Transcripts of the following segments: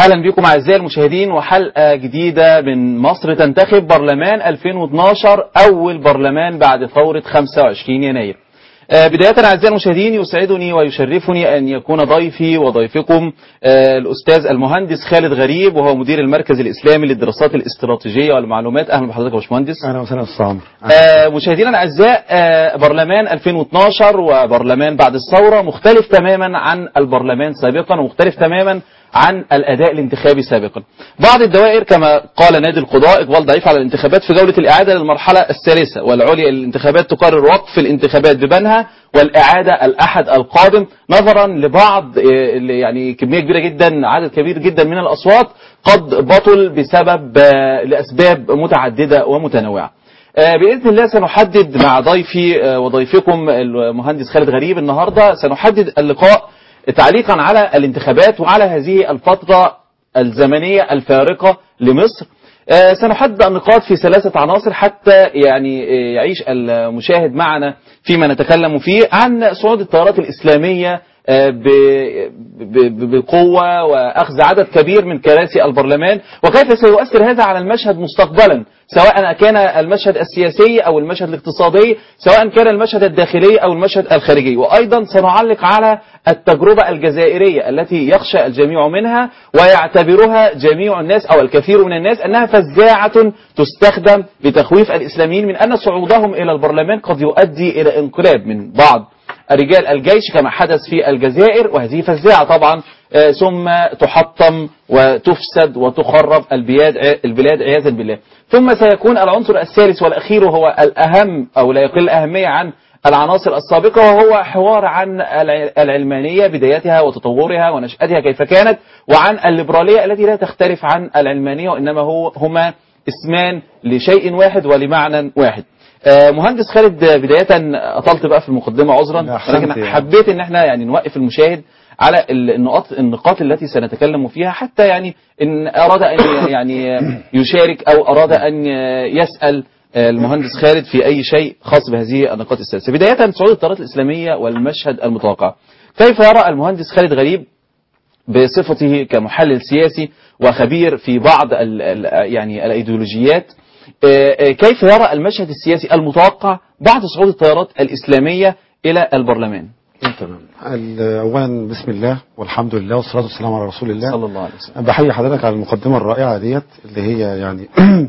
اهلا بكم اعزائي المشاهدين وحلقه جديده من مصر تنتخب برلمان 2012 اول برلمان بعد ثوره 25 يناير. آه، بداية أعزائي المشاهدين يسعدني ويشرفني أن يكون ضيفي وضيفكم آه، الأستاذ المهندس خالد غريب وهو مدير المركز الإسلامي للدراسات الاستراتيجية والمعلومات أهلا بحضرتك يا باشمهندس. اهلا وسهلا استاذ عمرو آه، مشاهدينا الاعزاء آه، برلمان 2012 وبرلمان بعد الثوره مختلف تماما عن البرلمان سابقا ومختلف تماما عن الاداء الانتخابي سابقا. بعض الدوائر كما قال نادي القضاء اقبال ضعيف على الانتخابات في جوله الاعاده للمرحله الثالثه والعليا للانتخابات تقرر وقف الانتخابات ببنها والاعاده الاحد القادم نظرا لبعض آه، اللي يعني كميه كبيره جدا عدد كبير جدا من الاصوات قد بطل بسبب آه، لاسباب متعدده ومتنوعه. آه، بإذن الله سنحدد مع ضيفي آه، وضيفكم المهندس خالد غريب النهاردة سنحدد اللقاء تعليقا على الانتخابات وعلى هذه الفترة الزمنية الفارقة لمصر آه، سنحدد النقاط في ثلاثة عناصر حتى يعني آه، يعيش المشاهد معنا فيما نتكلم فيه عن صعود التيارات الإسلامية آه، ب- ب- بقوة وأخذ عدد كبير من كراسي البرلمان وكيف سيؤثر هذا على المشهد مستقبلا سواء كان المشهد السياسي أو المشهد الاقتصادي سواء كان المشهد الداخلي أو المشهد الخارجي وأيضا سنعلق على التجربة الجزائرية التي يخشى الجميع منها ويعتبرها جميع الناس أو الكثير من الناس أنها فزاعة تستخدم لتخويف الإسلاميين من أن صعودهم إلى البرلمان قد يؤدي إلى انقلاب من بعض رجال الجيش كما حدث في الجزائر وهذه فزاعة طبعا آه، ثم تحطم وتفسد وتخرب البلاد البلاد عياذا بالله ثم سيكون العنصر الثالث والأخير وهو الأهم أو لا يقل أهمية عن العناصر السابقة وهو حوار عن الع- العلمانية بدايتها وتطورها ونشأتها كيف كانت وعن الليبرالية التي لا تختلف عن العلمانية وإنما هو هما اسمان لشيء واحد ولمعنى واحد آه، مهندس خالد آه، بداية أطلت بقى في المقدمة عذرا لا، أحسنت ولكن يعني. حبيت ان احنا يعني نوقف المشاهد على ال- النقاط النقاط التي سنتكلم فيها حتى يعني ان اراد ان يعني يشارك او اراد ان يسال المهندس خالد في اي شيء خاص بهذه النقاط الثلاثه. بدايه صعود التيارات الاسلاميه والمشهد المتوقع. كيف يرى المهندس خالد غريب بصفته كمحلل سياسي وخبير في بعض ال ال يعني الايديولوجيات آه، آه، كيف يرى المشهد السياسي المتوقع بعد صعود التيارات الاسلاميه الى البرلمان؟ تمام ال- اولا بسم الله والحمد لله والصلاه والسلام على رسول الله صلى الله عليه وسلم. بحيي حضرتك على المقدمه الرائعه ديت اللي هي يعني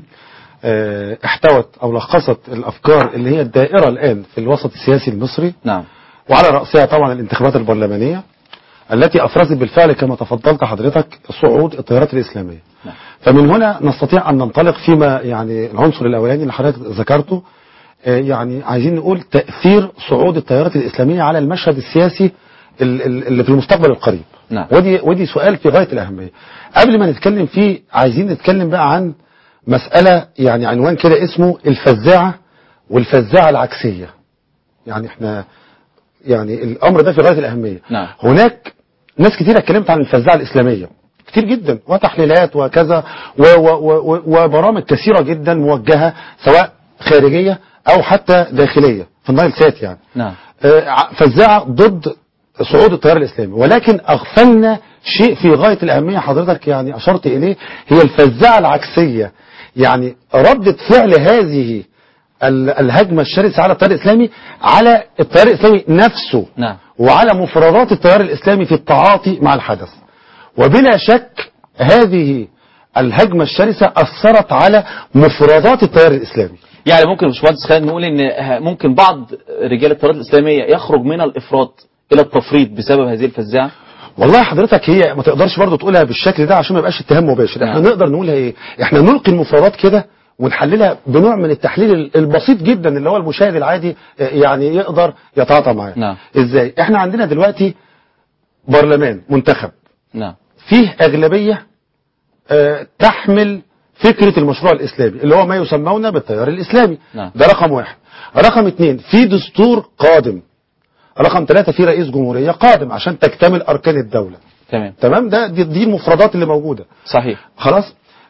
آه، احتوت او لخصت الافكار اللي هي الدائره الان في الوسط السياسي المصري نعم وعلى راسها طبعا الانتخابات البرلمانيه التي افرزت بالفعل كما تفضلت حضرتك صعود التيارات الاسلاميه. نعم. فمن هنا نستطيع ان ننطلق فيما يعني العنصر الاولاني اللي حضرتك ذكرته آه، يعني عايزين نقول تاثير صعود التيارات الاسلاميه على المشهد السياسي ال- ال- اللي في المستقبل القريب. نعم. ودي ودي سؤال في غايه الاهميه. قبل ما نتكلم فيه عايزين نتكلم بقى عن مساله يعني عنوان كده اسمه الفزاعه والفزاعه العكسيه. يعني احنا يعني الامر ده في غايه الاهميه. نعم. هناك ناس كتير اتكلمت عن الفزاعه الاسلاميه كتير جدا وتحليلات وكذا و و و و وبرامج كثيره جدا موجهه سواء خارجيه او حتى داخليه في النايل سات يعني نعم آه، ع- فزاعه ضد صعود التيار الاسلامي ولكن اغفلنا شيء في غايه الاهميه حضرتك يعني اشرت اليه هي الفزاعه العكسيه يعني رده فعل هذه ال- الهجمه الشرسه على التيار الاسلامي على التيار الاسلامي نفسه نعم وعلى مفردات التيار الإسلامي في التعاطي مع الحدث وبلا شك هذه الهجمة الشرسة أثرت على مفردات التيار الإسلامي يعني ممكن يا باشمهندس خالد نقول ان ه- ممكن بعض رجال التيارات الاسلاميه يخرج من الافراط الى التفريط بسبب هذه الفزاعه والله حضرتك هي ما تقدرش برضه تقولها بالشكل ده عشان ما يبقاش اتهام مباشر احنا نعم. نقدر نقولها ايه احنا نلقي المفردات كده ونحللها بنوع من التحليل ال- البسيط جدا اللي هو المشاهد العادي آه، يعني يقدر يتعاطى معاه نعم. ازاي احنا عندنا دلوقتي برلمان منتخب نعم فيه أغلبية آه، تحمل فكرة المشروع الإسلامي اللي هو ما يسمون بالتيار الإسلامي نعم. ده رقم واحد رقم اتنين في دستور قادم رقم ثلاثة في رئيس جمهورية قادم عشان تكتمل أركان الدولة تمام تمام ده دي, دي المفردات اللي موجودة صحيح خلاص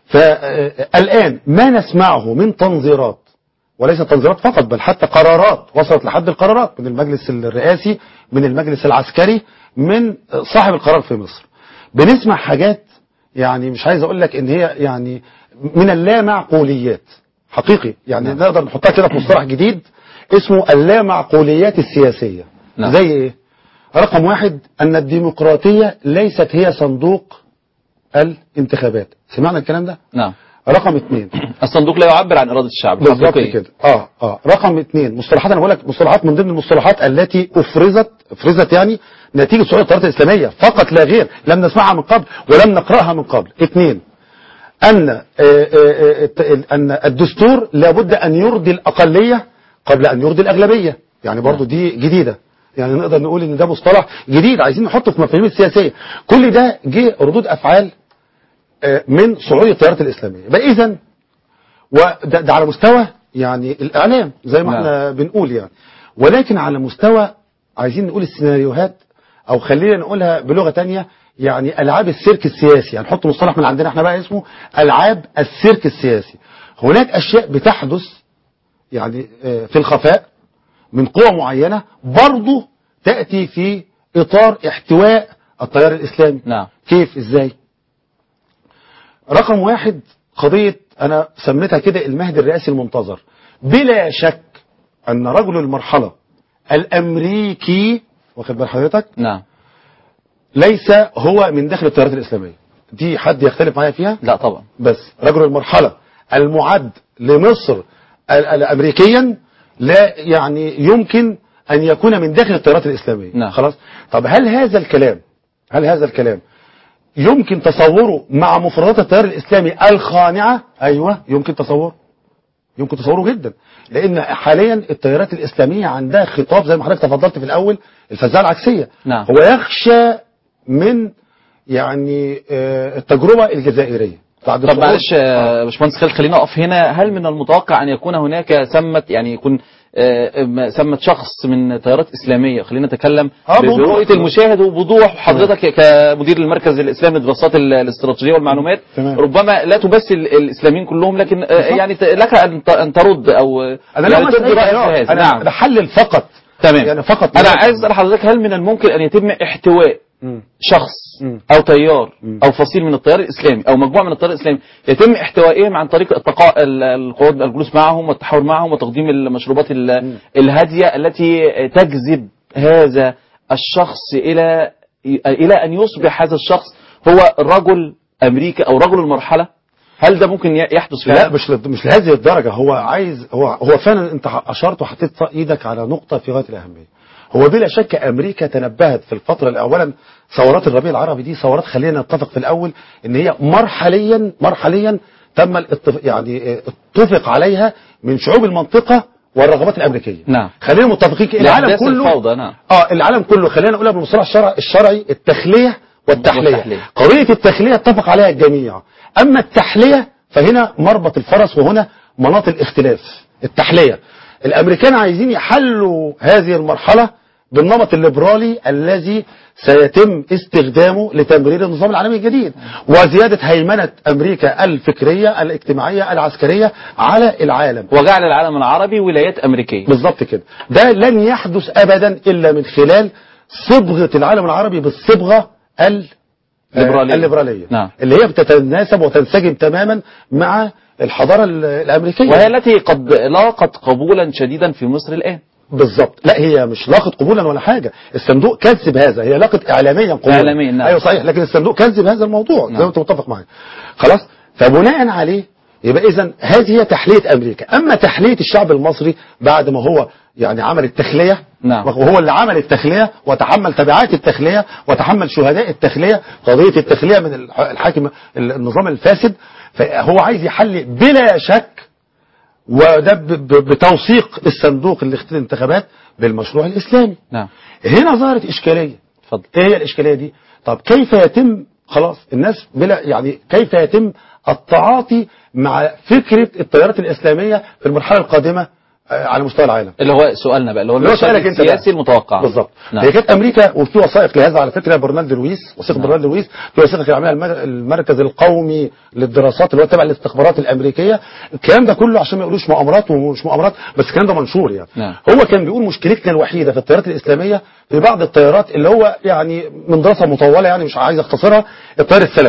فالآن ما نسمعه من تنظيرات وليس تنظيرات فقط بل حتى قرارات وصلت لحد القرارات من المجلس الرئاسي من المجلس العسكري من صاحب القرار في مصر بنسمع حاجات يعني مش عايز اقول لك ان هي يعني من اللامعقوليات حقيقي يعني نعم. نقدر نحطها كده في مصطلح جديد اسمه اللامعقوليات السياسيه نعم. زي ايه رقم واحد ان الديمقراطيه ليست هي صندوق الانتخابات سمعنا الكلام ده نعم رقم اثنين الصندوق لا يعبر عن إرادة الشعب بالظبط حقيقية. كده اه اه رقم اثنين مصطلحات انا بقول لك مصطلحات من ضمن المصطلحات التي افرزت افرزت يعني نتيجه سقوط التيارات الاسلاميه فقط لا غير لم نسمعها من قبل ولم نقراها من قبل اثنين ان آه، آه، آه، الت- ان الدستور لابد ان يرضي الاقليه قبل ان يرضي الاغلبيه يعني برضو دي جديده يعني نقدر نقول ان ده مصطلح جديد عايزين نحطه في مفاهيم السياسيه كل ده جه ردود افعال آه، من صعود التيارات الاسلاميه يبقى اذا وده ده على مستوى يعني الاعلام زي ما نعم. احنا بنقول يعني ولكن على مستوى عايزين نقول السيناريوهات او خلينا نقولها بلغه تانية يعني العاب السيرك السياسي يعني نحط مصطلح من عندنا احنا بقى اسمه العاب السيرك السياسي هناك اشياء بتحدث يعني آه، في الخفاء من قوى معينه برضه تاتي في اطار احتواء التيار الاسلامي نعم كيف ازاي رقم واحد قضية أنا سميتها كده المهدي الرئاسي المنتظر بلا شك أن رجل المرحلة الأمريكي واخد بال حضرتك نعم ليس هو من داخل التيارات الإسلامية دي حد يختلف معايا فيها لا طبعا بس رجل المرحلة المعد لمصر ال- ال- أمريكيا لا يعني يمكن أن يكون من داخل التيارات الإسلامية نعم. خلاص طب هل هذا الكلام هل هذا الكلام يمكن تصوره مع مفردات التيار الإسلامي الخانعة أيوة يمكن تصوره يمكن تصوره جدا لأن حاليا التيارات الإسلامية عندها خطاب زي ما حضرتك تفضلت في الأول الفزاعة العكسية نعم. هو يخشى من يعني آه، التجربة الجزائرية بعد طب الصعود. معلش آه، باشمهندس خالد خلينا اقف هنا هل من المتوقع ان يكون هناك ثمة يعني يكون آه، م- ثمة شخص من تيارات اسلاميه خلينا نتكلم آه، ب- بوضوح. برؤيه المشاهد وبوضوح حضرتك كمدير المركز الاسلامي للدراسات ال- الاستراتيجيه والمعلومات تمام. ربما لا تبث ال- الاسلاميين كلهم لكن آه، بالظبط. يعني ت- لك ان ت- ان ترد او آه، انا يعني لا تبدي مسألة رأيك في إعراض. هذا. انا نعم بحلل فقط تمام يعني فقط انا عايز اسال حضرتك هل من الممكن ان يتم احتواء مم. شخص مم. او تيار مم. او فصيل من التيار الاسلامي او مجموعه من التيار الاسلامي يتم احتوائهم عن طريق التقاء ال- القعود الجلوس معهم والتحاور معهم وتقديم المشروبات ال- الهاديه التي تجذب هذا الشخص الى الى ان يصبح هذا الشخص هو رجل امريكا او رجل المرحله هل ده ممكن ي- يحدث لا فعلا؟ مش لد- مش لهذه الدرجة هو عايز هو هو فعلا انت اشرت وحطيت ايدك على نقطة في غاية الأهمية هو بلا شك أمريكا تنبهت في الفترة اللي أولا ثورات الربيع العربي دي ثورات خلينا نتفق في الأول إن هي مرحليا مرحليا تم الاتفق يعني اه، اتفق عليها من شعوب المنطقة والرغبات الأمريكية نعم. خلينا متفقين كده. العالم لأحداث كله الفوضى، نعم. اه العالم كله خلينا نقولها بالمصطلح الشرع الشرعي التخلية والتحلية والتحلية. قضية التخلية اتفق عليها الجميع أما التحلية فهنا مربط الفرس وهنا مناط الاختلاف التحلية الأمريكان عايزين يحلوا هذه المرحلة بالنمط الليبرالي الذي سيتم استخدامه لتمرير النظام العالمي الجديد وزيادة هيمنة أمريكا الفكرية الاجتماعية العسكرية على العالم وجعل العالم العربي ولايات امريكيه بالظبط كده ده لن يحدث ابدا الا من خلال صبغه العالم العربي بالصبغه ال الليبرالية. آه، الليبراليه نعم. اللي هي بتتناسب وتنسجم تماما مع الحضاره ال- الامريكيه وهي التي قد لاقت قبولا شديدا في مصر الان بالظبط لا هي مش لاقت قبولا ولا حاجه الصندوق كذب هذا هي لاقت اعلاميا قبولا إعلاميا، نعم. ايوه صحيح لكن الصندوق كذب هذا الموضوع نعم. زي ما انت متفق معايا خلاص فبناء عليه يبقى اذا هذه هي تحليه امريكا اما تحليه الشعب المصري بعد ما هو يعني عمل التخليه نعم. وهو اللي عمل التخليه وتحمل تبعات التخليه وتحمل شهداء التخليه قضيه التخليه من الح- الحاكم النظام الفاسد فهو عايز يحل بلا شك وده ب- ب- بتوثيق الصندوق اللي اختار الانتخابات بالمشروع الاسلامي نعم هنا ظهرت اشكاليه اتفضل ايه هي الاشكاليه دي طب كيف يتم خلاص الناس بلا يعني كيف يتم التعاطي مع فكره التيارات الاسلاميه في المرحله القادمه آه، على مستوى العالم اللي هو سؤالنا بقى اللي هو اللي هو المشهد سؤالك انت بقى. السياسي المتوقع بالظبط نعم. هي كانت امريكا وفي وثائق لهذا على فكره برنالد لويس وثيقه نعم. برنالد لويس في وثيقه كان عاملها المر- المركز القومي للدراسات اللي هو تبع الاستخبارات الامريكيه الكلام ده كله عشان ما يقولوش مؤامرات ومش مؤامرات بس الكلام ده منشور يعني نعم. هو كان بيقول مشكلتنا الوحيده في التيارات الاسلاميه في بعض التيارات اللي هو يعني من دراسه مطوله يعني مش عايز اختصرها التيار السلفي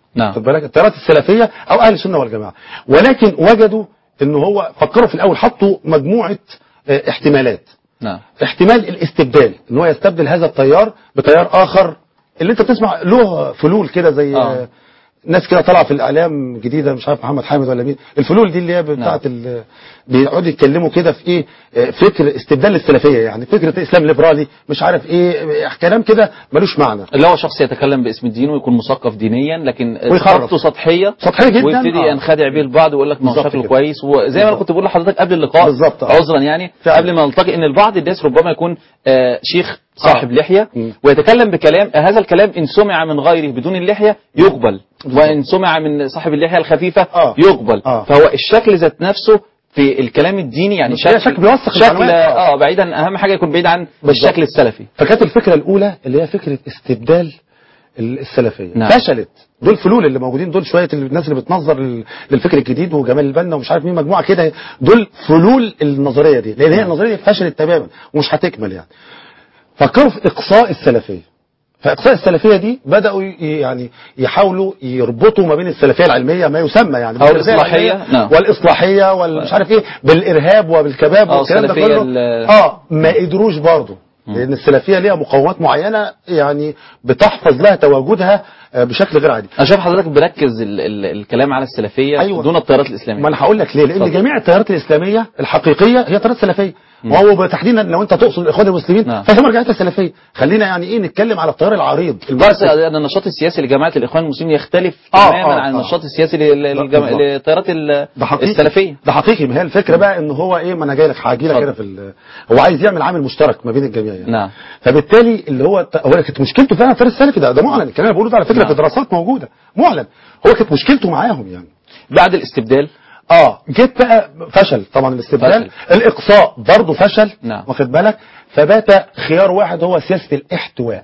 نعم. خد بالك التيارات السلفيه او اهل السنه والجماعه ولكن وجدوا ان هو فكروا في الاول حطوا مجموعه آه، احتمالات نعم احتمال الاستبدال ان هو يستبدل هذا التيار بتيار اخر اللي انت بتسمع له فلول كده زي آه. آه. ناس كده طالعه في الاعلام جديده مش عارف محمد حامد ولا مين الفلول دي اللي هي بتاعه ال- بيقعدوا يتكلموا كده في ايه آه، فكر استبدال السلفيه يعني فكره اسلام ليبرالي مش عارف ايه آه، كلام كده ملوش معنى اللي هو شخص يتكلم باسم الدين ويكون مثقف دينيا لكن ويخرف. ثقافته سطحيه سطحية جدا، ويبتدي آه. ينخدع بيه البعض ويقول لك ما هو بالظبط شكله كده. كويس وزي ما انا بالظبط. كنت بقول لحضرتك قبل اللقاء بالظبط، آه. عذرا يعني فعلا. قبل ما نلتقي ان البعض الناس ربما يكون آه، شيخ صاحب آه. لحيه مم. ويتكلم بكلام آه، هذا الكلام ان سمع من غيره بدون اللحيه يقبل وان سمع من صاحب اللحيه الخفيفه آه. يقبل آه. فهو الشكل ذات نفسه في الكلام الديني يعني هي شكل بيوثق شكل المعلومات. آه. اه بعيدا اهم حاجه يكون بعيد عن بالظبط. الشكل السلفي فكانت الفكره الاولى اللي هي فكره استبدال ال- السلفيه نعم. فشلت دول فلول اللي موجودين دول شويه اللي- الناس اللي بتنظر لل- للفكر الجديد وجمال البنا ومش عارف مين مجموعه كده دول فلول النظريه دي لان هي النظريه دي فشلت تماما ومش هتكمل يعني فكروا في اقصاء السلفيه فاقصاء السلفيه دي بداوا ي- يعني يحاولوا يربطوا ما بين السلفيه العلميه ما يسمى يعني أو بالسلفية الإصلاحية، العلمية نعم. والاصلاحيه والمش عارف ايه بالارهاب وبالكباب أو والكلام ده السلفية كله ال- اه ما قدروش برضه لان السلفيه ليها مقومات معينه يعني بتحفظ لها تواجدها آه، بشكل غير عادي انا شايف حضرتك بركز ال ال الكلام على السلفيه أيوة. دون التيارات الاسلاميه ما انا هقول لك ليه لان اتفضل. جميع التيارات الاسلاميه الحقيقيه هي تيارات سلفيه وهو تحديدا لو انت تقصد الاخوان المسلمين نعم. فهي مرجعيتها سلفيه خلينا يعني ايه نتكلم على التيار العريض بس المؤسس ان النشاط السياسي لجماعه الاخوان المسلمين يختلف آه، تماما آه، عن آه. النشاط السياسي لل- للجم... بالظبط. للتيارات ال- ده حقيقي السلفيه ده حقيقي ما هي الفكره بقى ان هو ايه ما انا جاي لك هاجي لك اتفضل. هنا في ال- هو عايز يعمل عامل مشترك ما بين الجميع يعني نعم. فبالتالي اللي هو هو كانت مشكلته فعلا التيار السلفي ده ده معلن الكلام اللي بقوله ده على فكره نعم. في دراسات موجوده معلن هو كانت مشكلته معاهم يعني بعد الاستبدال اه جيت بقى فشل طبعا الاستبدال فشل. الاقصاء برضه فشل نعم. واخد بالك فبات خيار واحد هو سياسه الاحتواء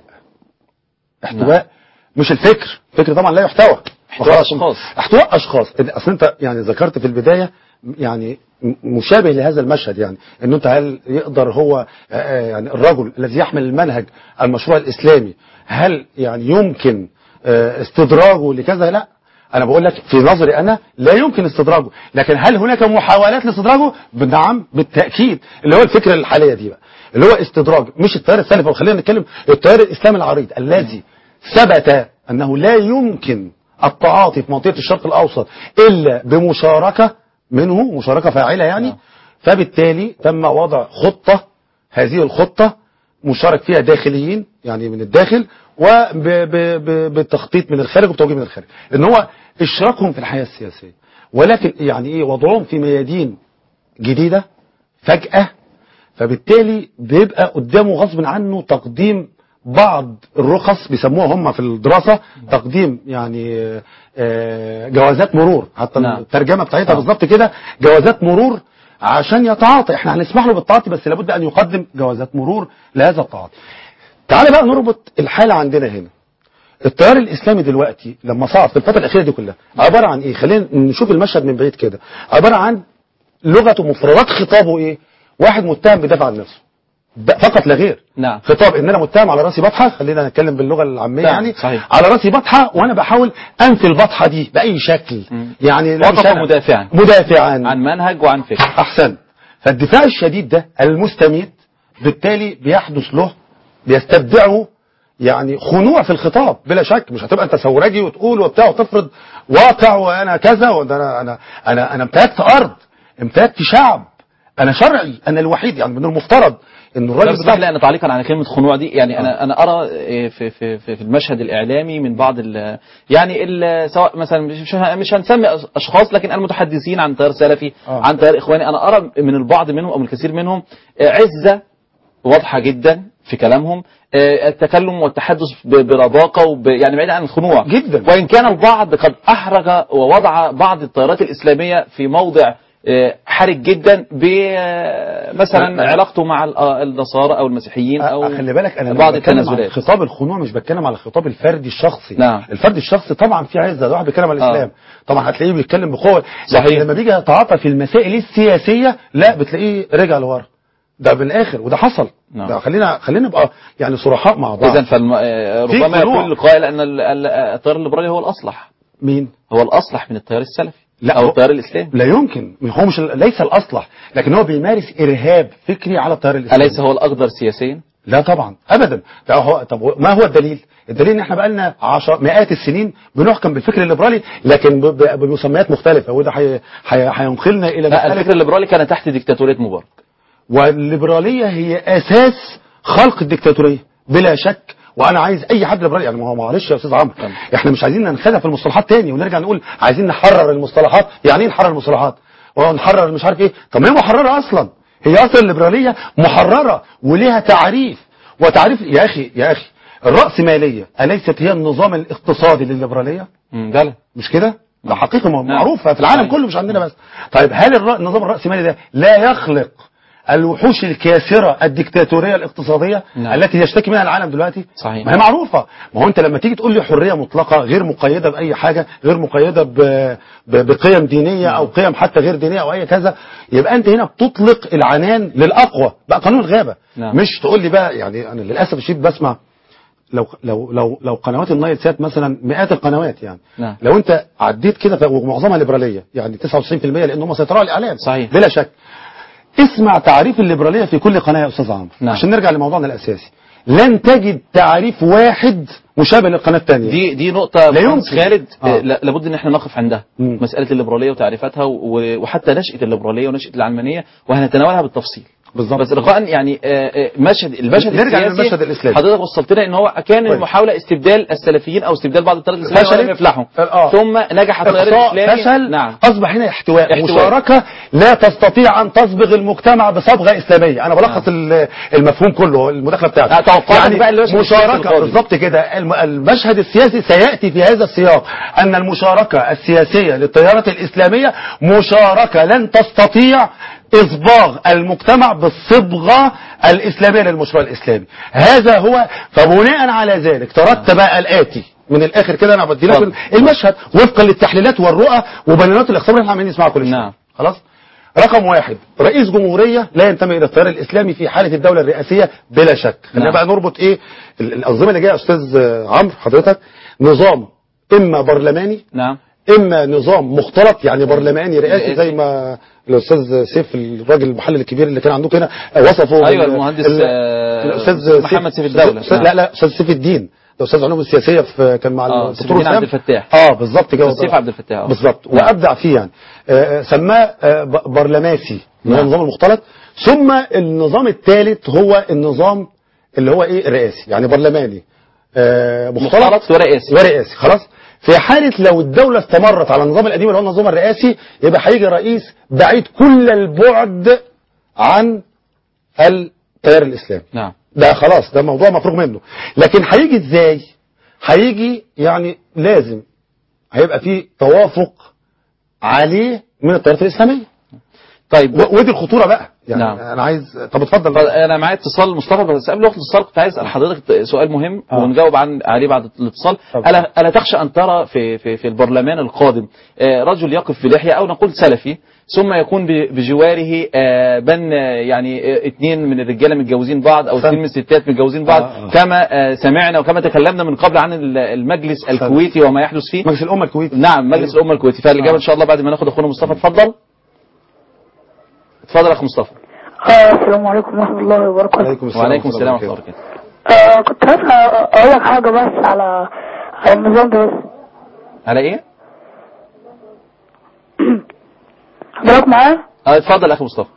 احتواء مش الفكر الفكر طبعا لا يحتوى احتواء وخلاص. أشخاص. احتواء اشخاص اصل انت يعني ذكرت في البدايه يعني م- مشابه لهذا المشهد يعني ان انت هل يقدر هو آه، آه، يعني الرجل الذي يحمل المنهج المشروع الاسلامي هل يعني يمكن آه، استدراجه لكذا لا انا بقول لك في نظري انا لا يمكن استدراجه لكن هل هناك محاولات لاستدراجه نعم بالتاكيد اللي هو الفكره الحاليه دي بقى اللي هو استدراج مش التيار السلفي وخلينا نتكلم التيار الاسلامي العريض الذي ثبت انه لا يمكن التعاطي في منطقه الشرق الاوسط الا بمشاركه منه مشاركه فاعله يعني نعم. فبالتالي تم وضع خطه هذه الخطه مشارك فيها داخليين يعني من الداخل وبالتخطيط من الخارج وبتوجيه من الخارج ان هو اشراكهم في الحياه السياسيه ولكن يعني ايه وضعهم في ميادين جديده فجاه فبالتالي بيبقى قدامه غصب عنه تقديم بعض الرخص بيسموها هم في الدراسة تقديم يعني آه، جوازات مرور حتى نعم. الترجمة بتاعتها آه. بالظبط كده جوازات مرور عشان يتعاطى احنا هنسمح له بالتعاطي بس لابد ان يقدم جوازات مرور لهذا التعاطي تعال بقى نربط الحالة عندنا هنا التيار الاسلامي دلوقتي لما صعد في الفتره الاخيره دي كلها عباره عن ايه خلينا نشوف المشهد من بعيد كده عباره عن لغه ومفردات خطابه ايه واحد متهم بيدافع عن نفسه ب- فقط لا غير نعم. خطاب ان انا متهم على راسي بطحه خلينا نتكلم باللغه العاميه نعم، يعني صحيح. على راسي بطحه وانا بحاول انفي البطحه دي باي شكل مم. يعني لا وقف مش أنا. مدافعا. مدافعا عن منهج وعن فكر احسن فالدفاع الشديد ده المستميت بالتالي بيحدث له بيستبدعه يعني خنوع في الخطاب بلا شك مش هتبقى انت ثورجي وتقول وبتاع وتفرض واقع وانا كذا وده انا انا انا انا امتلكت ارض امتلكت شعب انا شرعي انا الوحيد يعني من المفترض ان الراجل بس لي انا تعليقا على كلمه خنوع دي يعني انا انا ارى إيه، في في في في المشهد الاعلامي من بعض ال يعني ال سواء مثلا مش مش هنسمي أش- اشخاص لكن المتحدثين عن تيار سلفي آه. عن تيار اخواني انا ارى من البعض منهم او من الكثير منهم آه، عزه واضحه جدا في كلامهم آه، التكلم والتحدث ب- برضاقه وب يعني بعيد عن الخنوع جدا. وان كان البعض قد احرج ووضع بعض التيارات الاسلاميه في موضع آه، حرج جدا بمثلا أه. علاقته مع ال- آه، النصارى او المسيحيين او أه خلي بالك انا لما بعض بتكلم عن التنازلات خطاب الخنوع مش بتكلم على الخطاب الفردي الشخصي نعم. الفردي الشخصي طبعا في عزه ده واحد بيتكلم على آه. الاسلام طبعا هتلاقيه بيتكلم بقوه صحيح. لكن لما بيجي يتعاطى في المسائل السياسيه لا بتلاقيه رجع لورا ده من الاخر وده حصل نعم. ده خلينا خلينا نبقى يعني صراحاء مع بعض اذا فالم... آه، في ربما خنوع. يقول القائل ان ال- ال- التيار الليبرالي هو الاصلح مين هو الاصلح من التيار السلفي لا، او هو- التيار الاسلامي لا يمكن هو مش ليس الاصلح لكن هو بيمارس ارهاب فكري على التيار الاسلامي اليس هو الاقدر سياسيا لا طبعا ابدا ده هو طب ما هو الدليل الدليل ان احنا بقالنا عشر مئات السنين بنحكم بالفكر الليبرالي لكن ب- ب- بمسميات مختلفه وده حي- حي- هينقلنا الى لا مساله الفكر الليبرالي كان تحت ديكتاتوريه مبارك والليبراليه هي اساس خلق الدكتاتوريه بلا شك وانا عايز اي حد ليبرالي يعني ما هو معلش يا استاذ عمرو تمام. احنا مش عايزين ننخدع في المصطلحات تاني ونرجع نقول عايزين نحرر المصطلحات يعني ايه نحرر المصطلحات ونحرر مش عارف ايه طب ما هي محرره اصلا هي اصلا الليبراليه محرره وليها تعريف وتعريف يا اخي يا اخي الرأسمالية أليست هي النظام الاقتصادي للليبرالية مم، بلى مش كده ده حقيقة نعم. معروفة في العالم صحيح. كله مش عندنا بس طيب هل الر- النظام الرأسمالي ده لا يخلق الوحوش الكاسرة الدكتاتورية الاقتصادية نعم. التي يشتكي منها العالم دلوقتي صحيح. ما هي معروفة ما هو انت لما تيجي تقول لي حرية مطلقة غير مقيدة بأي حاجة غير مقيدة ب... ب... بقيم دينية أو قيم حتى غير دينية أو أي كذا يبقى أنت هنا بتطلق العنان للأقوى بقى قانون الغابة نعم. مش تقول لي بقى يعني أنا للأسف الشديد بسمع لو لو لو لو قنوات النايل سات مثلا مئات القنوات يعني نعم. لو انت عديت كده ف- ومعظمها ليبراليه يعني 99% لان هم سيطروا على الاعلام صحيح. بلا شك اسمع تعريف الليبراليه في كل قناه يا استاذ عمرو نعم. عشان نرجع لموضوعنا الاساسي لن تجد تعريف واحد مشابه للقناه الثانيه دي دي نقطة لا مهندس يمكن. خالد آه. آه. لا- لابد ان احنا نقف عندها مم. مسألة الليبرالية وتعريفاتها و- وحتى نشأة الليبرالية ونشأة العلمانية وهنتناولها بالتفصيل بالظبط. بس لقاء يعني آه، آه، مشهد المشهد نرجع السياسي للمشهد الإسلامي. حضرتك وصلتنا ان هو كان طيب. المحاولة استبدال السلفيين او استبدال بعض الطرق الاسلامية فشلت. ولم يفلحوا آه. ثم نجح التيار اقصاء الاسلامي فشل نعم اصبح هنا احتواء, احتواء. مشاركه لا تستطيع ان تصبغ المجتمع بصبغه اسلاميه انا بلخص ال- المفهوم كله المداخله بتاعتي آه، توقعاتك بقى اللي هو السياسي مشاركه القادم. بالظبط كده الم- المشهد السياسي سياتي في هذا السياق ان المشاركه السياسيه للتيارات الاسلاميه مشاركه لن تستطيع اصباغ المجتمع بالصبغه الاسلاميه للمشروع الاسلامي هذا هو فبناء على ذلك ترتب الاتي من الاخر كده انا بدي لك اتفضل. المشهد وفقا للتحليلات والرؤى وبيانات الاخبار اللي احنا عمالين نسمعها كل شويه نعم. خلاص رقم واحد رئيس جمهورية لا ينتمي إلى التيار الإسلامي في حالة الدولة الرئاسية بلا شك خلينا نعم. بقى نربط إيه ال- الأنظمة اللي جاية يا أستاذ آه، عمرو حضرتك نظام إما برلماني نعم إما نظام مختلط يعني برلماني رئاسي رئاسي. زي ما الأستاذ سيف الراجل المحلل الكبير اللي كان عندك هنا آه، وصفه أيوة، بال- المهندس، ال- آه، الأستاذ محمد سيف الدولة. أستاذ- نعم. لا لا أستاذ سيف الدين ده أستاذ علوم السياسية في كان مع آه، سيف الدكتور الدين عبد وسام. الفتاح. اه بالظبط كده سيف عبد الفتاح، آه. بالظبط نعم. وابدع فيه يعني آه، سماه آه، ب- برلماسي اللي هو نعم. النظام المختلط ثم النظام الثالث هو النظام اللي هو ايه رئاسي يعني برلماني آه، مختلط مختلط ورئاسي ورئاسي خلاص في حالة لو الدولة استمرت على النظام القديم اللي هو النظام الرئاسي يبقى هيجي رئيس بعيد كل البعد عن التيار الإسلامي نعم ده خلاص ده موضوع مفروغ منه لكن هيجي ازاي هيجي يعني لازم هيبقى في توافق عليه من التيارات الاسلاميه طيب و- ودي الخطوره بقى يعني نعم. انا عايز طب اتفضل طب انا معايا اتصال مصطفى بس قبل وقت الاتصال كنت عايز اسال حضرتك سؤال مهم آه. ونجاوب عن عليه بعد الاتصال طبعا. الا الا تخشى ان ترى في في في البرلمان القادم آه، رجل يقف بلحيه او نقول سلفي ثم يكون ب- بجواره آه، بن آه، يعني آه، اثنين من الرجاله متجوزين بعض او أحسنت. اثنين من الستات متجوزين بعض آه، آه. كما آه، سمعنا وكما تكلمنا من قبل عن ال- المجلس أحسنت. الكويتي وما يحدث فيه مجلس الامه الكويتي نعم مجلس الامه الكويتي فالاجابه آه. ان شاء الله بعد ما ناخد اخونا مصطفى اتفضل اتفضل يا اخ مصطفى آه السلام عليكم ورحمة الله وبركاته عليكم السلام وعليكم السلام ورحمه ورحمة الله وبركاته آه كنت عايز أقول لك حاجة بس على على النظام ده بس على ايه؟ حضرتك معايا؟ اه اتفضل يا اخي مصطفى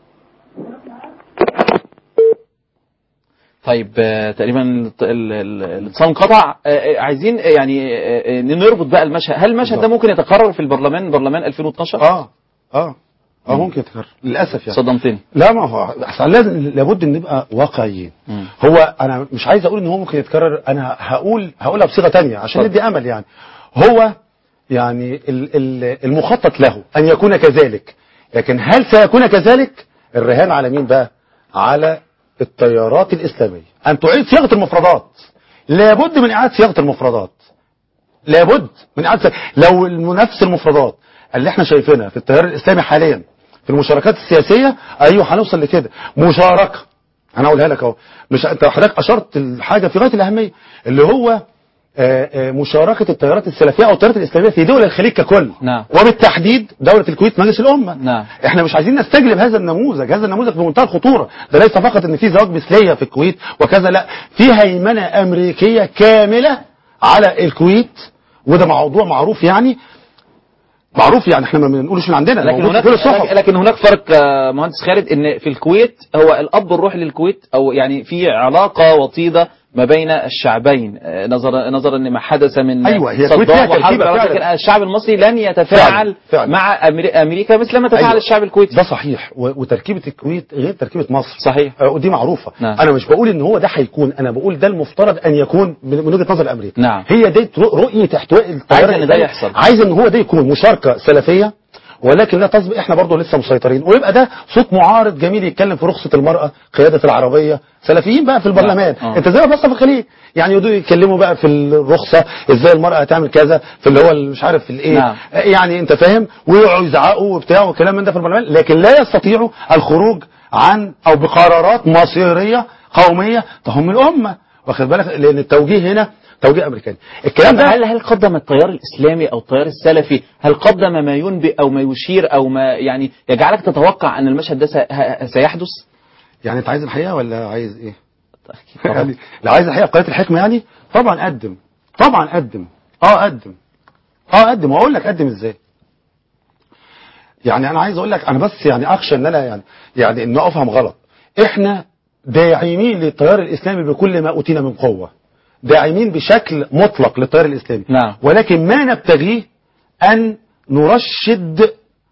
طيب آه، تقريبا الت- ال- ال- الاتصال انقطع آه، آه، عايزين آه، يعني آه، آه، نربط بقى المشهد هل المشهد ده ممكن يتكرر في البرلمان برلمان 2012 اه اه اه ممكن يتكرر للاسف يعني صدمتني لا ما هو أصل لازم لابد ان نبقى واقعيين مم. هو انا مش عايز اقول ان هو ممكن يتكرر انا هقول هقولها بصيغه تانية عشان اتفضل. ندي امل يعني هو يعني ال- ال- المخطط له ان يكون كذلك لكن هل سيكون كذلك الرهان على مين بقى على التيارات الاسلاميه ان تعيد صياغه المفردات لابد من اعاده صياغه المفردات لابد من اعاده لو نفس المفردات اللي احنا شايفينها في التيار الاسلامي حاليا في المشاركات السياسيه ايوه هنوصل لكده مشاركه انا اقولها لك اهو مش انت حضرتك اشرت الحاجه في غايه الاهميه اللي هو آه، آه، مشاركة التيارات السلفية أو التيارات الإسلامية في دول الخليج ككل نعم. وبالتحديد دولة الكويت مجلس الأمة نعم. احنا مش عايزين نستجلب هذا النموذج هذا النموذج بمنتهى الخطورة ده ليس فقط ان في زواج مثلية في الكويت وكذا لا في هيمنة أمريكية كاملة على الكويت وده موضوع معروف يعني معروف يعني احنا ما بنقولش من عندنا لكن موجود هناك في كل الصحف لكن هناك فرق آه، مهندس خالد ان في الكويت هو الاب الروحي للكويت او يعني في علاقه وطيده ما بين الشعبين آه، نظرا نظرا لما حدث من أيوة، هي صدام الكويت فيها وحرب تركيبة العراق، فعلا. لكن الشعب المصري لن يتفاعل فعلا، فعلا. مع أمري- امريكا مثل ما تفاعل أيوة. الشعب الكويتي ده صحيح و- وتركيبة الكويت غير تركيبة مصر صحيح آه، ودي معروفة نعم. انا مش بقول ان هو ده هيكون انا بقول ده المفترض ان يكون من من وجهة نظر امريكا نعم. هي دي رؤ- رؤية احتواء التيار عايز إن ده الإسلامي. يحصل. عايز ان هو ده يكون مشاركة سلفية ولكن لا تصبح احنا برضه لسه مسيطرين ويبقى ده صوت معارض جميل يتكلم في رخصة المرأة قيادة العربية سلفيين بقى في البرلمان نعم. آه. انت زي ما بس في الخليج يعني يقعدوا يتكلموا بقى في الرخصة ازاي المرأة هتعمل كذا في اللي هو ال- مش عارف في الايه نعم. يعني انت فاهم ويقعدوا يزعقوا وبتاع وكلام من ده في البرلمان لكن لا يستطيعوا الخروج عن او بقرارات مصيريه قوميه تهم الامه واخد بالك لان التوجيه هنا توجيه امريكاني الكلام طب ده هل هل قدم التيار الاسلامي او التيار السلفي هل قدم ما ينبئ او ما يشير او ما يعني يجعلك تتوقع ان المشهد ده سي- ه- سيحدث؟ يعني انت عايز الحقيقه ولا عايز ايه طبعا. يعني لو عايز الحقيقه قناه الحكمه يعني طبعا قدم طبعا قدم اه قدم اه قدم واقول لك قدم ازاي يعني انا عايز اقول لك انا بس يعني اخشى ان انا يعني يعني ان افهم غلط احنا داعمين للتيار الاسلامي بكل ما اوتينا من قوه داعمين بشكل مطلق للتيار الاسلامي نعم. ولكن ما نبتغيه ان نرشد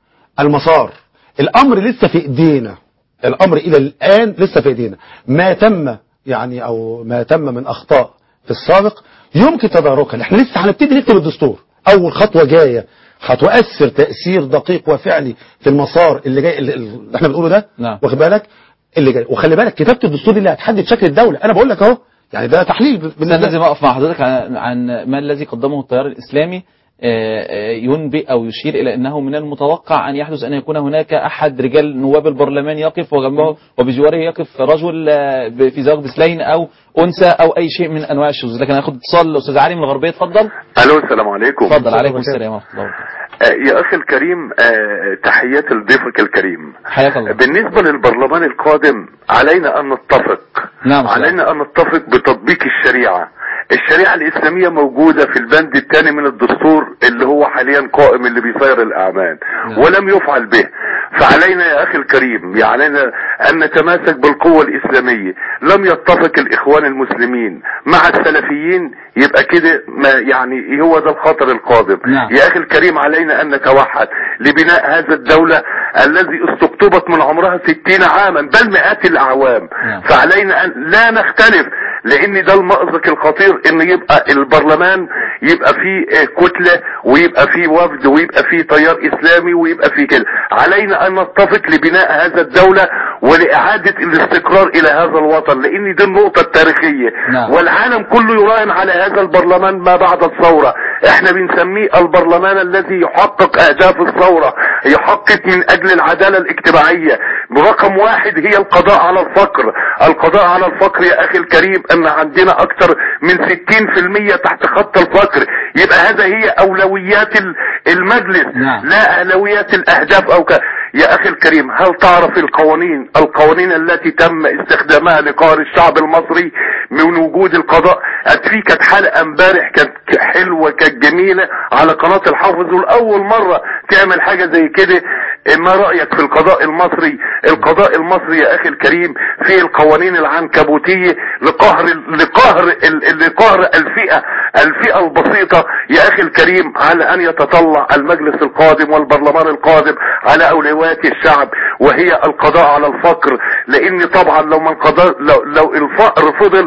المسار الامر لسه في ايدينا الامر الى الان لسه في ايدينا ما تم يعني او ما تم من اخطاء في السابق يمكن تداركها احنا لسه هنبتدي نكتب الدستور اول خطوه جايه هتؤثر تاثير دقيق وفعلي في المسار اللي جاي اللي اللي احنا بنقوله ده نعم. واخد بالك اللي جاي وخلي بالك كتابه الدستور دي اللي هتحدد شكل الدوله انا بقول لك اهو يعني ده تحليل بالنسبه أنا لي. لازم أقف مع حضرتك عن, عن ما الذي قدمه التيار الإسلامي آه، آه، ينبئ أو يشير إلى أنه من المتوقع أن يحدث أن يكون هناك أحد رجال نواب البرلمان يقف وجنبه وبجواره يقف رجل آه، ب- في زواج مثلين أو أنثى أو أي شيء من أنواع الشذوذ لكن هاخد اتصال الأستاذ علي من الغربية اتفضل الو السلام عليكم اتفضل عليكم السلام ورحمة الله وبركاته آه، يا اخي الكريم آه، تحياتي لضيفك الكريم حياك الله بالنسبة للبرلمان القادم علينا ان نتفق نعم صحيح. علينا ان نتفق بتطبيق الشريعة الشريعة الاسلامية موجودة في البند الثاني من الدستور اللي هو حاليا قائم اللي بيصير الاعمال نعم. ولم يفعل به فعلينا يا اخي الكريم علينا ان نتماسك بالقوة الاسلامية لم يتفق الاخوان المسلمين مع السلفيين يبقى كده ما يعني هو ده الخطر القادم نعم. يا اخي الكريم علينا ان نتوحد لبناء هذا الدولة الذي استقطبت من عمرها ستين عاما بل مئات الاعوام نعم. فعلينا ان لا نختلف لان ده المأزق الخطير ان يبقى البرلمان يبقى فيه آه، كتلة ويبقى فيه وفد ويبقى فيه تيار اسلامي ويبقى فيه كده علينا ان نتفق لبناء هذا الدولة ولإعادة الاستقرار الى هذا الوطن لان دي النقطة التاريخية نعم. والعالم كله يراهن على هذا البرلمان ما بعد الثورة احنا بنسميه البرلمان الذي يحقق اهداف الثورة يحقق من اجل العدالة الاجتماعية رقم واحد هي القضاء على الفقر القضاء على الفقر يا اخي الكريم ان عندنا اكتر من 60% تحت خط الفقر يبقى هذا هي اولويات ال- المجلس نعم. لا اولويات الاهداف او ك... يا اخي الكريم هل تعرف القوانين القوانين التي تم استخدامها لقهر الشعب المصري من وجود القضاء في كانت حلقه امبارح كانت حلوه كانت جميله على قناه الحافظ والاول مره تعمل حاجه زي كده ما رايك في القضاء المصري القضاء المصري يا اخي الكريم فيه القوانين العنكبوتيه لقهر لقهر ال- لقهر الفئه الفئه البسيطه يا اخي الكريم على ان يتطلع المجلس القادم والبرلمان القادم على اولويات الشعب وهي القضاء على الفقر لان طبعا لو من قضاء لو, لو الفقر فضل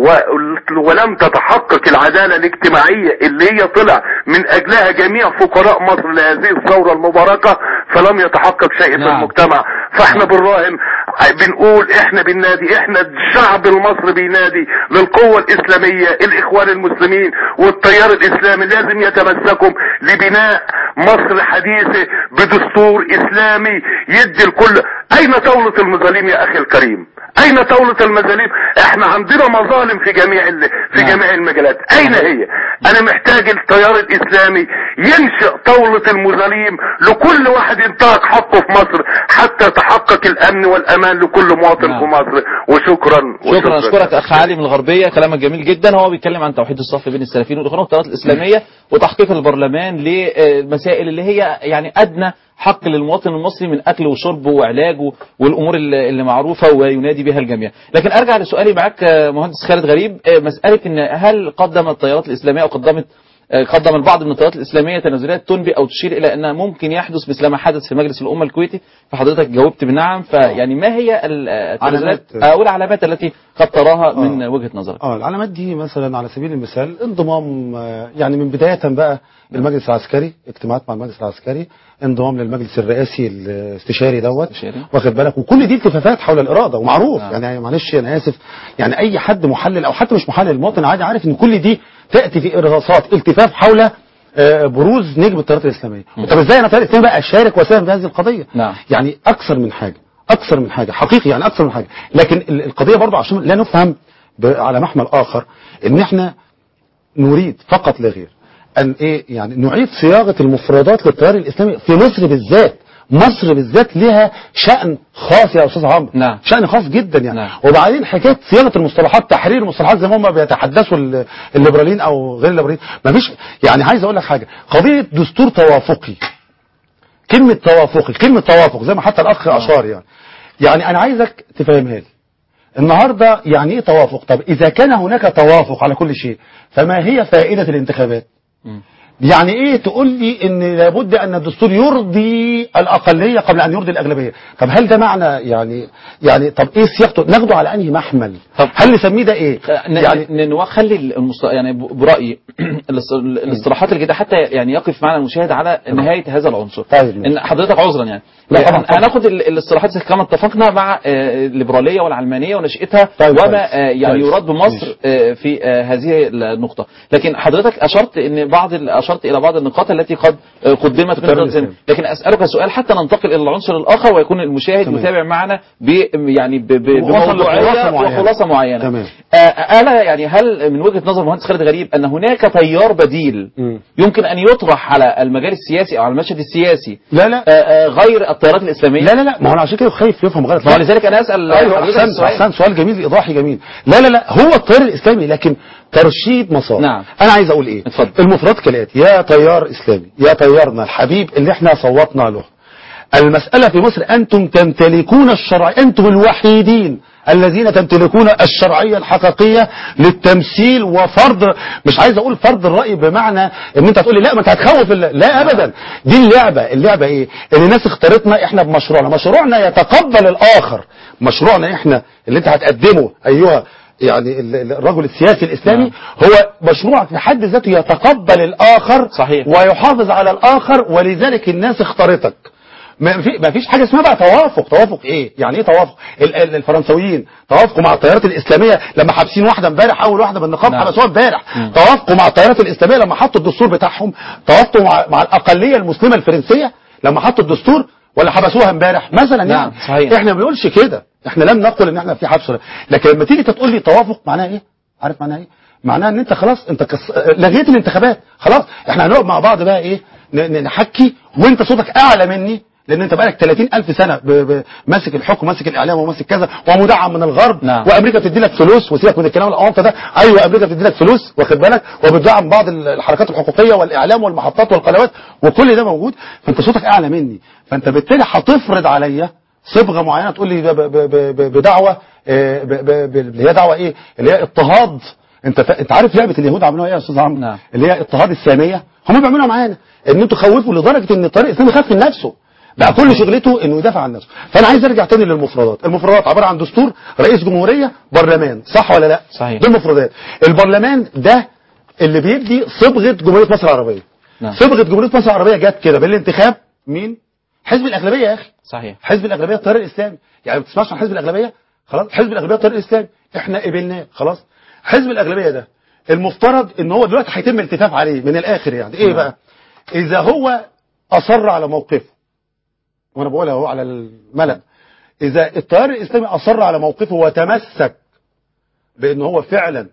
و- ولم تتحقق العداله الاجتماعيه اللي هي طلع من اجلها جميع فقراء مصر لهذه الثوره المباركه فلم يتحقق شيء في نعم. المجتمع فاحنا بنراهن بنقول احنا بننادي احنا الشعب المصري بينادي للقوة الاسلامية الاخوان المسلمين والتيار الاسلامي لازم يتمسكوا لبناء مصر حديثة بدستور اسلامي يدي الكل اين دولة المظالم يا اخي الكريم اين طاولة المظالم احنا عندنا مظالم في جميع ال... في نعم. جميع المجالات اين هي انا محتاج التيار الاسلامي ينشئ طاولة المظالم لكل واحد ينتهك حقه في مصر حتى يتحقق الامن والامان لكل مواطن نعم. في مصر وشكرا شكرا اشكرك اخ علي من الغربيه كلامك جميل جدا هو بيتكلم عن توحيد الصف بين السلفيين والاخوان والتيارات الاسلاميه وتحقيق البرلمان للمسائل اللي هي يعني ادنى حق للمواطن المصري من اكل وشرب وعلاج و- والامور اللي اللي معروفه وينادي بها الجميع لكن ارجع لسؤالي معاك آه، مهندس خالد غريب آه، مساله ان هل قدم التيارات الاسلاميه او قدمت آه، قدم البعض من التيارات الاسلاميه تنازلات تنبئ او تشير الى ان ممكن يحدث مثل ما حدث في مجلس الامه الكويتي فحضرتك جاوبت بنعم فيعني ما هي ال- آه، التنازلات علامات. او العلامات التي قد تراها من آه. وجهه نظرك اه العلامات دي مثلا على سبيل المثال انضمام آه، يعني من بداية بقى المجلس العسكري اجتماعات مع المجلس العسكري انضمام للمجلس الرئاسي الاستشاري دوت استشاري. واخد بالك وكل دي التفافات حول الإرادة ومعروف نعم. يعني معلش أنا آسف يعني أي حد محلل أو حتى مش محلل المواطن عادي عارف إن كل دي تأتي في إرهاصات التفاف حول آه، بروز نجم التيارات الإسلامية طب إزاي أنا التيار الإسلامي بقى أشارك وأساهم في هذه القضية نعم. يعني أكثر من حاجة أكثر من حاجة حقيقي يعني أكثر من حاجة لكن ال- القضية برضو عشان لا نفهم ب- على محمل آخر إن إحنا نريد فقط لا غير أن إيه يعني نعيد صياغة المفردات للتيار الإسلامي في مصر بالذات مصر بالذات لها شأن خاص يا أستاذ عمرو نعم. شأن خاص جدا يعني نعم. وبعدين حكاية صياغة المصطلحات تحرير المصطلحات زي ما هم بيتحدثوا ال- الليبراليين أو غير الليبراليين مفيش يعني عايز أقول لك حاجة قضية دستور توافقي كلمة توافقي كلمة توافق زي ما حتى الأخ أشار يعني يعني أنا عايزك تفهمها لي النهاردة يعني إيه توافق طب إذا كان هناك توافق على كل شيء فما هي فائدة الانتخابات مم. يعني ايه تقول لي ان لابد ان الدستور يرضي الاقليه قبل ان يرضي الاغلبيه طب هل ده معنى يعني يعني طب ايه صياغته ناخده على انهي محمل طب- هل نسميه ده ايه يعني يعني نخلي المست... يعني ب- برايي الاص- الاصطلاحات الجديده حتى يعني يقف معنا المشاهد على نهايه هذا العنصر طيب ماشي. ان حضرتك عذرا يعني لا طبعا، هن- طبعا. هناخد ال- الاصطلاحات زي كما اتفقنا مع آه، الليبراليه والعلمانيه ونشاتها طيب، وما كويس. آه، يعني كويس. يراد بمصر ماشي. آه، في آه، هذه النقطه لكن حضرتك اشرت ان بعض ال- اشرت الى بعض النقاط التي قد آه، قدمت من التيار قبل الإسلامي. لكن اسالك سؤال حتى ننتقل الى العنصر الاخر ويكون المشاهد تمام. يتابع معنا ب يعني ب- ب- وصل لخلاصة بموضوعيه معينة. وخلاصه معينه تمام. آه، ألا يعني هل من وجهة نظر المهندس خالد غريب أن هناك تيار بديل مم. يمكن أن يطرح على المجال السياسي أو على المشهد السياسي لا لا آه، آه، غير التيارات الإسلامية؟ لا لا لا ما هو أنا عشان كده خايف يفهم غلط ما هو لذلك أنا أسأل ايوه حضرتك احسن السؤال. احسن سؤال جميل ايضاحي جميل لا لا لا هو التيار الاسلامي لكن ترشيد مسار نعم. انا عايز اقول ايه اتفضل. المفردات كالاتي يا تيار اسلامي يا تيارنا الحبيب اللي احنا صوتنا له المسألة في مصر أنتم تمتلكون الشرع أنتم الوحيدين الذين تمتلكون الشرعية الحقيقية للتمثيل وفرض مش عايز أقول فرض الرأي بمعنى أن أنت هتقول لي لا ما أنت هتخوف ال- لا أبدا دي اللعبة اللعبة إيه إن الناس اختارتنا إحنا بمشروعنا مشروعنا يتقبل الآخر مشروعنا إحنا اللي أنت هتقدمه أيها يعني ال- ال- الرجل السياسي الإسلامي نعم. هو مشروعك في حد ذاته يتقبل الآخر صحيح. ويحافظ على الآخر ولذلك الناس اختارتك ما في ما فيش حاجه اسمها بقى توافق توافق ايه يعني ايه توافق ال- ال- الفرنسويين توافقوا مع التيارات الاسلاميه لما حابسين واحده امبارح اول واحده بالنقاب نعم. حبسوها امبارح مم. توافقوا مع التيارات الاسلاميه لما حطوا الدستور بتاعهم توافقوا مع, مع الاقليه المسلمه الفرنسيه لما حطوا الدستور ولا حبسوها امبارح مثلا نعم، يعني صحيح. احنا ما بنقولش كده احنا لم نقل ان احنا في حبس ولا- لكن لما تيجي تقول لي توافق معناها ايه عارف معناها ايه معناها ان انت خلاص انت كس... لغيت الانتخابات خلاص احنا هنقعد مع بعض بقى ايه ن- ن- نحكي وانت صوتك اعلى مني لان انت بقالك 30 الف سنه ب... ب... ماسك الحكم ماسك الاعلام وماسك كذا ومدعم من الغرب نعم. وامريكا بتدي لك فلوس وسيبك من الكلام الاونطه ده ايوه امريكا بتدي لك فلوس واخد بالك وبتدعم بعض الحركات الحقوقيه والاعلام والمحطات والقنوات وكل ده موجود فانت صوتك اعلى مني فانت بالتالي هتفرض عليا صبغه معينه تقول لي ب- ب- ب- ب- بدعوه آه، ب- ب- ب- اللي هي دعوه ايه اللي هي اضطهاد انت فا... انت عارف لعبه اليهود عملوها ايه يا استاذ عمرو نعم. اللي هي اضطهاد الساميه هم بيعملوها معانا ان انتوا خوفوا لدرجه ان الطريق الاسلامي خاف من نفسه بقى كل شغلته انه يدافع عن نفسه فانا عايز ارجع تاني للمفردات المفردات عباره عن دستور رئيس جمهوريه برلمان صح ولا لا صحيح. دي المفردات البرلمان ده اللي بيدي صبغه جمهوريه مصر العربيه نعم. صبغه جمهوريه مصر العربيه جت كده بالانتخاب مين حزب الاغلبيه يا اخي صحيح حزب الاغلبيه التيار الاسلامي يعني ما بتسمعش عن حزب الاغلبيه خلاص حزب الاغلبيه التيار الاسلامي احنا قبلناه خلاص حزب الاغلبيه ده المفترض ان هو دلوقتي هيتم التفاف عليه من الاخر يعني ايه نعم. بقى اذا هو اصر على موقفه وانا بقولها اهو على الملأ اذا التيار الاسلامي اصر على موقفه وتمسك بان هو فعلا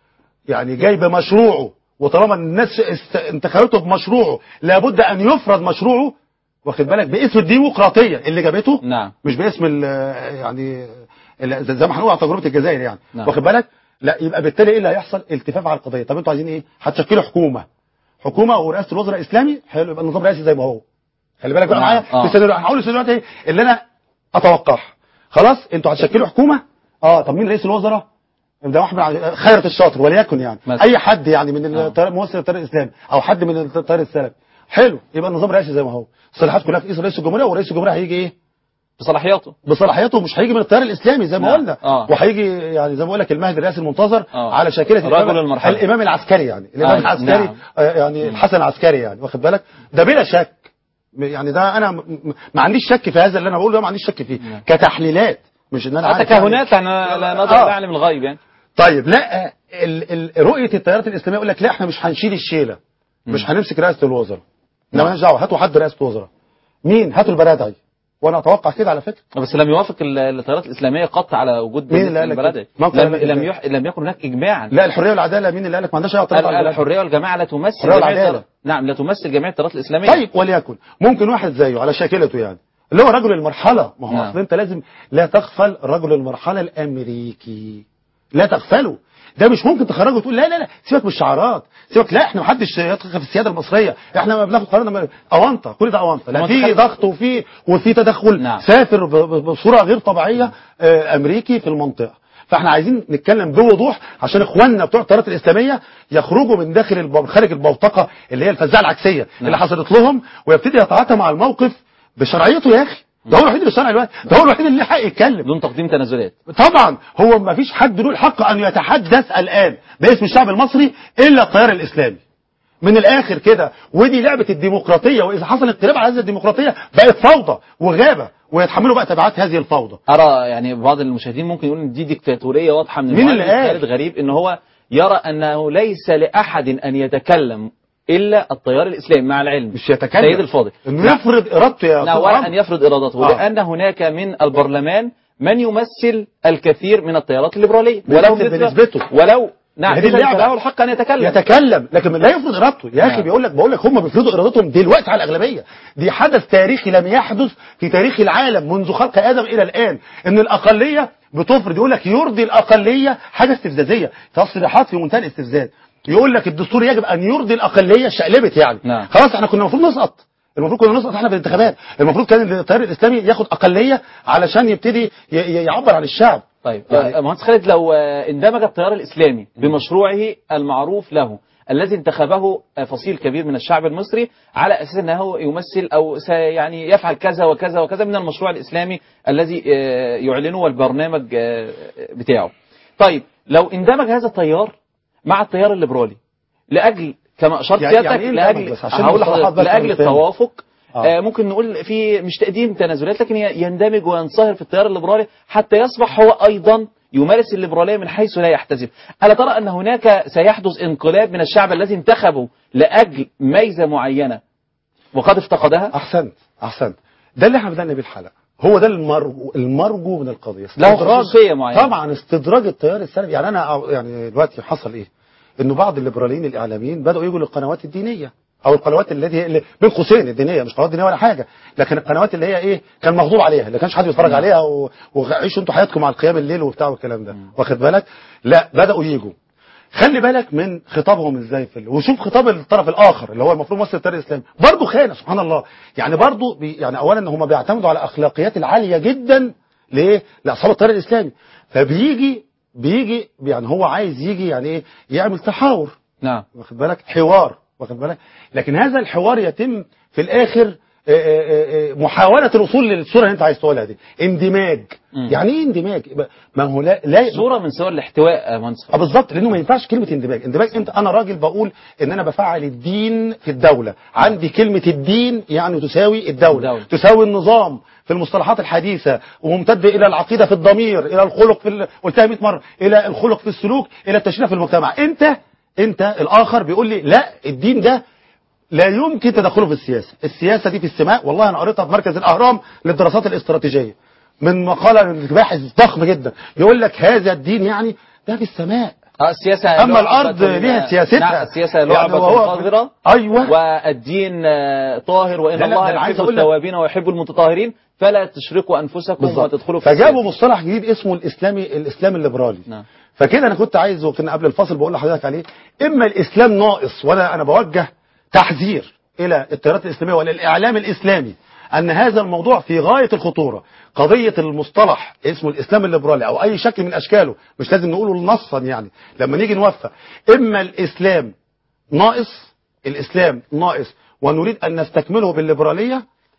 يعني جاي بمشروعه وطالما الناس است- انتخبته بمشروعه لابد ان يفرض مشروعه واخد بالك باسم الديمقراطيه اللي جابته نعم مش باسم ال يعني ال- زي ما هنقول على تجربه الجزائر يعني نعم. واخد بالك لا يبقى بالتالي ايه اللي هيحصل التفاف على القضيه طب انتوا عايزين ايه هتشكلوا حكومه حكومه ورئاسه الوزراء اسلامي حلو يبقى النظام رئاسي زي ما هو خلي بالك بقى نعم. معايا آه. في السيناريو هقول السيناريوهات ايه اللي انا اتوقعها خلاص انتوا هتشكلوا حكومه اه طب مين رئيس الوزراء ده واحد من ع- خيرة الشاطر وليكن يعني مثلا. اي حد يعني من آه. التيار- ممثل التيار الاسلامي او حد من التيار السلفي حلو يبقى النظام رئاسي زي ما هو الصلاحيات كلها في ايد رئيس الجمهوريه ورئيس الجمهوريه هيجي ايه بصلاحياته بصلاحيته مش هيجي من التيار الاسلامي زي ما نعم. قلنا آه. وهيجي يعني زي ما بقول لك المهدي الرئاسي المنتظر آه. على شاكله رجل الإمام- المرحلة. الامام العسكري يعني الامام آه، العسكري نعم. آه، يعني الحسن العسكري يعني واخد بالك ده بلا شك م- يعني ده انا م- م- ما عنديش شك في هذا اللي انا بقوله ده ما عنديش شك فيه نعم. كتحليلات مش ان انا عارف تكهنات يعني- احنا لا نظر آه. لا نعلم الغيب يعني طيب لا ال ال رؤيه التيارات الاسلاميه يقول لك لا احنا مش هنشيل الشيله مش هنمسك رئاسه الوزراء لا مالناش دعوه هاتوا حد رئاسه وزراء مين هاتوا البرادعي وانا اتوقع كده على فكره بس لم يوافق ال- التيارات الاسلاميه قط على وجود مين اللي قال لك البلدي كده؟ من قال لم لك لم, كده؟ يح... لم يكن هناك اجماعا لا الحريه والعداله مين اللي قال لك ما عندناش اي اعتراض على ال- البلد؟ الحريه والجماعه لا تمثل الحرية جميع والعدالة. التيارات- نعم لا تمثل جميع التيارات الاسلاميه طيب وليكن ممكن واحد زيه على شاكلته يعني اللي هو رجل المرحله ما هو نعم. اصل انت لازم لا تغفل رجل المرحله الامريكي لا تغفله ده مش ممكن تخرجه وتقول لا لا لا سيبك من الشعارات سيبك لا احنا ما حدش يدخل في السياده المصريه احنا ما بناخد قرارنا من- اونطه كل ده اونطه لا ما في تخلي- ضغط وفي وفي تدخل نعم. سافر ب- ب- بصوره غير طبيعيه آه، امريكي في المنطقه فاحنا عايزين نتكلم بوضوح عشان اخواننا بتوع التيارات الاسلاميه يخرجوا من داخل الب- خارج البوتقه اللي هي الفزاعه العكسيه اللي حصلت لهم ويبتدي يتعاطى مع الموقف بشرعيته يا اخي ده هو الوحيد اللي شرعي الوقت ده هو الوحيد اللي له حق يتكلم بدون تقديم تنازلات طبعا هو ما فيش حد له الحق ان يتحدث الان باسم الشعب المصري الا التيار الاسلامي من الاخر كده ودي لعبه الديمقراطيه واذا حصل انقلاب على هذه الديمقراطيه بقت فوضى وغابه ويتحملوا بقى تبعات هذه الفوضى ارى يعني بعض المشاهدين ممكن يقولوا ان دي ديكتاتوريه واضحه من مين اللي المعلم قال؟ خالد غريب ان هو يرى انه ليس لاحد ان يتكلم الا التيار الاسلامي مع العلم مش يتكلم سيد الفاضل انه نعم. يفرض ارادته يا نعم أستاذ ولا عمرو. أن يفرض إرادته آه. لأن هناك من البرلمان من يمثل الكثير من التيارات الليبرالية بنسبة- مثل- بنسبته. ولو نعم هذه إذا اللعبة. له الحق أن يتكلم يتكلم لكن لا يفرض ارادته يا اخي نعم. بيقول لك بقول لك هم بيفرضوا ارادتهم دلوقتي على الاغلبيه دي حدث تاريخي لم يحدث في تاريخ العالم منذ خلق ادم الى الان ان الاقليه بتفرض يقول لك يرضي الاقليه حاجه استفزازيه تصريحات في منتهى الاستفزاز يقول لك الدستور يجب ان يرضي الاقليه شقلبت يعني نعم. خلاص احنا كنا المفروض نسقط المفروض كنا نسقط احنا في الانتخابات المفروض كان التيار الاسلامي ياخد اقليه علشان يبتدي ي- ي- يعبر عن الشعب طيب يعني- آه، مهندس خالد لو آه، اندمج التيار الإسلامي بمشروعه المعروف له الذي انتخبه آه، فصيل كبير من الشعب المصري على أساس أنه يمثل أو سي- يعني يفعل كذا وكذا وكذا من المشروع الإسلامي الذي آه، يعلنه البرنامج آه، بتاعه طيب لو اندمج هذا التيار مع التيار الليبرالي لأجل كما أشرت يعني- سيادتك يعني إيه لأجل اندمج بس عشان هقول المصطلحات لحضرتك بس لأجل أنا فاهم. التوافق آه. آه، ممكن نقول في مش تقديم تنازلات لكن ي- يندمج وينصهر في التيار الليبرالي حتى يصبح هو ايضا يمارس الليبراليه من حيث لا يحتسب. الا ترى ان هناك سيحدث انقلاب من الشعب الذي انتخبه لاجل ميزه معينه وقد افتقدها؟ احسنت احسنت ده اللي احنا بدأنا بيه الحلقه هو ده المرجو المرجو من القضيه له استدراج- خصوصية معينة. طبعا استدراج التيار السلفي يعني انا أو- يعني دلوقتي حصل ايه انه بعض الليبراليين الاعلاميين بداوا يجوا للقنوات الدينيه او القنوات التي هي اللي بين قوسين الدينيه مش قنوات دينيه ولا حاجه لكن القنوات اللي هي ايه كان مغضوب عليها اللي كانش حد بيتفرج عليها و- وعيشوا انتوا حياتكم على القيام الليل وبتاع والكلام ده واخد بالك لا بداوا يجوا خلي بالك من خطابهم ازاي في ال... وشوف خطاب الطرف الاخر اللي هو المفروض مصر التيار الاسلامي برضه خانه سبحان الله يعني برضه بي... يعني اولا هم بيعتمدوا على اخلاقيات العاليه جدا ليه لاصحاب التيار الاسلامي فبيجي بيجي يعني هو عايز يجي يعني ايه يعمل تحاور نعم واخد بالك حوار واخد بالك لكن هذا الحوار يتم في الاخر آه، آه، آه، محاولة الوصول للصورة اللي انت عايز تقولها دي اندماج مم. يعني ايه اندماج ما هو لا, لا صوره من صور الاحتواء يا مهندس اه خالد. بالظبط لانه ما ينفعش كلمه اندماج اندماج انت انا راجل بقول ان انا بفعل الدين في الدوله عندي كلمه الدين يعني تساوي الدوله, الدولة. تساوي النظام في المصطلحات الحديثه وممتد الى العقيده في الضمير الى الخلق في ال... قلتها 100 مره الى الخلق في السلوك الى التشريع في المجتمع انت انت الاخر بيقول لي لا الدين ده لا يمكن تدخله في السياسه السياسه دي في السماء والله انا قريتها في مركز الاهرام للدراسات الاستراتيجيه من مقاله من باحث ضخم جدا يقول لك هذا الدين يعني ده في السماء اه السياسة اما لعبة الارض ليها سياستها نعم السياسة يعني لعبة وهو- قذرة ايوه والدين آه، طاهر وإن لا، لا، الله ده أنا عايز يحب أقول لك- التوابين ويحب المتطهرين فلا تشركوا أنفسكم بالظبط وتدخلوا في فجابوا السلم. مصطلح جديد اسمه الاسلامي الاسلام الليبرالي نعم. فكده انا كنت عايز وكنا قبل الفاصل بقول لحضرتك عليه اما الاسلام ناقص وانا انا بوجه تحذير الى التيارات الاسلاميه ولا الاعلام الاسلامي ان هذا الموضوع في غايه الخطوره قضيه المصطلح اسمه الاسلام الليبرالي او اي شكل من اشكاله مش لازم نقوله نصا يعني لما نيجي نوفق اما الاسلام ناقص الاسلام ناقص ونريد ان نستكمله بالليبراليه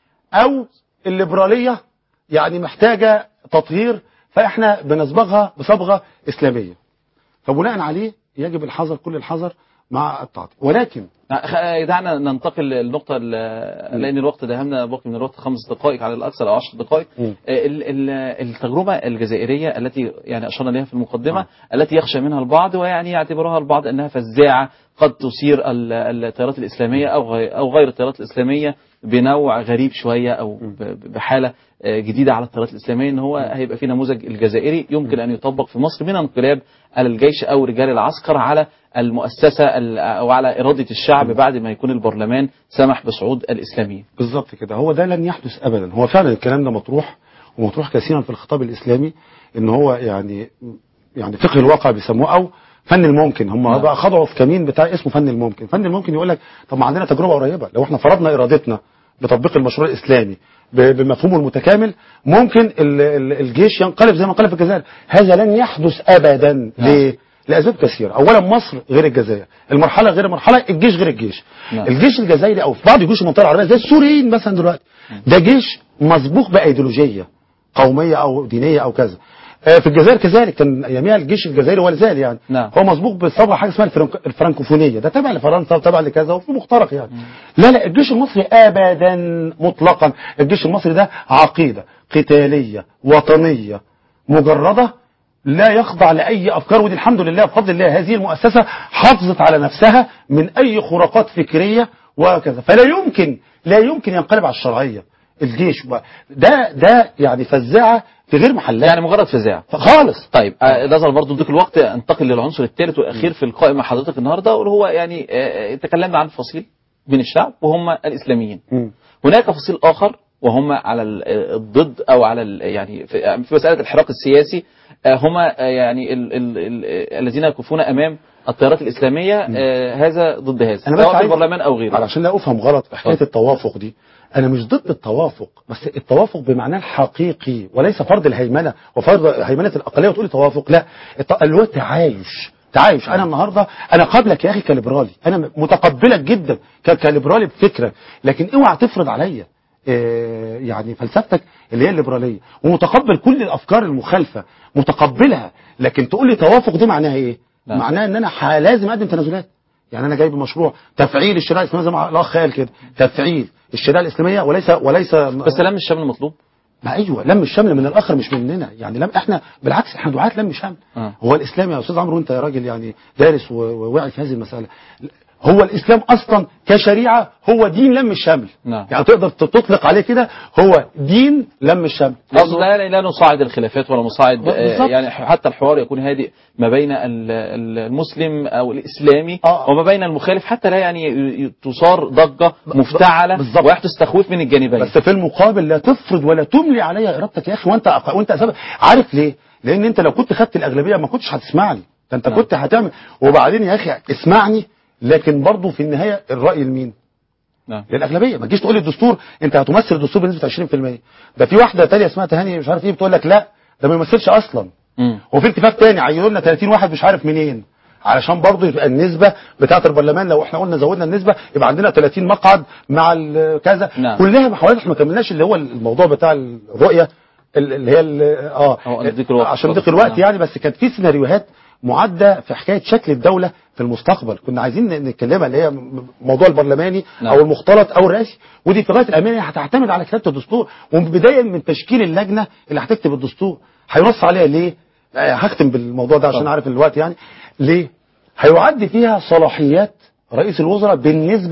او الليبراليه يعني محتاجه تطهير فاحنا بنصبغها بصبغه اسلاميه فبناء عليه يجب الحذر كل الحذر مع التعاطي ولكن خ- دعنا ننتقل للنقطة ال- لأن الوقت دهمنا باقي من الوقت خمس دقائق على الأكثر أو عشر دقائق مم. ال- ال- التجربة الجزائرية التي يعني أشرنا إليها في المقدمة آه. التي يخشى منها البعض ويعني يعتبرها البعض أنها فزاعة قد تثير ال- التيارات الإسلامية أو غي- أو غير التيارات الإسلامية بنوع غريب شوية أو ب- بحالة آه، جديدة على التيارات الإسلامية إن هو هيبقى في نموذج الجزائري يمكن أن يطبق في مصر من انقلاب على الجيش أو رجال العسكر على المؤسسة ال- أو على إرادة الشعب بعد ما يكون البرلمان سمح بصعود الإسلاميين بالظبط كده هو ده لن يحدث ابدا هو فعلا الكلام ده مطروح ومطروح كثيرا في الخطاب الاسلامي ان هو يعني يعني فقه الواقع بيسموه او فن الممكن هم نعم. بقى خضعوا في كمين بتاع اسمه فن الممكن فن الممكن يقول لك طب ما عندنا تجربه قريبه لو احنا فرضنا ارادتنا بتطبيق المشروع الاسلامي ب- بمفهومه المتكامل ممكن ال- ال- الجيش ينقلب زي ما انقلب في الجزائر هذا لن يحدث ابدا نعم. ليه لاسباب كثيره اولا مصر غير الجزائر المرحله غير المرحله الجيش غير الجيش نعم. الجيش الجزائري او في بعض جيوش المنطقه العربيه زي السوريين مثلا دلوقتي ده جيش مسبوق بايديولوجيه قوميه او دينيه او كذا آه، في الجزائر كذلك كان اياميها الجيش الجزائري ولا زال يعني نعم. هو مسبوق بصبغه حاجه اسمها الفرنك- الفرنكوفونيه ده تابع لفرنسا وتابع لكذا وفي مخترق يعني لا لا الجيش المصري ابدا مطلقا الجيش المصري ده عقيده قتاليه وطنيه مجرده لا يخضع لاي افكار ودي الحمد لله بفضل الله هذه المؤسسه حافظت على نفسها من اي خرافات فكريه وكذا فلا يمكن لا يمكن ينقلب على الشرعيه الجيش بقى. ده ده يعني فزاعه في غير محلها يعني مجرد فزاعة خالص طيب آه، نظرا برضو ضيق الوقت انتقل للعنصر الثالث والاخير في القائمه حضرتك النهارده وهو يعني آه، تكلمنا عن فصيل بين الشعب وهم الاسلاميين مم. هناك فصيل اخر وهم على ال- الضد او على ال- يعني في في مساله الحراك السياسي آه، هم آه، يعني ال ال ال الذين يقفون امام التيارات الاسلاميه آه، هذا ضد هذا انا بس سواء في عايز البرلمان او غيره علشان لا افهم غلط في حكايه اتفضل. التوافق دي انا مش ضد التوافق بس التوافق بمعناه الحقيقي وليس فرض الهيمنه وفرض هيمنه الاقليه وتقولي توافق لا الت- اللي هو التعايش تعايش انا النهارده انا قابلك يا اخي كليبرالي انا متقبلك جدا ك- كليبرالي بفكره لكن اوعى تفرض عليا آه، يعني فلسفتك اللي هي الليبراليه ومتقبل كل الافكار المخالفه متقبلها لكن تقول لي توافق دي معناها ايه نعم. معناها ان انا ح- لازم اقدم تنازلات يعني انا جايب مشروع تفعيل الشريعه الاسلاميه زي ما الاخ قال كده تفعيل الشريعه الاسلاميه وليس وليس بس لم الشمل مطلوب ما ايوه لم الشمل من الاخر مش مننا يعني لم احنا بالعكس احنا دعاة لم شمل آه. هو الاسلام يا استاذ عمرو انت يا راجل يعني دارس و- وواعي في هذه المساله هو الاسلام اصلا كشريعه هو دين لم الشمل نعم. يعني تقدر تطلق عليه كده هو دين لم الشمل اقصد لا لا نصاعد الخلافات ولا نصاعد آه، بالظبط. يعني حتى الحوار يكون هادئ ما بين ال- ال- المسلم او الاسلامي آه. وما بين المخالف حتى لا يعني ي- ي- تصار ضجه مفتعله بالظبط. ويحدث تخويف من الجانبين بس في المقابل لا تفرض ولا تملي عليا ارادتك يا اخي وانت أق... وانت أسبب. عارف ليه؟ لان انت لو كنت خدت الاغلبيه ما كنتش هتسمعني ده انت نعم. كنت هتعمل وبعدين يا اخي اسمعني لكن برضه في النهايه الراي لمين؟ نعم. للاغلبيه ما تجيش تقول لي الدستور انت هتمثل الدستور بنسبه 20% ده في واحده تانية اسمها تهاني مش عارف ايه بتقول لك لا ده ما يمثلش اصلا مم. وفي اتفاق تاني عينوا لنا 30 واحد مش عارف منين علشان برضه يبقى النسبه بتاعه البرلمان لو احنا قلنا زودنا النسبه يبقى عندنا 30 مقعد مع ال- كذا نعم. كلها محاولات احنا ما كملناش اللي هو الموضوع بتاع الرؤيه ال- اللي هي ال- اه هو ضيق الوقت. عشان ضيق الوقت نعم. يعني بس كانت في سيناريوهات معده في حكايه شكل الدوله في المستقبل كنا عايزين نتكلمها اللي هي م- موضوع البرلماني نعم. او المختلط او الرئاسي ودي في غايه الامانه هتعتمد على كتابه الدستور وبدايه من تشكيل اللجنه اللي هتكتب الدستور هينص عليها ليه؟ آه، هختم بالموضوع ده عشان طبعا. عارف الوقت يعني ليه؟ هيعد فيها صلاحيات رئيس الوزراء بالنسبه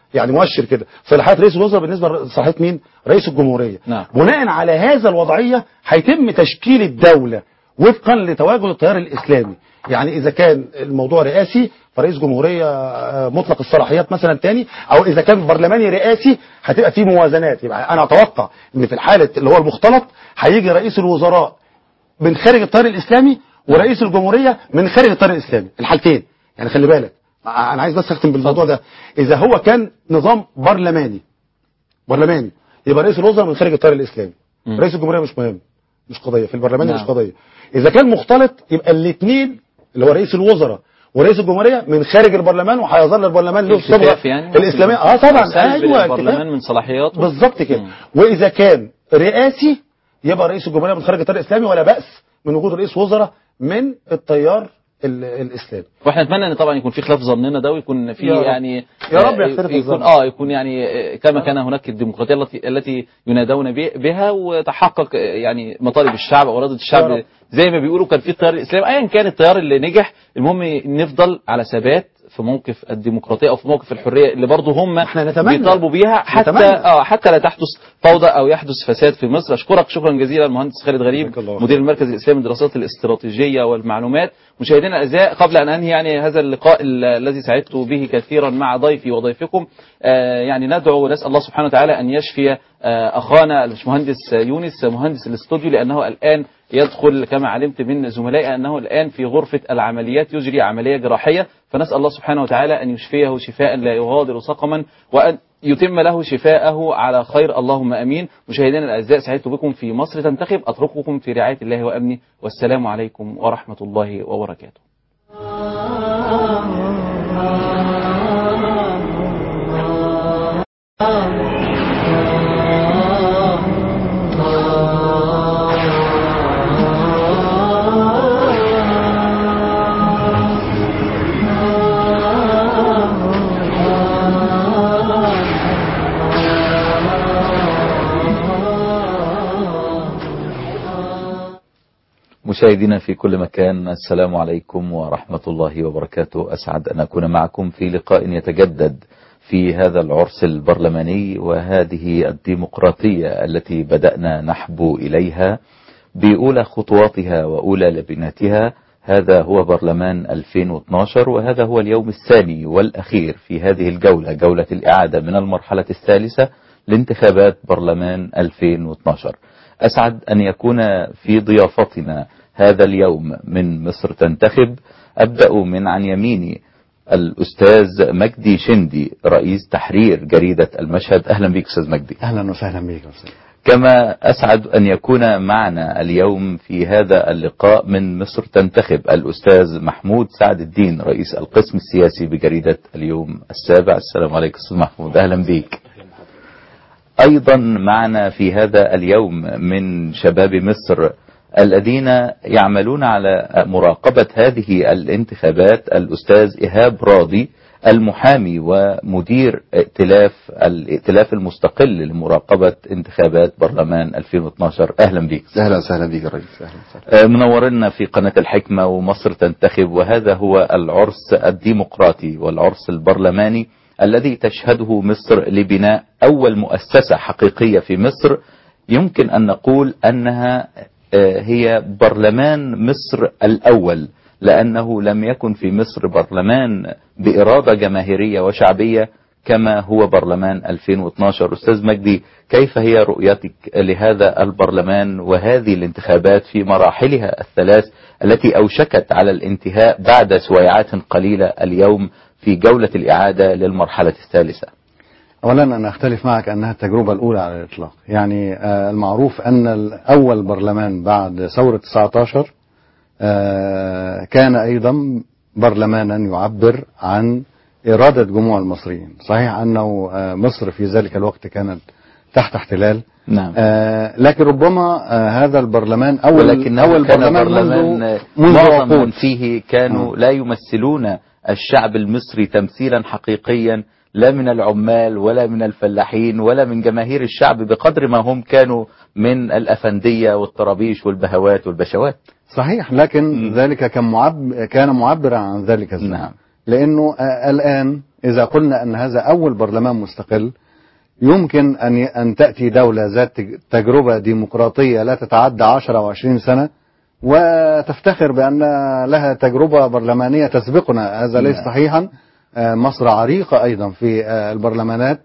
يعني مؤشر كده صلاحيات رئيس الوزراء بالنسبه لصلاحيات مين رئيس الجمهوريه نعم. بناء على هذا الوضعيه هيتم تشكيل الدوله وفقا لتواجد التيار الاسلامي يعني اذا كان الموضوع رئاسي فرئيس جمهوريه آه، مطلق الصلاحيات مثلا تاني او اذا كان برلماني رئاسي هتبقى في موازنات يبقى انا اتوقع ان في الحاله اللي هو المختلط هيجي رئيس الوزراء من خارج التيار الاسلامي ورئيس الجمهوريه من خارج التيار الاسلامي الحالتين يعني خلي بالك انا عايز بس اختم بالموضوع ده اذا هو كان نظام برلماني برلماني يبقى رئيس الوزراء من خارج التيار الاسلامي مم. رئيس الجمهوريه مش مهم مش قضيه في البرلمان نعم. مش قضيه اذا كان مختلط يبقى الاثنين اللي هو رئيس الوزراء ورئيس الجمهوريه من خارج البرلمان وهيظل البرلمان له الصبغه الكتاف يعني الاسلاميه اه طبعا سلب ايوه البرلمان الكتاف. من صلاحياته بالظبط كده مم. واذا كان رئاسي يبقى رئيس الجمهوريه من خارج التيار الاسلامي ولا باس من وجود رئيس وزراء من التيار ال- الاسلامي واحنا نتمنى ان طبعا يكون في خلاف ظننا ده ويكون في يا رب. يعني يا رب آه، يختلف يكون الظن. اه يكون يعني آه، كما كان هناك الديمقراطيه التي التي ينادون بي- بها وتحقق آه، يعني مطالب الشعب او اراده يا الشعب رب. زي ما بيقولوا كان في التيار الاسلامي ايا كان التيار اللي نجح المهم نفضل على ثبات في موقف الديمقراطيه او في موقف الحريه اللي برضه هم احنا نتمنى. بيطالبوا بيها حتى نتمنى. اه حتى لا تحدث فوضى او يحدث فساد في مصر اشكرك شكرا جزيلا المهندس خالد غريب جزاك الله مدير المركز الاسلامي للدراسات الاستراتيجيه والمعلومات مشاهدينا الاعزاء قبل ان انهي يعني هذا اللقاء ال- الذي سعدت به كثيرا مع ضيفي وضيفكم آه، يعني ندعو ونسال الله سبحانه وتعالى ان يشفي آه، اخانا الباشمهندس يونس مهندس الاستوديو لانه الان يدخل كما علمت من زملائي انه الان في غرفه العمليات يجري عمليه جراحيه فنسال الله سبحانه وتعالى ان يشفيه شفاء لا يغادر سقما وان يتم له شفاءه على خير اللهم امين مشاهدينا الاعزاء سعدت بكم في مصر تنتخب اترككم في رعايه الله وامنه والسلام عليكم ورحمه الله وبركاته مشاهدينا في كل مكان السلام عليكم ورحمة الله وبركاته أسعد أن أكون معكم في لقاء يتجدد في هذا العرس البرلماني وهذه الديمقراطية التي بدأنا نحبو إليها بأولى خطواتها وأولى لبناتها هذا هو برلمان 2012 وهذا هو اليوم الثاني والأخير في هذه الجولة جولة الإعادة من المرحلة الثالثة لانتخابات برلمان 2012 أسعد أن يكون في ضيافتنا هذا اليوم من مصر تنتخب أبدأ من عن يميني الأستاذ مجدي شندي رئيس تحرير جريدة المشهد أهلا بك أستاذ مجدي اهلا وسهلا بيك يا أستاذ. كما أسعد أن يكون معنا اليوم في هذا اللقاء من مصر تنتخب الأستاذ محمود سعد الدين رئيس القسم السياسي بجريدة اليوم السابع السلام عليكم أستاذ محمود أهلا بك أيضا معنا في هذا اليوم من شباب مصر الذين يعملون على مراقبة هذه الانتخابات الأستاذ إيهاب راضي المحامي ومدير ائتلاف الائتلاف المستقل لمراقبة انتخابات برلمان 2012 أهلا بك اهلا وسهلا بك يا ريس اهلا وسهلا آه، منورنا في قناة الحكمة ومصر تنتخب وهذا هو العرس الديمقراطي والعرس البرلماني الذي تشهده مصر لبناء أول مؤسسة حقيقية في مصر يمكن أن نقول أنها آه، هي برلمان مصر الأول لأنه لم يكن في مصر برلمان بإرادة جماهيرية وشعبية كما هو برلمان 2012 أستاذ مجدي كيف هي رؤيتك لهذا البرلمان وهذه الانتخابات في مراحلها الثلاث التي أوشكت على الانتهاء بعد سويعات قليلة اليوم في جولة الإعادة للمرحلة الثالثة اولا انا اختلف معك انها التجربه الاولى على الاطلاق يعني آه، المعروف ان الاول برلمان بعد ثوره 19 آه، كان ايضا برلمانا يعبر عن اراده جموع المصريين صحيح انه آه، مصر في ذلك الوقت كانت تحت احتلال نعم آه، لكن ربما آه، هذا البرلمان اول ولكنه اول كان برلمان برلمان منذ منذ معظم من عقود فيه كانوا لا يمثلون الشعب المصري تمثيلا حقيقيا لا من العمال ولا من الفلاحين ولا من جماهير الشعب بقدر ما هم كانوا من الأفندية والطرابيش والبهوات والبشوات صحيح لكن مم. ذلك كان معب... كان معبرا عن ذلك الزمن نعم. لأنه آه، الآن إذا قلنا أن هذا أول برلمان مستقل يمكن أن أن تأتي دولة ذات تج- تجربة ديمقراطية لا تتعدى 10 أو 20 سنة وتفتخر بأن لها تجربة برلمانية تسبقنا هذا ليس نعم. صحيحا آه، مصر عريقة أيضا في آه، البرلمانات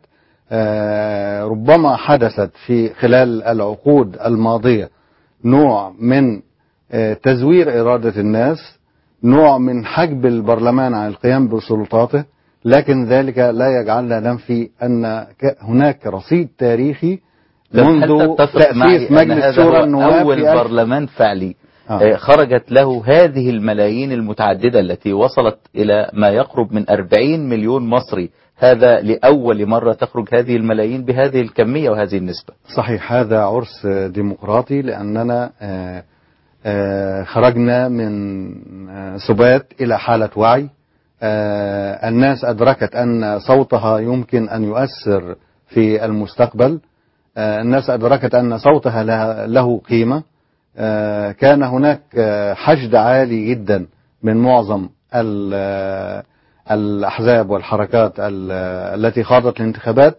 آه، ربما حدثت في خلال العقود الماضية نوع من آه، تزوير إرادة الناس نوع من حجب البرلمان عن القيام بسلطاته لكن ذلك لا يجعلنا ننفي أن ك- هناك رصيد تاريخي طب هل منذ تتفق معي تأسيس أن مجلس هذا شورى هو النواب أول في ألف- برلمان فعلي آه. آه، خرجت له هذه الملايين المتعددة التي وصلت إلى ما يقرب من 40 مليون مصري هذا لأول مرة تخرج هذه الملايين بهذه الكمية وهذه النسبة صحيح هذا عرس ديمقراطي لأننا آه، آه، خرجنا من آه، سبات إلى حالة وعي آه، الناس أدركت أن صوتها يمكن أن يؤثر في المستقبل آه، الناس أدركت أن صوتها لها- له قيمة آه، كان هناك آه، حشد عالي جدا من معظم ال- آه، الأحزاب والحركات ال- آه، التي خاضت الانتخابات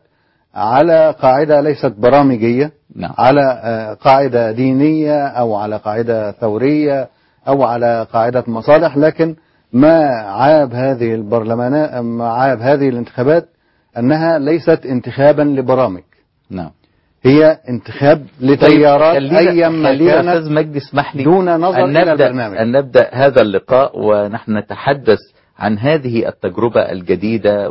على قاعدة ليست برامجية نعم على آه، قاعدة دينية أو على قاعدة ثورية أو على قاعدة مصالح لكن ما عاب هذه البرلمانات ما عاب هذه الانتخابات أنها ليست انتخابا لبرامج نعم هي انتخاب لتيارات خلينا- أيا ما خلينا كانت أستاذ مجدي اسمح لي دون نظر أن إلى نبدأ, البرنامج أن نبدأ هذا اللقاء ونحن نتحدث عن هذه التجربة الجديدة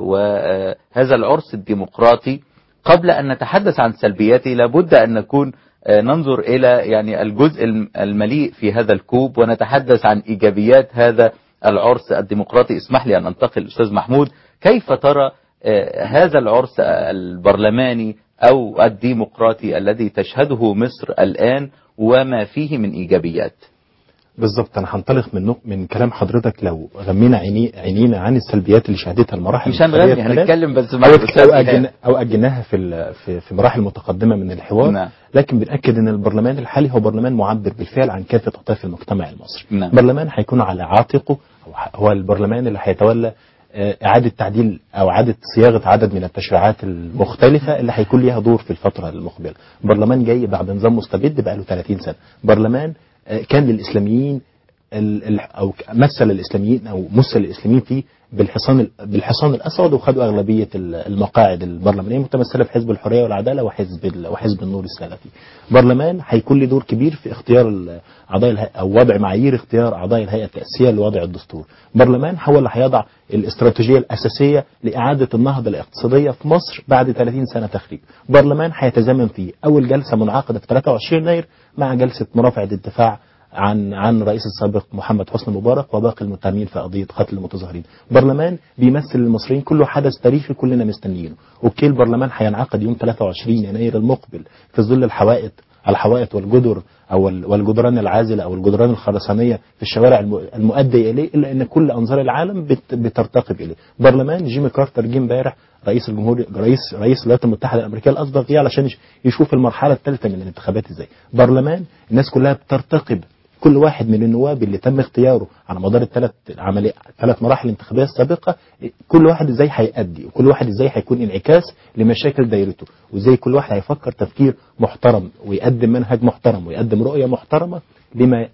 وهذا العرس الديمقراطي قبل أن نتحدث عن سلبياته لابد أن نكون آه، ننظر إلى يعني الجزء الم- المليء في هذا الكوب ونتحدث عن إيجابيات هذا العرس الديمقراطي اسمح لي أن أنتقل أستاذ محمود كيف ترى آه، هذا العرس البرلماني أو الديمقراطي الذي تشهده مصر الآن وما فيه من إيجابيات بالظبط انا هنطلق من نق- من كلام حضرتك لو غمينا عيني عينينا عن السلبيات اللي شهدتها المراحل مش هنغني الانتقالية الثلاث، هنتكلم بس مع او الأستاذ او, إيهاب. أجن أو اجلناها في ال- في في مراحل متقدمه من الحوار نعم. لكن بنأكد ان البرلمان الحالي هو برلمان معبر بالفعل عن كافه اطياف المجتمع المصري نعم. برلمان هيكون على عاتقه هو- هو البرلمان اللي هيتولى آه، إعادة تعديل أو إعادة صياغة عدد من التشريعات المختلفة اللي هيكون ليها دور في الفترة المقبلة. برلمان جاي بعد نظام مستبد بقى له 30 سنة. برلمان آه، كان للإسلاميين ال- ال- او ك- مثل الاسلاميين او مثل الاسلاميين فيه بالحصان ال- بالحصان الاسود وخدوا اغلبيه ال- المقاعد البرلمانيه متمثله في حزب الحريه والعداله وحزب ال- وحزب النور السلفي. برلمان هيكون له دور كبير في اختيار ال- اعضاء الهيئه او وضع معايير اختيار اعضاء الهيئه التاسيسيه لوضع الدستور. برلمان هو اللي هيضع الاستراتيجيه الاساسيه لاعاده النهضه الاقتصاديه في مصر بعد 30 سنه تخريب. برلمان هيتزامن فيه اول جلسه منعقده في 23 يناير مع جلسه مرافعه الدفاع عن عن الرئيس السابق محمد حسني مبارك وباقي المتهمين في قضيه قتل المتظاهرين. برلمان بيمثل المصريين كله حدث تاريخي كلنا مستنيينه. اوكي البرلمان هينعقد يوم 23 يناير المقبل في ظل الحوائط الحوائط والجدر او ال- والجدران العازله او الجدران الخرسانيه في الشوارع الم- المؤديه اليه الا ان كل انظار العالم بت- بترتقب اليه. برلمان جيمي كارتر جه امبارح رئيس الجمهوريه رئيس رئيس الولايات المتحده الامريكيه الاسبق جه علشان يش- يشوف المرحله الثالثه من الانتخابات ازاي. برلمان الناس كلها بترتقب كل واحد من النواب اللي تم اختياره على مدار الثلاث عملي ثلاث مراحل الانتخابيه السابقه كل واحد ازاي هيأدي وكل واحد ازاي هيكون انعكاس لمشاكل دايرته وازاي كل واحد هيفكر تفكير محترم ويقدم منهج محترم ويقدم رؤيه محترمه لما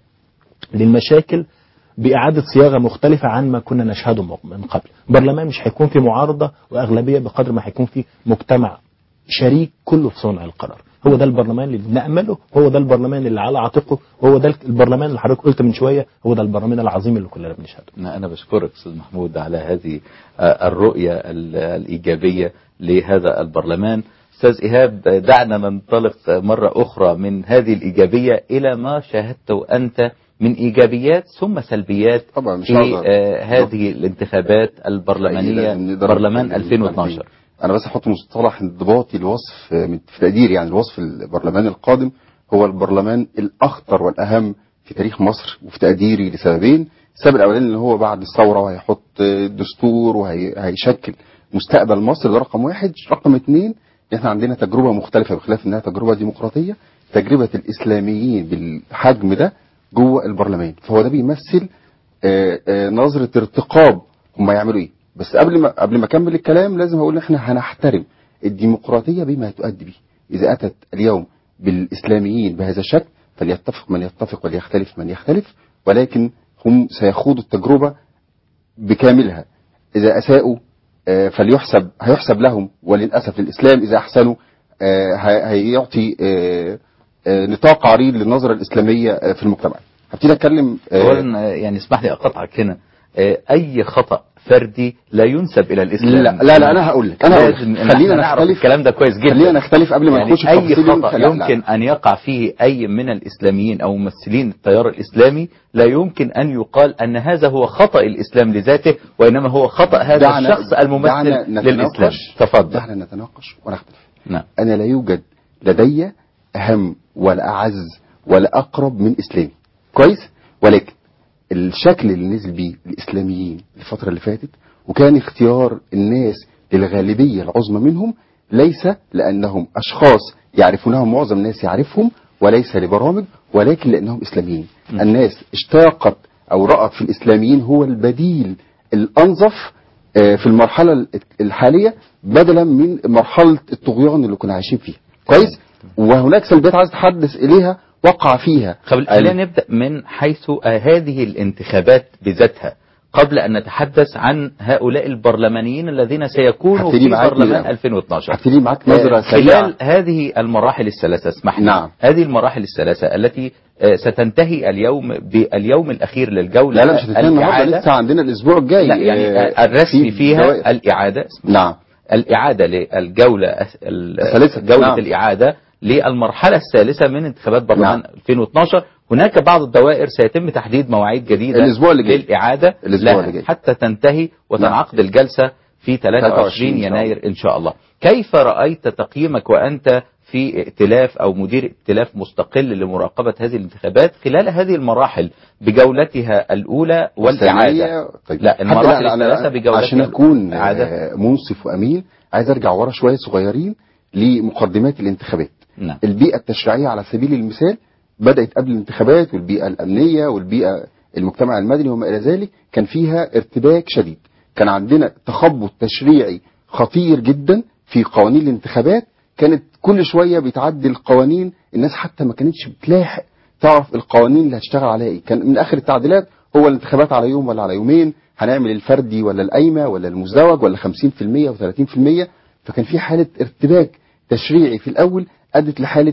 للمشاكل بإعادة صياغة مختلفة عن ما كنا نشهده م- من قبل برلمان مش هيكون في معارضة وأغلبية بقدر ما هيكون في مجتمع شريك كله في صنع القرار هو ده البرلمان اللي نأمله هو ده البرلمان اللي على عاتقه هو ده البرلمان اللي حضرتك قلت من شوية هو ده البرلمان العظيم اللي كلنا بنشهده أنا بشكرك أستاذ محمود على هذه آه، الرؤية ال- الإيجابية لهذا البرلمان أستاذ إيهاب آه، دعنا ننطلق آه، مرة أخرى من هذه الإيجابية إلى ما شاهدته أنت من إيجابيات ثم سلبيات طبعا مش في هقدر. آه، هذه الانتخابات البرلمانية لازم نقدر برلمان نتكلم 2012 انا بس احط مصطلح انضباطي لوصف في تقديري يعني الوصف البرلمان القادم هو البرلمان الاخطر والاهم في تاريخ مصر وفي تقديري لسببين السبب الاولاني ان هو بعد الثوره وهيحط دستور وهيشكل مستقبل مصر ده رقم واحد رقم اتنين احنا عندنا تجربه مختلفه بخلاف انها تجربه ديمقراطيه تجربه الاسلاميين بالحجم ده جوه البرلمان فهو ده بيمثل آه، آه، نظره ارتقاب هم يعملوا ايه بس قبل ما قبل ما اكمل الكلام لازم اقول احنا هنحترم الديمقراطيه بما تؤدي به اذا اتت اليوم بالاسلاميين بهذا الشكل فليتفق من يتفق وليختلف من يختلف ولكن هم سيخوضوا التجربه بكاملها اذا اساءوا آه، فليحسب هيحسب لهم وللاسف الاسلام اذا احسنوا آه، هي- هيعطي آه، آه، نطاق عريض للنظره الاسلاميه آه، في المجتمع هبتدي اتكلم آه، اولا آه، يعني اسمح لي اقطعك هنا آه، اي خطا فردي لا ينسب الى الاسلام لا لا, لا انا هقول لك انا هقول لازم لك إن خلينا إحنا نعرف نختلف الكلام ده كويس جدا خلينا نختلف قبل ما يعني نخش في اي تفاصيل خطا لا، لا. يمكن ان يقع فيه اي من الاسلاميين او ممثلين التيار الاسلامي لا يمكن ان يقال ان هذا هو خطا الاسلام لذاته وانما هو خطا هذا دعنا- الشخص الممثل دعنا للاسلام نتناقش تفضل دعنا نتناقش ونختلف نعم انا لا يوجد لدي اهم ولا اعز ولا اقرب من اسلامي كويس ولكن الشكل اللي نزل بيه الاسلاميين الفتره اللي فاتت وكان اختيار الناس للغالبيه العظمى منهم ليس لانهم اشخاص يعرفونهم معظم الناس يعرفهم وليس لبرامج ولكن لانهم اسلاميين الناس اشتاقت او رات في الاسلاميين هو البديل الانظف آه، في المرحله الحاليه بدلا من مرحله الطغيان اللي كنا عايشين فيها كويس وهناك سلبيات عايز اتحدث اليها وقع فيها خل- خلينا نبدا من حيث آه، هذه الانتخابات بذاتها قبل ان نتحدث عن هؤلاء البرلمانيين الذين سيكونوا هبتدي في معاك من برلمان الأول. 2012 هبتدي معاك نظره آه، سريعه خلال هذه المراحل الثلاثة اسمح لي نعم. هذه المراحل الثلاثة التي آه، ستنتهي اليوم باليوم الأخير للجولة لا لا مش هتنتهي النهارده الإعادة لسه عندنا الاسبوع الجاي لا يعني آه، آه، الرسمي في فيها دوائر. الإعادة نعم الإعادة للجولة ال- الثالثة، جولة نعم. الإعادة للمرحلة الثالثة من انتخابات برلمان نعم. 2012 هناك بعض الدوائر سيتم تحديد مواعيد جديدة الأسبوع اللي جاي. للإعادة الأسبوع لها اللي جاي. حتى تنتهي وتنعقد الجلسة في 23 23 إن شاء الله. يناير إن شاء الله كيف رأيت تقييمك وأنت في ائتلاف أو مدير ائتلاف مستقل لمراقبة هذه الانتخابات خلال هذه المراحل بجولتها الأولى والإعادة والثانية- طيب. لا حتى المراحل لا، أنا- الثلاثة بجولتها عشان اكون الإعادة آه، منصف وامين عايز ارجع ورا شويه صغيرين لمقدمات الانتخابات نعم البيئه التشريعيه على سبيل المثال بدات قبل الانتخابات والبيئه الامنيه والبيئه المجتمع المدني وما الى ذلك كان فيها ارتباك شديد كان عندنا تخبط تشريعي خطير جدا في قوانين الانتخابات كانت كل شويه بيتعدل قوانين الناس حتى ما كانتش بتلاحق تعرف القوانين اللي هتشتغل عليها ايه كان من اخر التعديلات هو الانتخابات على يوم ولا على يومين هنعمل الفردي ولا القايمه ولا المزدوج ولا 50% و30% فكان في حاله ارتباك تشريعي في الاول ادت لحاله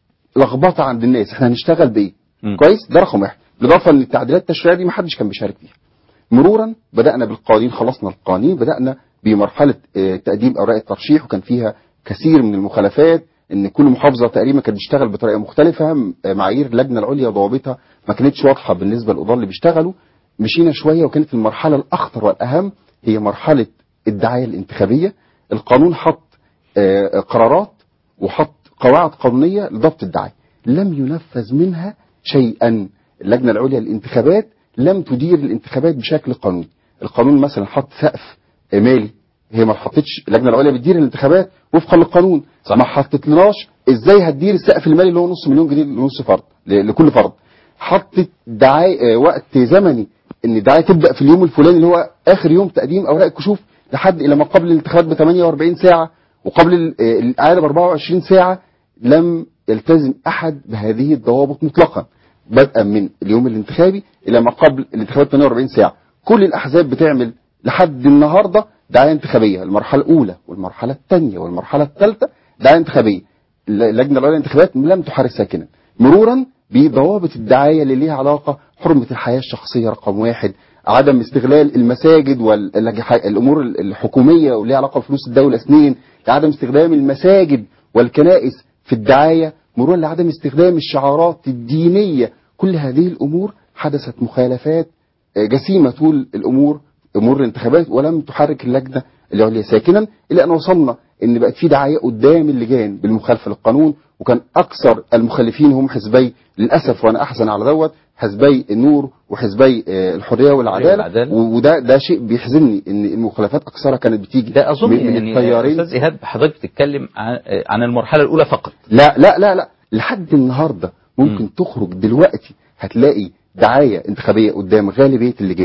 لخبطه عند الناس احنا هنشتغل بايه مم. كويس ده رقم واحد بالاضافه ان التعديلات التشريعيه دي ما حدش كان بيشارك فيها مرورا بدانا بالقوانين خلصنا القوانين بدانا بمرحله آه، تقديم اوراق الترشيح وكان فيها كثير من المخالفات ان كل محافظه تقريبا كانت بتشتغل بطريقه مختلفه م- آه، معايير اللجنه العليا وضوابطها ما كانتش واضحه بالنسبه للقضاه اللي بيشتغلوا مشينا شويه وكانت المرحله الاخطر والاهم هي مرحله الدعايه الانتخابيه القانون حط آه، قرارات وحط قواعد قانونيه لضبط الدعايه لم ينفذ منها شيئا اللجنه العليا للانتخابات لم تدير الانتخابات بشكل قانوني القانون مثلا حط سقف مالي هي ما حطتش اللجنه العليا بتدير الانتخابات وفقا للقانون صح. ما حطتلناش ازاي هتدير السقف المالي اللي هو نص مليون جنيه لنص فرد ل- لكل فرد حطت دعاية آه، وقت زمني ان الدعايه تبدا في اليوم الفلاني اللي هو اخر يوم تقديم اوراق الكشوف لحد الى ما قبل الانتخابات ب 48 ساعه وقبل ال- آه، الاعاده ب 24 ساعه لم يلتزم احد بهذه الضوابط مطلقا بدءا من اليوم الانتخابي الى ما قبل الانتخابات 48 ساعه كل الاحزاب بتعمل لحد النهارده دعايه انتخابيه المرحله الاولى والمرحله الثانيه والمرحله الثالثه دعايه انتخابيه اللجنه العليا للانتخابات لم تحرك ساكنا مرورا بضوابط الدعايه اللي ليها علاقه حرمه الحياه الشخصيه رقم واحد عدم استغلال المساجد والامور الحكوميه واللي ليها علاقه بفلوس الدوله اثنين عدم استخدام المساجد والكنائس في الدعايه مرورا لعدم استخدام الشعارات الدينيه كل هذه الامور حدثت مخالفات آه، جسيمه طول الامور امور الانتخابات ولم تحرك اللجنه العليا ساكنا الى ان وصلنا ان بقت في دعايه قدام اللجان بالمخالفه للقانون وكان اكثر المخالفين هم حزبي للاسف وانا احزن على دوت حزبي النور وحزبي آه، الحريه والعداله والعدالة. و- وده ده شيء بيحزنني ان المخالفات اكثرها كانت بتيجي ده أظن من, من يعني التيارين أستاذ إيهاب حضرتك بتتكلم عن, عن المرحلة الأولى فقط لا لا لا لا لحد النهارده ممكن مم. تخرج دلوقتي هتلاقي دعايه انتخابيه قدام غالبيه اللجان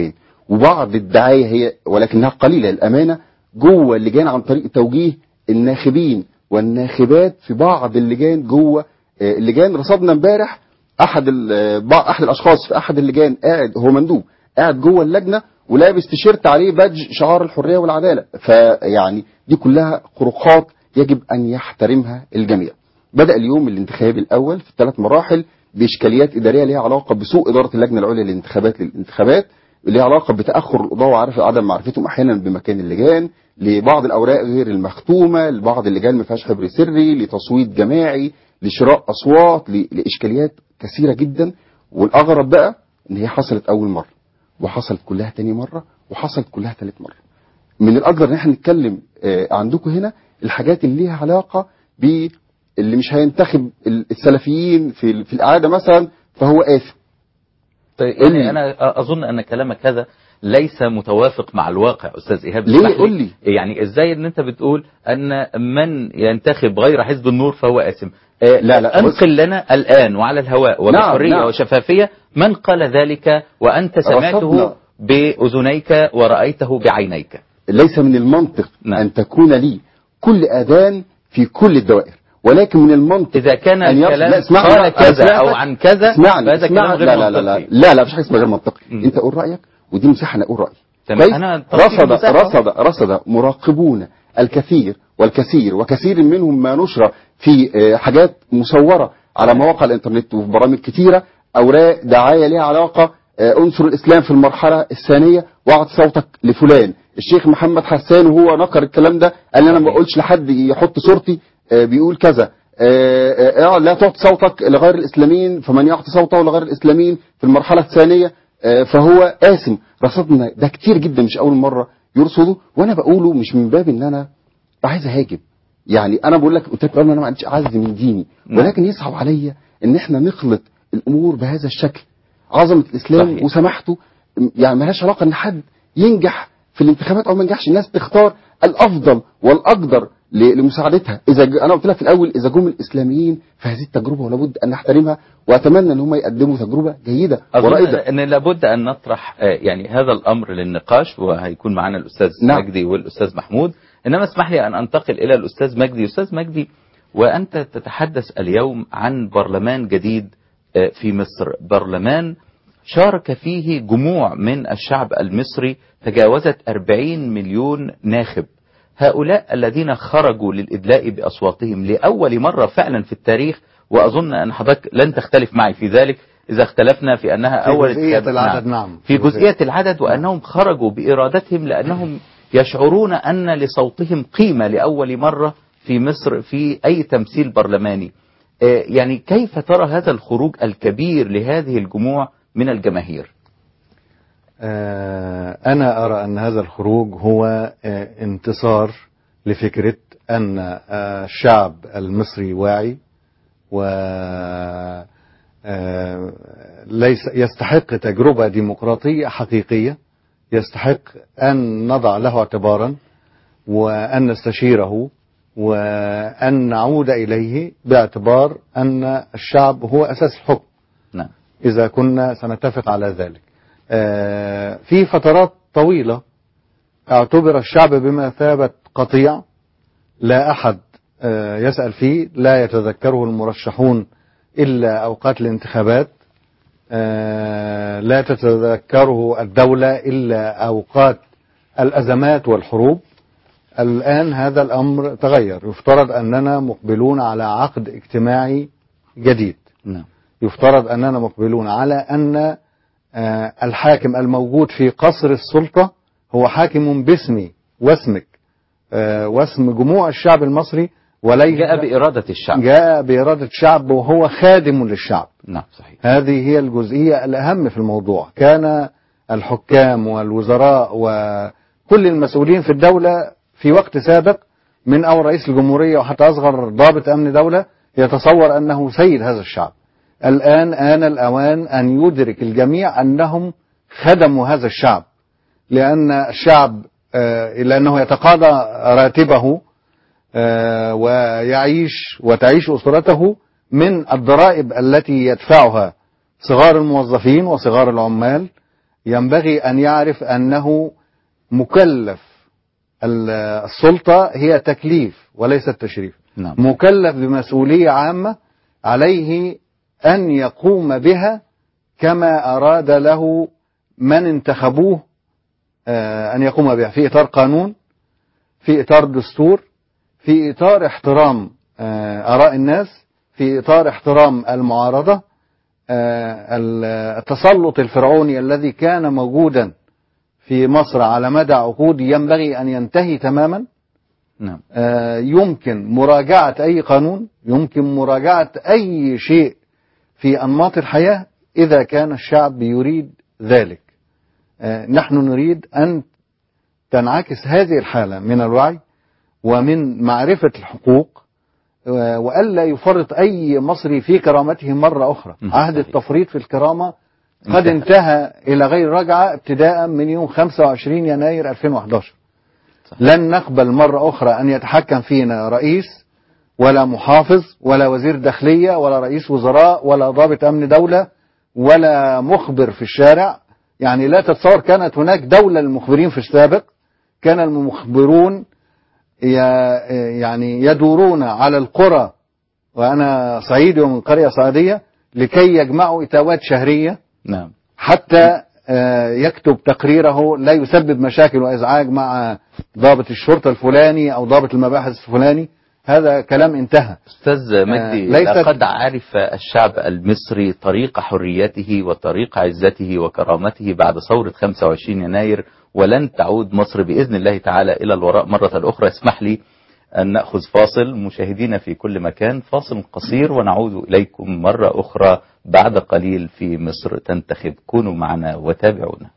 وبعض الدعايه هي ولكنها قليله للامانه جوه اللجان عن طريق توجيه الناخبين والناخبات في بعض اللجان جوه آه، اللجان رصدنا امبارح احد ال- آه، بعض احد الاشخاص في احد اللجان قاعد هو مندوب قاعد جوه اللجنه ولابس تيشيرت عليه بادج شعار الحريه والعداله فيعني دي كلها خروقات يجب ان يحترمها الجميع بدا اليوم الانتخابي الاول في الثلاث مراحل باشكاليات اداريه ليها علاقه بسوء اداره اللجنه العليا للانتخابات للانتخابات ليها علاقه بتاخر القضاه وعدم عدم معرفتهم احيانا بمكان اللجان لبعض الاوراق غير المختومه لبعض اللجان ما فيهاش حبر سري لتصويت جماعي لشراء اصوات ل- لاشكاليات كثيره جدا والاغرب بقى ان هي حصلت اول مره وحصلت كلها تاني مره وحصلت كلها تالت مره من الأقدر ان احنا نتكلم آه، عندكم هنا الحاجات اللي ليها علاقه ب اللي مش هينتخب ال- السلفيين في ال- في الاعاده مثلا فهو آثم طيب قول لي. يعني انا اظن ان كلامك هذا ليس متوافق مع الواقع استاذ ايهاب ليه؟ اسمح لي. قول لي. يعني ازاي ان انت بتقول ان من ينتخب غير حزب النور فهو اثم آه، لا، لا، بص. انقل لنا الان وعلى الهواء وبحريه نعم. وشفافيه من قال ذلك وانت سمعته رصدنا. باذنيك ورايته بعينيك ليس من المنطق نعم. ان تكون لي كل اذان في كل الدوائر ولكن من المنطق اذا كان أن يصل- الكلام لا، اسمعني، قال أنا كذا سمعتك. او عن كذا اسمعني فهذا كلام اسمعني. غير لا لا لا لا منطقي. لا لا مفيش حاجه اسمها غير منطقي مم. انت قول رايك ودي مساحه انا اقول رايي تمام. كويس؟ أنا أتفق رصد بالمساحة. رصد رصد مراقبون الكثير والكثير وكثير منهم ما نشر في آه، حاجات مصوره على مواقع الانترنت وفي برامج كثيره اوراق دعايه لها علاقه آه، انصر الاسلام في المرحله الثانيه واعط صوتك لفلان الشيخ محمد حسان وهو نقر الكلام ده قال لي انا ما بقولش لحد يحط صورتي آه، بيقول كذا آه، آه، لا تعطي صوتك لغير الاسلاميين فمن يعطي صوته لغير الاسلاميين في المرحله الثانيه آه، فهو آثم رصدنا ده كتير جدا مش اول مره يرصده وانا بقوله مش من باب ان انا عايز اهاجم يعني انا بقول لك قلت لك الأول انا ما عنديش عز من ديني نعم. ولكن يصعب عليا ان احنا نخلط الامور بهذا الشكل عظمه الاسلام صحيح. وسماحته يعني ملهاش علاقه ان حد ينجح في الانتخابات او ما ينجحش الناس تختار الافضل والاقدر ل- لمساعدتها اذا ج- انا قلت لك في الاول اذا جم الاسلاميين فهذه التجربه ولابد ان نحترمها واتمنى ان هم يقدموا تجربه جيده أظن ورائده أن لابد أن نطرح آه، يعني هذا الأمر للنقاش وهيكون معنا الأستاذ نعم. مجدي والأستاذ محمود إنما اسمح لي أن أنتقل إلى الأستاذ مجدي أستاذ مجدي وأنت تتحدث اليوم عن برلمان جديد آه، في مصر برلمان شارك فيه جموع من الشعب المصري تجاوزت 40 مليون ناخب هؤلاء الذين خرجوا للإدلاء بأصواتهم لأول مرة فعلا في التاريخ وأظن أن حضرتك لن تختلف معي في ذلك إذا اختلفنا في أنها في أول جزئية انتخاب- العدد، نعم. في في جزئية. جزئية العدد وأنهم خرجوا بإرادتهم لأنهم يشعرون أن لصوتهم قيمة لأول مرة في مصر في أي تمثيل برلماني آه، يعني كيف ترى هذا الخروج الكبير لهذه الجموع من الجماهير آه، أنا أرى أن هذا الخروج هو آه، انتصار لفكرة أن آه، الشعب المصري واعي و آه، ليس يستحق تجربة ديمقراطية حقيقية يستحق أن نضع له اعتبارا وأن نستشيره وأن نعود إليه باعتبار أن الشعب هو أساس الحكم نعم إذا كنا سنتفق على ذلك آه، في فترات طويلة اعتبر الشعب بمثابة قطيع لا أحد آه، يسأل فيه لا يتذكره المرشحون إلا أوقات الانتخابات آه، لا تتذكره الدولة إلا أوقات الأزمات والحروب الآن هذا الأمر تغير يفترض أننا مقبلون على عقد اجتماعي جديد نعم يفترض أننا مقبلون على أن آه، الحاكم الموجود في قصر السلطة هو حاكم باسمي واسمك آه، واسم جموع الشعب المصري وليس جاء بإرادة الشعب جاء بإرادة الشعب وهو خادم للشعب نعم صحيح هذه هي الجزئية الأهم في الموضوع كان الحكام والوزراء وكل المسؤولين في الدولة في وقت سابق من أول رئيس الجمهورية وحتى أصغر ضابط أمن دولة يتصور أنه سيد هذا الشعب الآن آن الأوان أن يدرك الجميع أنهم خدموا هذا الشعب لأن الشعب آه، لأنه يتقاضى راتبه آه، ويعيش وتعيش أسرته من الضرائب التي يدفعها صغار الموظفين وصغار العمال ينبغي أن يعرف أنه مكلف ال- السلطة هي تكليف وليس التشريف نعم مكلف بمسؤولية عامة عليه أن يقوم بها كما أراد له من انتخبوه آه، أن يقوم بها في إطار قانون في إطار دستور في إطار احترام آه، آراء الناس في إطار احترام المعارضة آه، ال- التسلط الفرعوني الذي كان موجودا في مصر على مدى عقود ينبغي أن ينتهي تماما نعم آه، يمكن مراجعة أي قانون يمكن مراجعة أي شيء في أنماط الحياة إذا كان الشعب يريد ذلك آه، نحن نريد أن تنعكس هذه الحالة من الوعي ومن معرفة الحقوق آه، وألا يفرط أي مصري في كرامته مرة أخرى مم. عهد صحيح. التفريط في الكرامة قد انتهى إلى غير رجعة ابتداء من يوم 25 يناير 2011 لن نقبل مرة أخرى أن يتحكم فينا رئيس ولا محافظ ولا وزير داخلية ولا رئيس وزراء ولا ضابط أمن دولة ولا مخبر في الشارع يعني لا تتصور كانت هناك دولة للمخبرين في السابق كان المخبرون ي- يعني يدورون على القرى وأنا صعيدي ومن قرية صعيدية لكي يجمعوا إتاوات شهرية نعم حتى آه، يكتب تقريره لا يسبب مشاكل وازعاج مع ضابط الشرطه الفلاني او ضابط المباحث الفلاني هذا كلام انتهى أستاذ مجدي ليست- لقد عرف الشعب المصري طريق حريته وطريق عزته وكرامته بعد ثورة 25 يناير ولن تعود مصر بإذن الله تعالى إلى الوراء مرة أخرى اسمح لي أن نأخذ فاصل مشاهدينا في كل مكان فاصل قصير ونعود إليكم مرة أخرى بعد قليل في مصر تنتخب كونوا معنا وتابعونا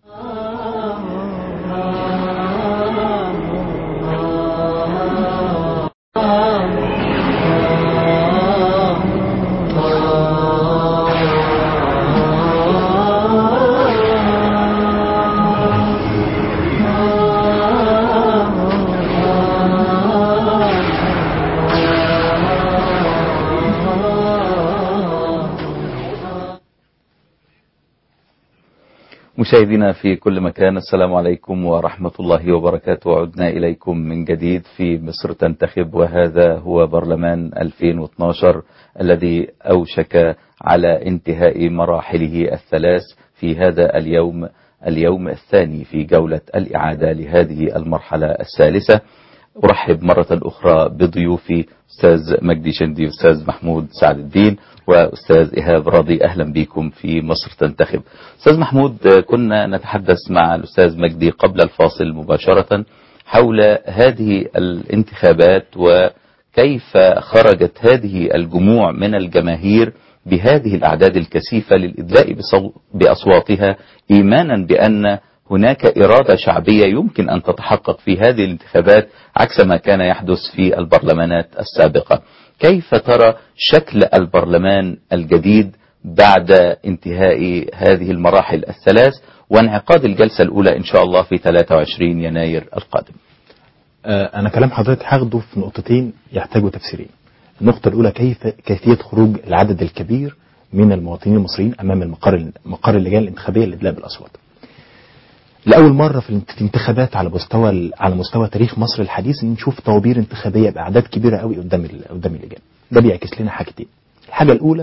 مشاهدينا في كل مكان السلام عليكم ورحمة الله وبركاته عدنا إليكم من جديد في مصر تنتخب وهذا هو برلمان 2012 الذي أوشك على انتهاء مراحله الثلاث في هذا اليوم اليوم الثاني في جولة الإعادة لهذه المرحلة الثالثة أرحب مرة أخرى بضيوفي أستاذ مجدي شندي أستاذ محمود سعد الدين وأستاذ إيهاب راضي أهلا بكم في مصر تنتخب أستاذ محمود آه، كنا نتحدث مع الأستاذ مجدي قبل الفاصل مباشرة حول هذه الانتخابات وكيف خرجت هذه الجموع من الجماهير بهذه الأعداد الكثيفة للإدلاء بصو- بأصواتها إيمانا بأن هناك إرادة شعبية يمكن أن تتحقق في هذه الانتخابات عكس ما كان يحدث في البرلمانات السابقة كيف ترى شكل البرلمان الجديد بعد انتهاء هذه المراحل الثلاث وانعقاد الجلسة الأولى إن شاء الله في 23 يناير القادم آه، أنا كلام حضرتك هاخده في نقطتين يحتاجوا تفسيرين. النقطة الأولى كيف كيفية خروج العدد الكبير من المواطنين المصريين أمام المقر مقر اللجان الانتخابية للإدلاء بالأصوات. لأول مرة في الانتخابات على مستوى ال- على مستوى تاريخ مصر الحديث إن نشوف طوابير انتخابية بأعداد كبيرة قوي قدام ال- قدام اللجان. ده بيعكس لنا حاجتين. الحاجة الأولى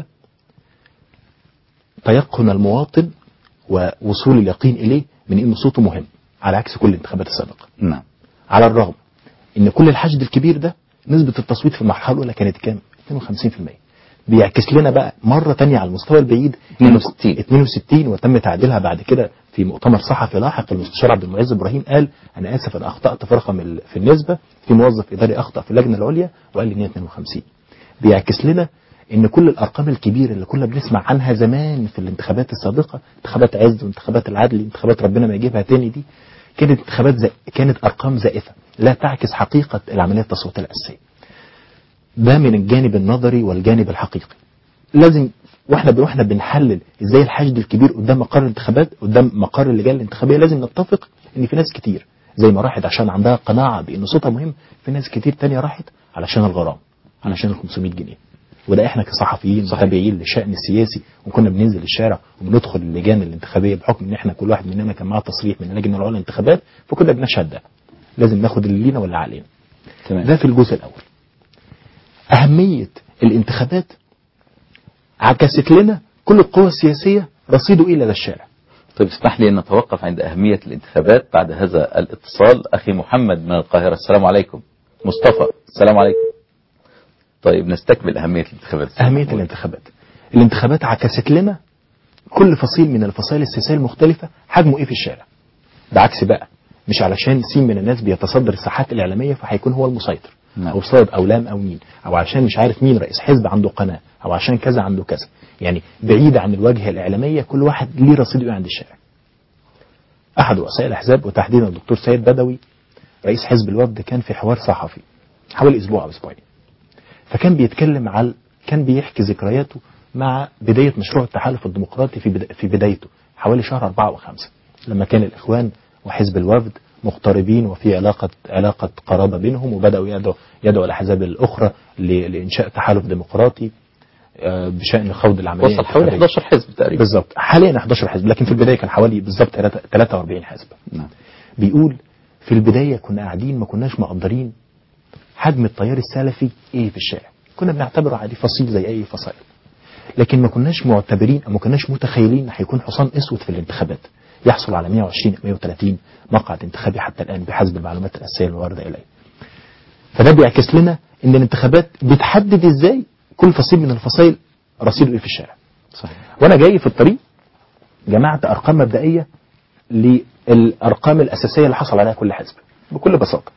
تيقن المواطن ووصول اليقين إليه من إن صوته مهم على عكس كل الانتخابات السابقة. نعم على الرغم ان كل الحشد الكبير ده نسبة التصويت في المرحلة الأولى كانت كام؟ 52% بيعكس لنا بقى مرة تانية على المستوى البعيد 62. 62 وتم تعديلها بعد كده في مؤتمر صحفي لاحق المستشار عبد المعز ابراهيم قال انا اسف انا اخطات في رقم ال- في النسبه في موظف اداري اخطا في اللجنه العليا وقال لي ان هي 52 بيعكس لنا ان كل الارقام الكبيره اللي كنا بنسمع عنها زمان في الانتخابات السابقه انتخابات عز وانتخابات العدل انتخابات ربنا ما يجيبها تاني دي كانت انتخابات زي كانت ارقام زائفه لا تعكس حقيقه العمليه التصويتيه الاساسيه ده من الجانب النظري والجانب الحقيقي لازم واحنا واحنا بنحلل ازاي الحشد الكبير قدام مقر الانتخابات قدام مقر اللجان الانتخابيه لازم نتفق ان في ناس كتير زي ما راحت عشان عندها قناعه بان صوتها مهم في ناس كتير تانية راحت علشان الغرام علشان ال 500 جنيه وده احنا كصحفيين متابعين للشأن السياسي وكنا بننزل الشارع وبندخل اللجان الانتخابيه بحكم ان احنا كل واحد مننا كان معاه تصريح من اللجنه العليا للانتخابات فكنا بنشهد ده لازم ناخد اللي لينا واللي علينا تمام ده في الجزء الاول اهميه الانتخابات عكست لنا كل القوى السياسيه رصيده الى الشارع طيب اسمح لي أن نتوقف عند أهمية الانتخابات بعد هذا الاتصال أخي محمد من القاهرة السلام عليكم مصطفى السلام عليكم طيب نستكمل أهمية الانتخابات أهمية الانتخابات الانتخابات عكست لنا كل فصيل من الفصائل السياسية المختلفة حجمه ايه في الشارع ده عكس بقى مش علشان سين من الناس بيتصدر الساحات الإعلامية فهيكون هو المسيطر نعم. أو صاد أو لام أو مين أو عشان مش عارف مين رئيس حزب عنده قناة أو عشان كذا عنده كذا يعني بعيد عن الواجهة الإعلامية كل واحد ليه رصيده عند الشارع أحد رؤساء الأحزاب وتحديدا الدكتور سيد بدوي رئيس حزب الوفد كان في حوار صحفي حوالي أسبوع أو أسبوعين فكان بيتكلم على كان بيحكي ذكرياته مع بداية مشروع التحالف الديمقراطي في بدا- في بدايته حوالي شهر أربعة وخمسة لما كان الإخوان وحزب الوفد مقتربين وفي علاقة علاقة قرابة بينهم وبدأوا يدعوا يدعوا الأحزاب الأخرى ل- لإنشاء تحالف ديمقراطي آه، بشأن خوض العملية وصل حوالي الانتخابية. 11 حزب تقريبا بالظبط حاليا 11 حزب لكن في البداية كان حوالي بالظبط 43 حزب نعم بيقول في البداية كنا قاعدين ما كناش مقدرين حجم التيار السلفي ايه في الشارع كنا بنعتبره عادي فصيل زي اي فصائل لكن ما كناش معتبرين او ما كناش متخيلين ان هيكون حصان اسود في الانتخابات يحصل على 120 130 مقعد انتخابي حتى الان بحسب المعلومات الاساسيه الوارده الي فده بيعكس لنا ان الانتخابات بتحدد ازاي كل فصيل من الفصائل رصيده ايه في الشارع صحيح وانا جاي في الطريق جمعت ارقام مبدئيه للارقام الاساسيه اللي حصل عليها كل حزب بكل بساطه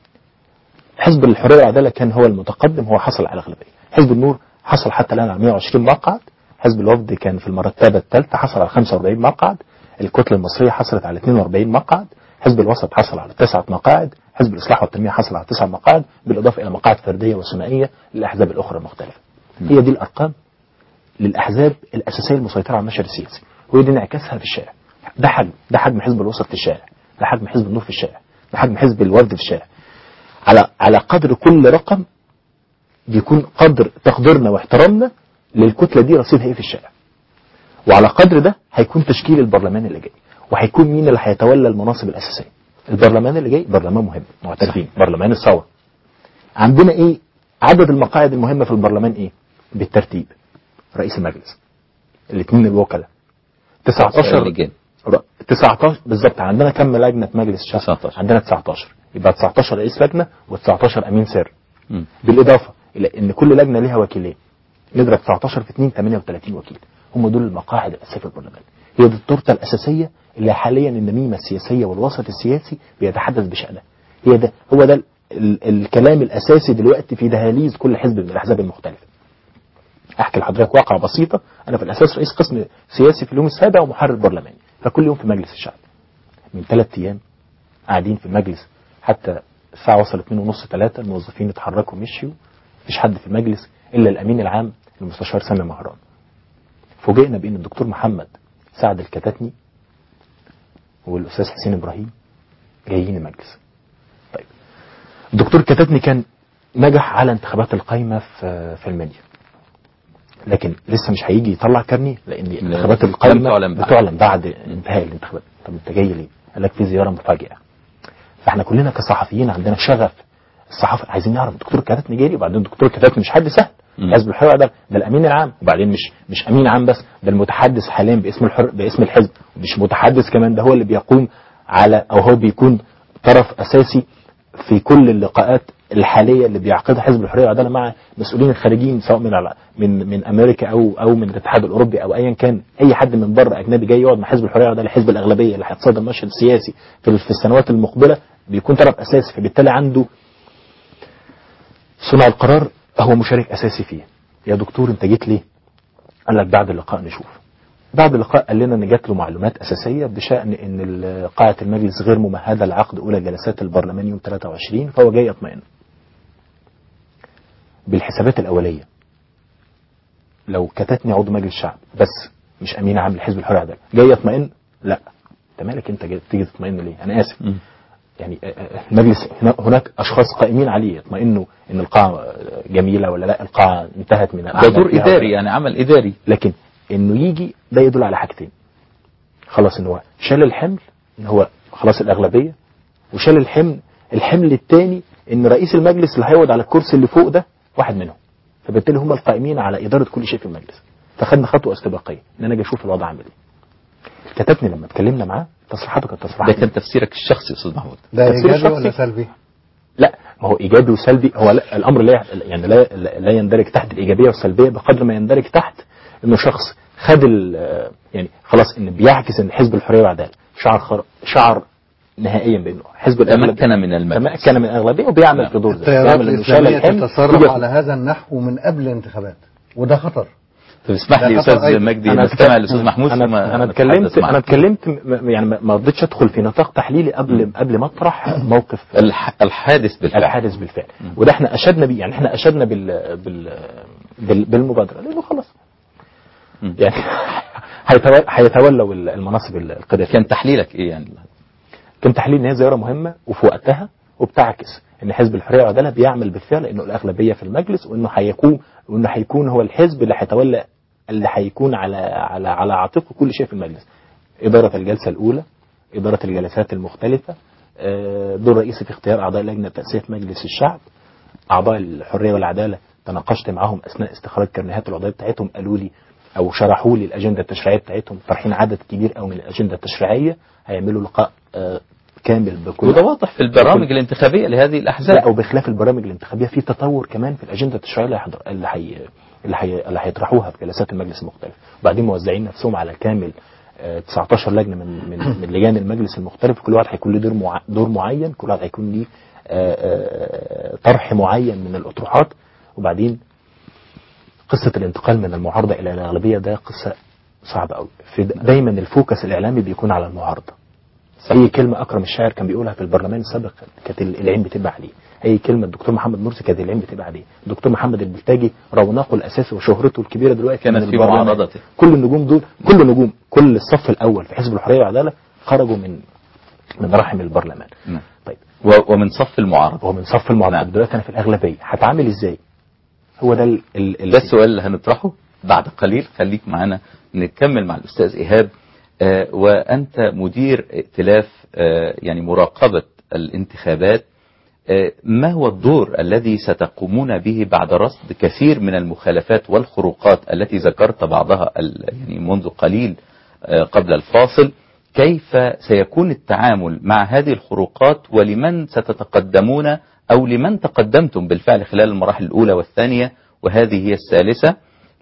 حزب الحريه والعداله كان هو المتقدم هو حصل على الاغلبيه حزب النور حصل حتى الان على 120 مقعد حزب الوفد كان في المرتبه الثالثه حصل على 45 مقعد الكتله المصريه حصلت على 42 مقعد حزب الوسط حصل على تسعة مقاعد حزب الإصلاح والتنمية حصل على تسع مقاعد بالإضافة إلى مقاعد فردية وثنائية للأحزاب الأخرى المختلفة هي دي الأرقام للأحزاب الأساسية المسيطرة على المشهد السياسي وهي دي انعكاسها في الشارع ده حجم ده حجم حزب الوسط في الشارع ده حجم حزب النور في الشارع ده حجم حزب الورد في الشارع على على قدر كل رقم بيكون قدر تقديرنا واحترامنا للكتلة دي رصيدها ايه في الشارع وعلى قدر ده هيكون تشكيل البرلمان اللي جاي وهيكون مين اللي هيتولى المناصب الأساسية البرلمان اللي جاي برلمان مهم معترفين برلمان الثورة عندنا ايه عدد المقاعد المهمة في البرلمان ايه بالترتيب رئيس المجلس الاثنين الوكلاء 19 اللجان. ر- 19 بالظبط عندنا كم لجنه في مجلس الشعب 19. عندنا 19 يبقى 19 رئيس لجنه و19 امين سر مم. بالاضافه الى ان كل لجنه ليها وكيلين نضرب 19 في 2 38 وكيل هم دول المقاعد الاساسيه في البرلمان هي دي التورته الاساسيه اللي حاليا النميمه السياسيه والوسط السياسي بيتحدث بشانها هي ده هو ده ال ال الكلام الاساسي دلوقتي في دهاليز كل حزب من الاحزاب المختلفه احكي لحضرتك واقعه بسيطه انا في الاساس رئيس قسم سياسي في اليوم السابع ومحرر برلماني فكل يوم في مجلس الشعب من ثلاث ايام قاعدين في المجلس حتى الساعه وصلت 2 ونص 3 الموظفين اتحركوا مشيوا مفيش حد في المجلس الا الامين العام المستشار سامي مهران فوجئنا بان الدكتور محمد سعد الكتاتني والاستاذ حسين ابراهيم جايين المجلس طيب الدكتور الكتاتني كان نجح على انتخابات القايمه في في المنيا لكن لسه مش هيجي يطلع كارنيه لان انتخابات لم القايمه تعلن بعد. بتعلن بعد انتهاء الانتخابات طب انت جاي ليه؟ قال لك في زياره مفاجئه فاحنا كلنا كصحفيين عندنا شغف الصحافه عايزين نعرف الدكتور الكتاتني جاي ليه وبعدين الدكتور الكتاتني مش حد سهل مم. حزب الحريه ده ده الامين العام وبعدين مش مش امين عام بس ده المتحدث حاليا باسم الحر باسم الحزب مش متحدث كمان ده هو اللي بيقوم على او هو بيكون طرف اساسي في كل اللقاءات الحاليه اللي بيعقدها حزب الحريه والعداله مع مسؤولين الخارجيين سواء من الع- من من امريكا او او من الاتحاد الاوروبي او ايا كان اي حد من بره اجنبي جاي يقعد مع حزب الحريه والعداله حزب الاغلبيه اللي هيتصدر المشهد السياسي في في السنوات المقبله بيكون طرف اساسي فبالتالي عنده صنع القرار هو مشارك اساسي فيه يا دكتور انت جيت ليه قال لك بعد اللقاء نشوف بعد اللقاء قال لنا ان جات له معلومات اساسيه بشان ان ال- قاعه المجلس غير ممهده لعقد اولى جلسات البرلمان يوم 23 فهو جاي يطمئن بالحسابات الاوليه لو كتتني عضو مجلس الشعب بس مش امين عام لحزب الحريه والعداله جاي يطمئن لا انت مالك انت جاي تيجي تطمئن ليه انا اسف مم. يعني آه، آه، المجلس هنا- هناك اشخاص قائمين عليه يطمئنوا ان القاعه آه، جميله ولا لا القاعه انتهت من ده الأعمال دور فيها اداري ولا- يعني عمل اداري لكن انه يجي ده يدل على حاجتين خلاص ان هو شال الحمل ان هو خلاص الاغلبيه وشال الحمل الحمل الثاني ان رئيس المجلس اللي هيقعد على الكرسي اللي فوق ده واحد منهم فبالتالي هم القائمين على اداره كل شيء في المجلس فخدنا خطوه استباقيه ان انا اجي اشوف الوضع عامل ايه كتبني لما اتكلمنا معاه تصريحاته كانت ده تصريحات كان تفسيرك الشخصي يا استاذ محمود ده تفسير ايجابي ولا شخصي؟ سلبي؟ لا ما هو ايجابي وسلبي هو لا الامر لا يعني لا لا يندرج تحت الايجابيه والسلبيه بقدر ما يندرج تحت انه شخص خد ال- يعني خلاص ان بيعكس ان حزب الحريه والعداله شعر خر... شعر نهائيا بانه حزب الأغلبية تمكن من المجلس تمكن من الاغلبيه وبيعمل في دور ده التيارات بيعمل انه شال الإسلامية الحمل تتصرف يجي- على هذا النحو من قبل الانتخابات وده خطر طب اسمح ده لي خطر استاذ أيضا. مجدي انا نستمع للاستاذ محمود ثم انا انا نتحدث اتكلمت معك. انا اتكلمت م- م- يعني ما- ما رضيتش ادخل في نطاق تحليلي قبل قبل ما اطرح موقف الح- الحادث بالفعل الحادث بالفعل وده احنا اشدنا بيه يعني احنا اشدنا بال بال, بال بالمبادره لانه خلاص مم. يعني هيتو- هيتولوا المناصب القياديه كان تحليلك ايه يعني كان تحليل ان هي زياره مهمه وفي وقتها وبتعكس ان حزب الحريه والعداله بيعمل بالفعل انه الاغلبيه في المجلس وانه هيكون وانه هيكون هو الحزب اللي هيتولى اللي هيكون على على على عاتقه كل شيء في المجلس اداره الجلسه الاولى اداره الجلسات المختلفه آه، دور رئيسي في اختيار اعضاء لجنه تاسيس مجلس الشعب اعضاء الحريه والعداله تناقشت معاهم اثناء استخراج كرنيهات العضويه بتاعتهم قالوا لي او شرحوا لي الاجنده التشريعيه بتاعتهم طرحين عدد كبير قوي من الاجنده التشريعيه هيعملوا لقاء آه، كامل بكل وده واضح في البرامج الانتخابيه لهذه لا الاحزاب او بخلاف البرامج الانتخابيه في تطور كمان في الاجنده التشريعيه اللي هيحضر اللي هي اللي هي اللي هيطرحوها في جلسات المجلس المختلفه وبعدين موزعين نفسهم على كامل آه، 19 لجنه من من من لجان المجلس المختلف كل واحد هيكون له دور مع... دور معين كل واحد هيكون ليه آه، آه، طرح معين من الاطروحات وبعدين قصه الانتقال من المعارضه الى الاغلبيه ده قصه صعبه قوي في دايما الفوكس الاعلامي بيكون على المعارضه اي كلمه اكرم الشاعر كان بيقولها في البرلمان السابق كانت العين بتبقى عليه اي كلمه الدكتور محمد مرسي كانت العين بتبقى عليه الدكتور محمد البلتاجي رونقه الاساسي وشهرته الكبيره دلوقتي كانت من في البرلمان. معارضته. كل النجوم دول كل النجوم كل الصف الاول في حزب الحريه والعداله خرجوا من من رحم البرلمان نعم. طيب و- ومن صف المعارضه هو من صف المعارضه نعم. دلوقتي انا في الاغلبيه هتعامل ازاي هو ده ال ال ال ده السؤال اللي هنطرحه بعد قليل خليك معانا نكمل مع الأستاذ إيهاب آه، وأنت مدير ائتلاف آه، يعني مراقبة الانتخابات آه، ما هو الدور الذي ستقومون به بعد رصد كثير من المخالفات والخروقات التي ذكرت بعضها ال- يعني منذ قليل آه، قبل الفاصل كيف سيكون التعامل مع هذه الخروقات ولمن ستتقدمون أو لمن تقدمتم بالفعل خلال المراحل الأولى والثانية وهذه هي الثالثة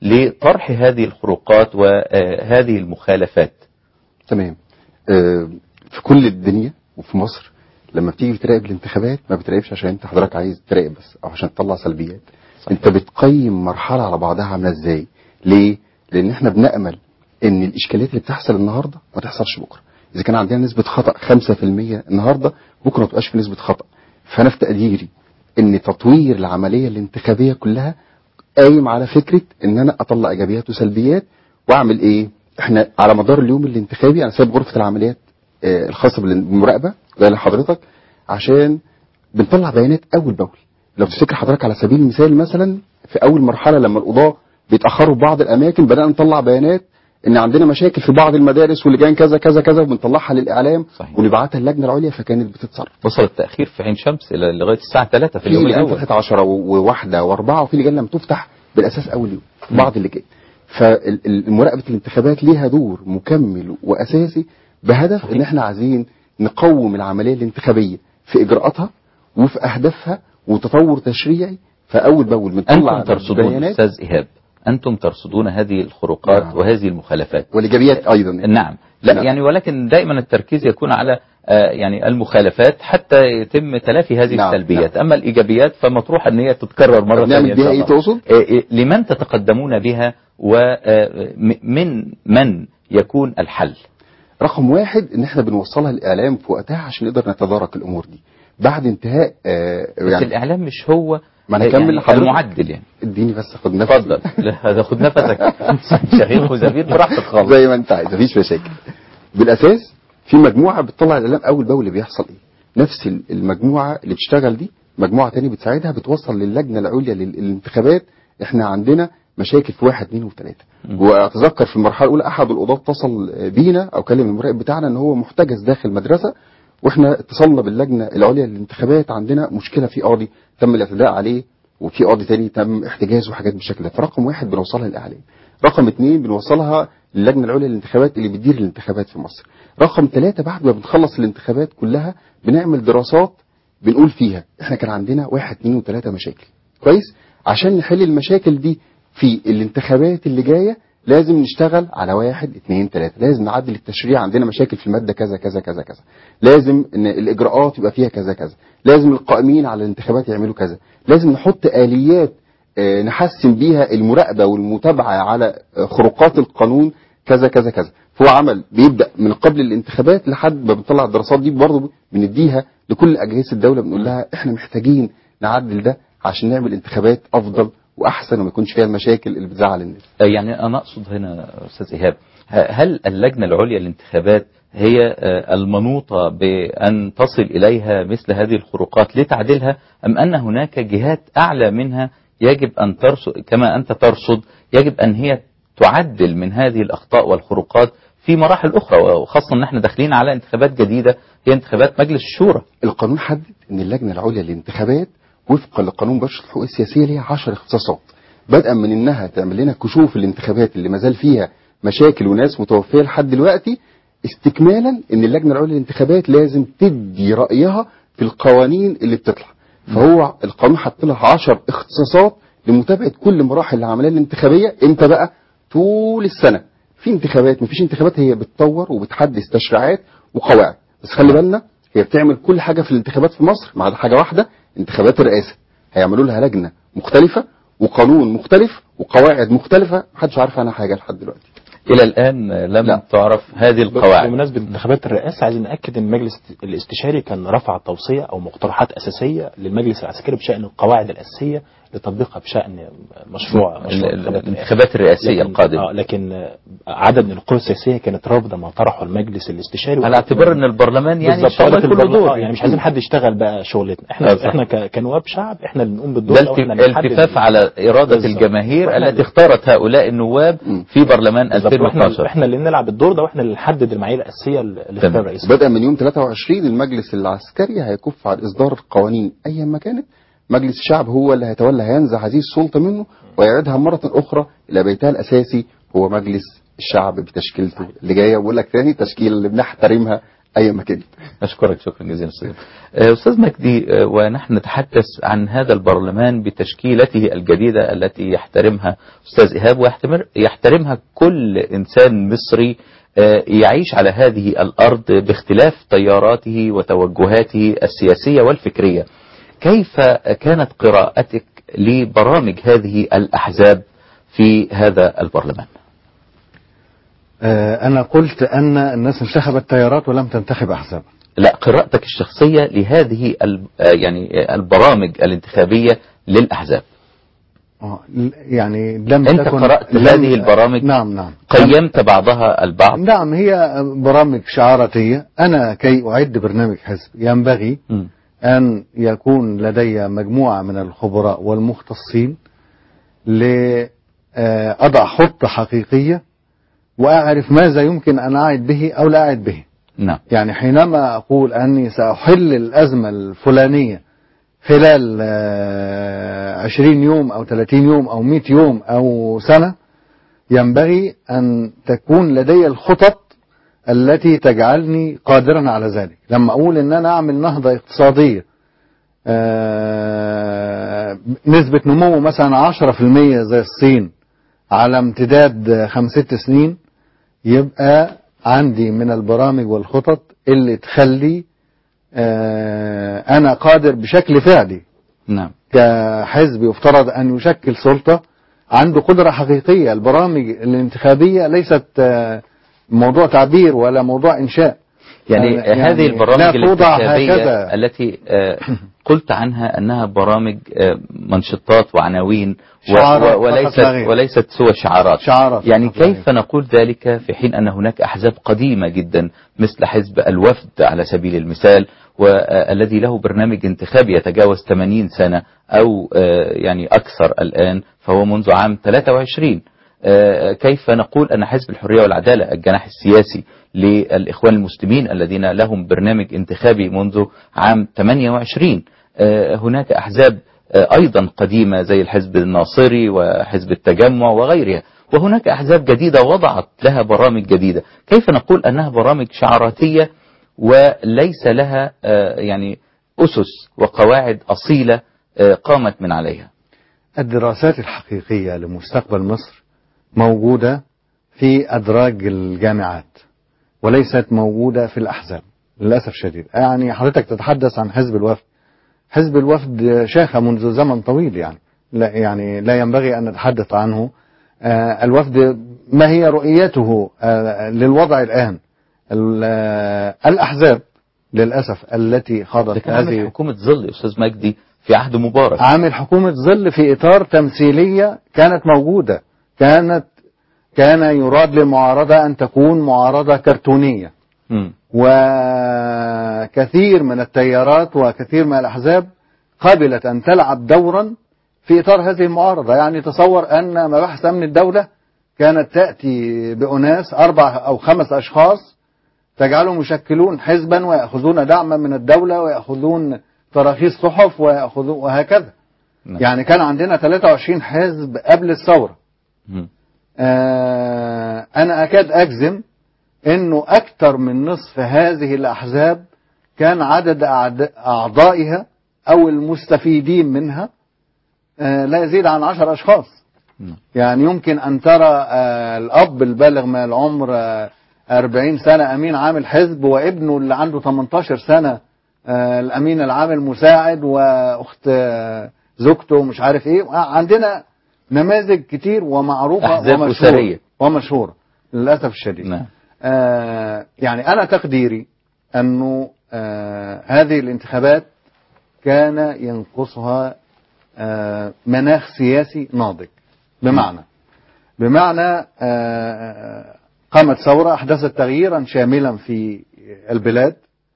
لطرح هذه الخروقات وهذه المخالفات تمام آه، في كل الدنيا وفي مصر لما بتيجي بتراقب الانتخابات ما بتراقبش عشان انت حضرتك عايز تراقب بس او عشان تطلع سلبيات صحيح. انت بتقيم مرحله على بعضها عامله ازاي ليه لان احنا بنامل ان الاشكاليات اللي بتحصل النهارده ما تحصلش بكره اذا كان عندنا نسبه خطا 5% النهارده بكره ما تبقاش في نسبه خطا فانا في تقديري ان تطوير العمليه الانتخابيه كلها قايم على فكره ان انا اطلع ايجابيات وسلبيات واعمل ايه احنا على مدار اليوم الانتخابي انا سايب غرفه العمليات آه، الخاصه بالمراقبه جاي لحضرتك عشان بنطلع بيانات اول باول لو تفتكر حضرتك على سبيل المثال مثلا في اول مرحله لما القضاه بيتاخروا في بعض الاماكن بدانا نطلع بيانات ان عندنا مشاكل في بعض المدارس واللجان كذا كذا كذا وبنطلعها للاعلام صحيح. ونبعتها اللجنه العليا فكانت بتتصرف وصل التأخير في عين شمس إلى لغاية الساعة 3 في في اليوم لجان الأول فتحت 10 وواحده واربعه وفي لجان لم تفتح بالاساس اول يوم في بعض اللجان فمراقبه الانتخابات ليها دور مكمل واساسي بهدف ان احنا عايزين نقوم العمليه الانتخابيه في اجراءاتها وفي اهدافها وتطور تشريعي فاول باول بنطلع أنتم ترصدون بيانات أستاذ إيهاب أنتم ترصدون هذه الخروقات نعم. وهذه المخالفات والايجابيات ايضا نعم لا نعم. يعني ولكن دائما التركيز يكون على آه، يعني المخالفات حتى يتم تلافي هذه نعم، السلبيات أما الإيجابيات فمطروح أن هي تتكرر مرة نعمل ثانية إن بيها شاء ايه الله. تقصد؟ آه، آه، لمن تتقدمون بها ومن من يكون الحل رقم واحد ان احنا بنوصلها للاعلام في وقتها عشان نقدر نتدارك الامور دي بعد انتهاء آه بس الإعلام مش هو ما أنا آه، أكمل يعني لحضرتك. المعدل يعني اديني بس اخد نفسي اتفضل لا، هذا خد نفسك شهيق وزفير براحتك خالص زي ما انت عايز مفيش مشاكل بالاساس في مجموعه بتطلع الاعلام اول باول اللي بيحصل ايه نفس ال- المجموعه اللي بتشتغل دي مجموعه تاني بتساعدها بتوصل للجنه العليا لل- للانتخابات احنا عندنا مشاكل في واحد اثنين وثلاثه واتذكر في المرحله الاولى احد القضاه اتصل بينا او كلم المراقب بتاعنا ان هو محتجز داخل مدرسه واحنا اتصلنا باللجنه العليا للانتخابات عندنا مشكله في قاضي تم الاعتداء عليه وفي قاضي تاني تم احتجازه وحاجات بالشكل ده فرقم واحد بنوصلها للاعلام رقم اثنين بنوصلها للجنه العليا للانتخابات اللي بتدير الانتخابات في مصر رقم ثلاثة بعد ما بنخلص الانتخابات كلها بنعمل دراسات بنقول فيها احنا كان عندنا واحد اثنين وثلاثة مشاكل كويس عشان نحل المشاكل دي في الانتخابات اللي جاية لازم نشتغل على واحد اثنين ثلاثة لازم نعدل التشريع عندنا مشاكل في المادة كذا كذا كذا كذا لازم ان الاجراءات يبقى فيها كذا كذا لازم القائمين على الانتخابات يعملوا كذا لازم نحط آليات آه، نحسن بيها المراقبة والمتابعة على آه، خروقات القانون كذا كذا كذا فهو عمل بيبدأ من قبل الانتخابات لحد ما بنطلع الدراسات دي برضه بنديها لكل أجهزة الدولة بنقول لها احنا محتاجين نعدل ده عشان نعمل انتخابات أفضل وأحسن وما يكونش فيها المشاكل اللي بتزعل الناس يعني أنا أقصد هنا أستاذ إيهاب ه- هل اللجنة العليا للانتخابات هي آه، المنوطة بأن تصل إليها مثل هذه الخروقات لتعديلها أم أن هناك جهات أعلى منها يجب أن ترصد كما أنت ترصد يجب أن هي تعدل من هذه الأخطاء والخروقات في مراحل أخرى وخاصة أن احنا داخلين على انتخابات جديدة هي انتخابات مجلس الشورى القانون حدد ان اللجنه العليا للانتخابات وفقا لقانون بشر الحقوق السياسيه ليها 10 اختصاصات بدءا من انها تعمل لنا كشوف الانتخابات اللي ما زال فيها مشاكل وناس متوفيه لحد دلوقتي استكمالا ان اللجنه العليا للانتخابات لازم تدي رايها في القوانين اللي بتطلع فهو القانون حط لها 10 اختصاصات لمتابعه كل مراحل العمليه الانتخابيه امتى بقى طول السنه في انتخابات مفيش انتخابات هي بتطور وبتحدث تشريعات وقواعد بس خلي بالنا هي بتعمل كل حاجه في الانتخابات في مصر ما عدا حاجه واحده انتخابات الرئاسه هيعملوا لها لجنه مختلفه وقانون مختلف وقواعد مختلفه محدش عارف عنها حاجه لحد دلوقتي إلى الآن لم لا. تعرف هذه القواعد بمناسبة انتخابات الرئاسة عايزين نأكد أن المجلس الاستشاري كان رفع توصية أو مقترحات أساسية للمجلس العسكري بشأن القواعد الأساسية لتطبيقها بشأن مشروع ال- مشروع ال- الانتخابات الانتخابات الرئاسية لكن- القادمة. آه لكن آه، عدد من القوى السياسية كانت رافضة ما طرحه المجلس الاستشاري على اعتبار أن البرلمان يعني بالظبط شغال قالت كل البرلمان- دور آه، يعني مش عايزين حد يشتغل بقى شغلتنا آه، احنا صح. احنا ك- كنواب شعب احنا اللي نقوم بالدور ده ده واحنا الت- اللي نحدد التفاف على إرادة بالظبط. الجماهير وإحنا التي اللي- اختارت هؤلاء النواب في برلمان بالظبط، واحنا 2012 احنا اللي نلعب الدور ده واحنا اللي نحدد المعايير الاساسيه لاختيار تمام. الرئيس بدءا من يوم 23 المجلس العسكري هيكف عن اصدار القوانين ايا ما كانت مجلس الشعب هو اللي هيتولى هينزع هذه السلطه منه ويعيدها مره اخرى الى بيتها الاساسي هو مجلس الشعب بتشكيلته اللي جايه بقول لك تاني تشكيله اللي بنحترمها ايا ما كانت أشكرك شكرا جزيلا أستاذ آه، أستاذ مجدي آه، ونحن نتحدث عن هذا البرلمان بتشكيلته الجديدة التي يحترمها أستاذ إيهاب ويحتمر يحترمها كل إنسان مصري آه، يعيش على هذه الأرض باختلاف تياراته وتوجهاته السياسية والفكرية كيف كانت قراءتك لبرامج هذه الأحزاب في هذا البرلمان آه، أنا قلت أن الناس انتخبت تيارات ولم تنتخب أحزاب لا قراءتك الشخصية لهذه ال- آه، يعني البرامج الانتخابية للأحزاب آه، ل- يعني لم أنت تكن قرأت لم- هذه البرامج نعم نعم قيمت بعضها البعض نعم هي برامج شعاراتية أنا كي أعد برنامج حزب ينبغي م. أن يكون لدي مجموعة من الخبراء والمختصين لأضع خطة حقيقية وأعرف ماذا يمكن أن أعد به أو لا أعد به نعم يعني حينما أقول أني سأحل الأزمة الفلانية خلال آه، 20 يوم أو 30 يوم أو 100 يوم أو سنة ينبغي أن تكون لدي الخطط التي تجعلني قادرا على ذلك لما أقول أن أنا أعمل نهضة اقتصادية آه، نسبة نمو مثلا 10% زي الصين على امتداد خمس ست سنين يبقى عندي من البرامج والخطط اللي تخلي آه، أنا قادر بشكل فعلي نعم كحزب يفترض أن يشكل سلطة عنده قدرة حقيقية البرامج الانتخابية ليست آه، موضوع تعبير ولا موضوع إنشاء يعني, آه، هذه البرامج لا توضع الانتخابية هكذا التي آه، قلت عنها أنها برامج آه، منشطات وعناوين و- شعارات و- فقط وليست لا غير. وليست سوى شعارات شعارات يعني فقط لا كيف نقول ذلك في حين أن هناك أحزاب قديمة جدا مثل حزب الوفد على سبيل المثال والذي له برنامج انتخابي يتجاوز 80 سنة أو آه، يعني أكثر الآن فهو منذ عام 23 آه، كيف نقول أن حزب الحرية والعدالة الجناح السياسي للإخوان المسلمين الذين لهم برنامج انتخابي منذ عام 28 آه، هناك أحزاب آه، أيضا قديمة زي الحزب الناصري وحزب التجمع وغيرها وهناك أحزاب جديدة وضعت لها برامج جديدة كيف نقول أنها برامج شعاراتية وليس لها آه، يعني أسس وقواعد أصيلة آه، قامت من عليها الدراسات الحقيقية لمستقبل مصر موجودة في أدراج الجامعات وليست موجودة في الأحزاب للأسف الشديد يعني حضرتك تتحدث عن حزب الوفد حزب الوفد شاخ منذ زمن طويل يعني لا يعني لا ينبغي أن نتحدث عنه آه، الوفد ما هي رؤيته آه، للوضع الآن ال- آه، الأحزاب للأسف التي ده خاضت كان عامل هذه حكومة ظل يا أستاذ مجدي في عهد مبارك عامل حكومة ظل في إطار تمثيلية كانت موجودة كانت كان يراد للمعارضة أن تكون معارضة كرتونية مم. وكثير من التيارات وكثير من الأحزاب قبلت أن تلعب دورا في إطار هذه المعارضة يعني تصور أن مباحث أمن الدولة كانت تأتي بأناس أربع أو خمس أشخاص تجعلهم يشكلون حزبا ويأخذون دعما من الدولة ويأخذون تراخيص صحف ويأخذون وهكذا نعم. يعني كان عندنا 23 حزب قبل الثورة مم. آه أنا أكاد أجزم أنه أكثر من نصف هذه الأحزاب كان عدد أعد- أعضائها أو المستفيدين منها آه لا يزيد عن عشر أشخاص نعم. يعني يمكن أن ترى آه الأب البالغ من العمر آه 40 سنة أمين عامل حزب وابنه اللي عنده 18 سنة آه الأمين العام المساعد وأخت آه زوجته مش عارف إيه عندنا نماذج كتير ومعروفة أحزاب ومشهورة أسرية. ومشهورة للأسف الشديد نعم آه يعني أنا تقديري أنه آه هذه الانتخابات كان ينقصها آه مناخ سياسي ناضج بمعنى بمعنى آه قامت ثورة أحدثت تغييرا شاملا في البلاد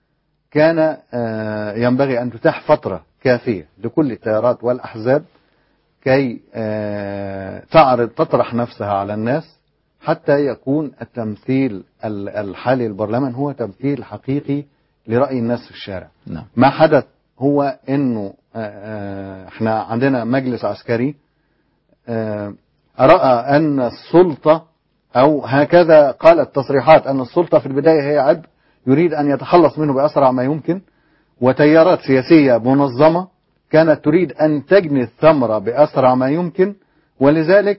كان آه ينبغي أن تتاح فترة كافية لكل التيارات والأحزاب كي آه تعرض تطرح نفسها على الناس حتى يكون التمثيل ال- الحالي للبرلمان هو تمثيل حقيقي لرأي الناس في الشارع نعم ما حدث هو انه آه، آه، احنا عندنا مجلس عسكري آه، رأى ان السلطة او هكذا قالت تصريحات ان السلطة في البداية هي عبء يريد ان يتخلص منه باسرع ما يمكن وتيارات سياسية منظمة كانت تريد ان تجني الثمرة باسرع ما يمكن ولذلك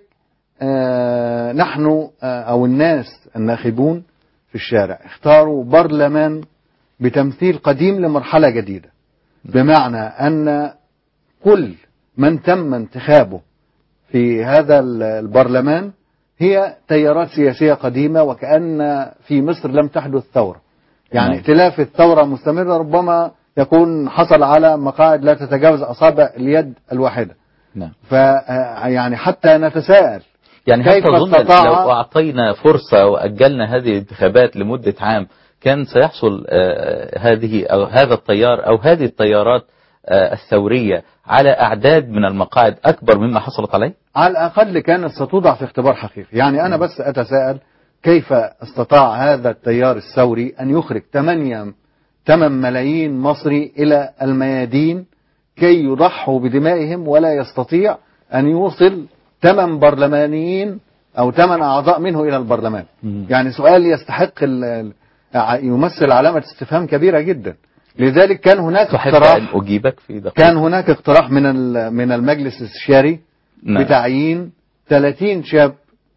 آه، نحن آه، او الناس الناخبون في الشارع اختاروا برلمان بتمثيل قديم لمرحلة جديدة بمعنى أن كل من تم انتخابه في هذا ال- البرلمان هي تيارات سياسية قديمة وكأن في مصر لم تحدث ثورة يعني نعم. ائتلاف الثورة مستمرة ربما يكون حصل على مقاعد لا تتجاوز أصابع اليد الواحدة نعم ف يعني حتى نتساءل يعني كيف حتى أظن استطاع- لو أعطينا فرصة وأجلنا هذه الانتخابات لمدة عام كان سيحصل آه، هذه أو هذا التيار أو هذه التيارات آه، الثورية على أعداد من المقاعد أكبر مما حصلت عليه على الأقل كانت ستوضع في اختبار حقيقي يعني أنا بس أتساءل كيف استطاع هذا التيار الثوري أن يخرج 8 8 ملايين مصري إلى الميادين كي يضحوا بدمائهم ولا يستطيع أن يوصل 8 برلمانيين أو 8 أعضاء منه إلى البرلمان يعني سؤال يستحق ال- ال- ع- يمثل علامة استفهام كبيرة جدا لذلك كان هناك تحب اقتراح أن أجيبك في دقيقة كان هناك اقتراح من ال- من المجلس الاستشاري نعم. بتعيين 30 شاب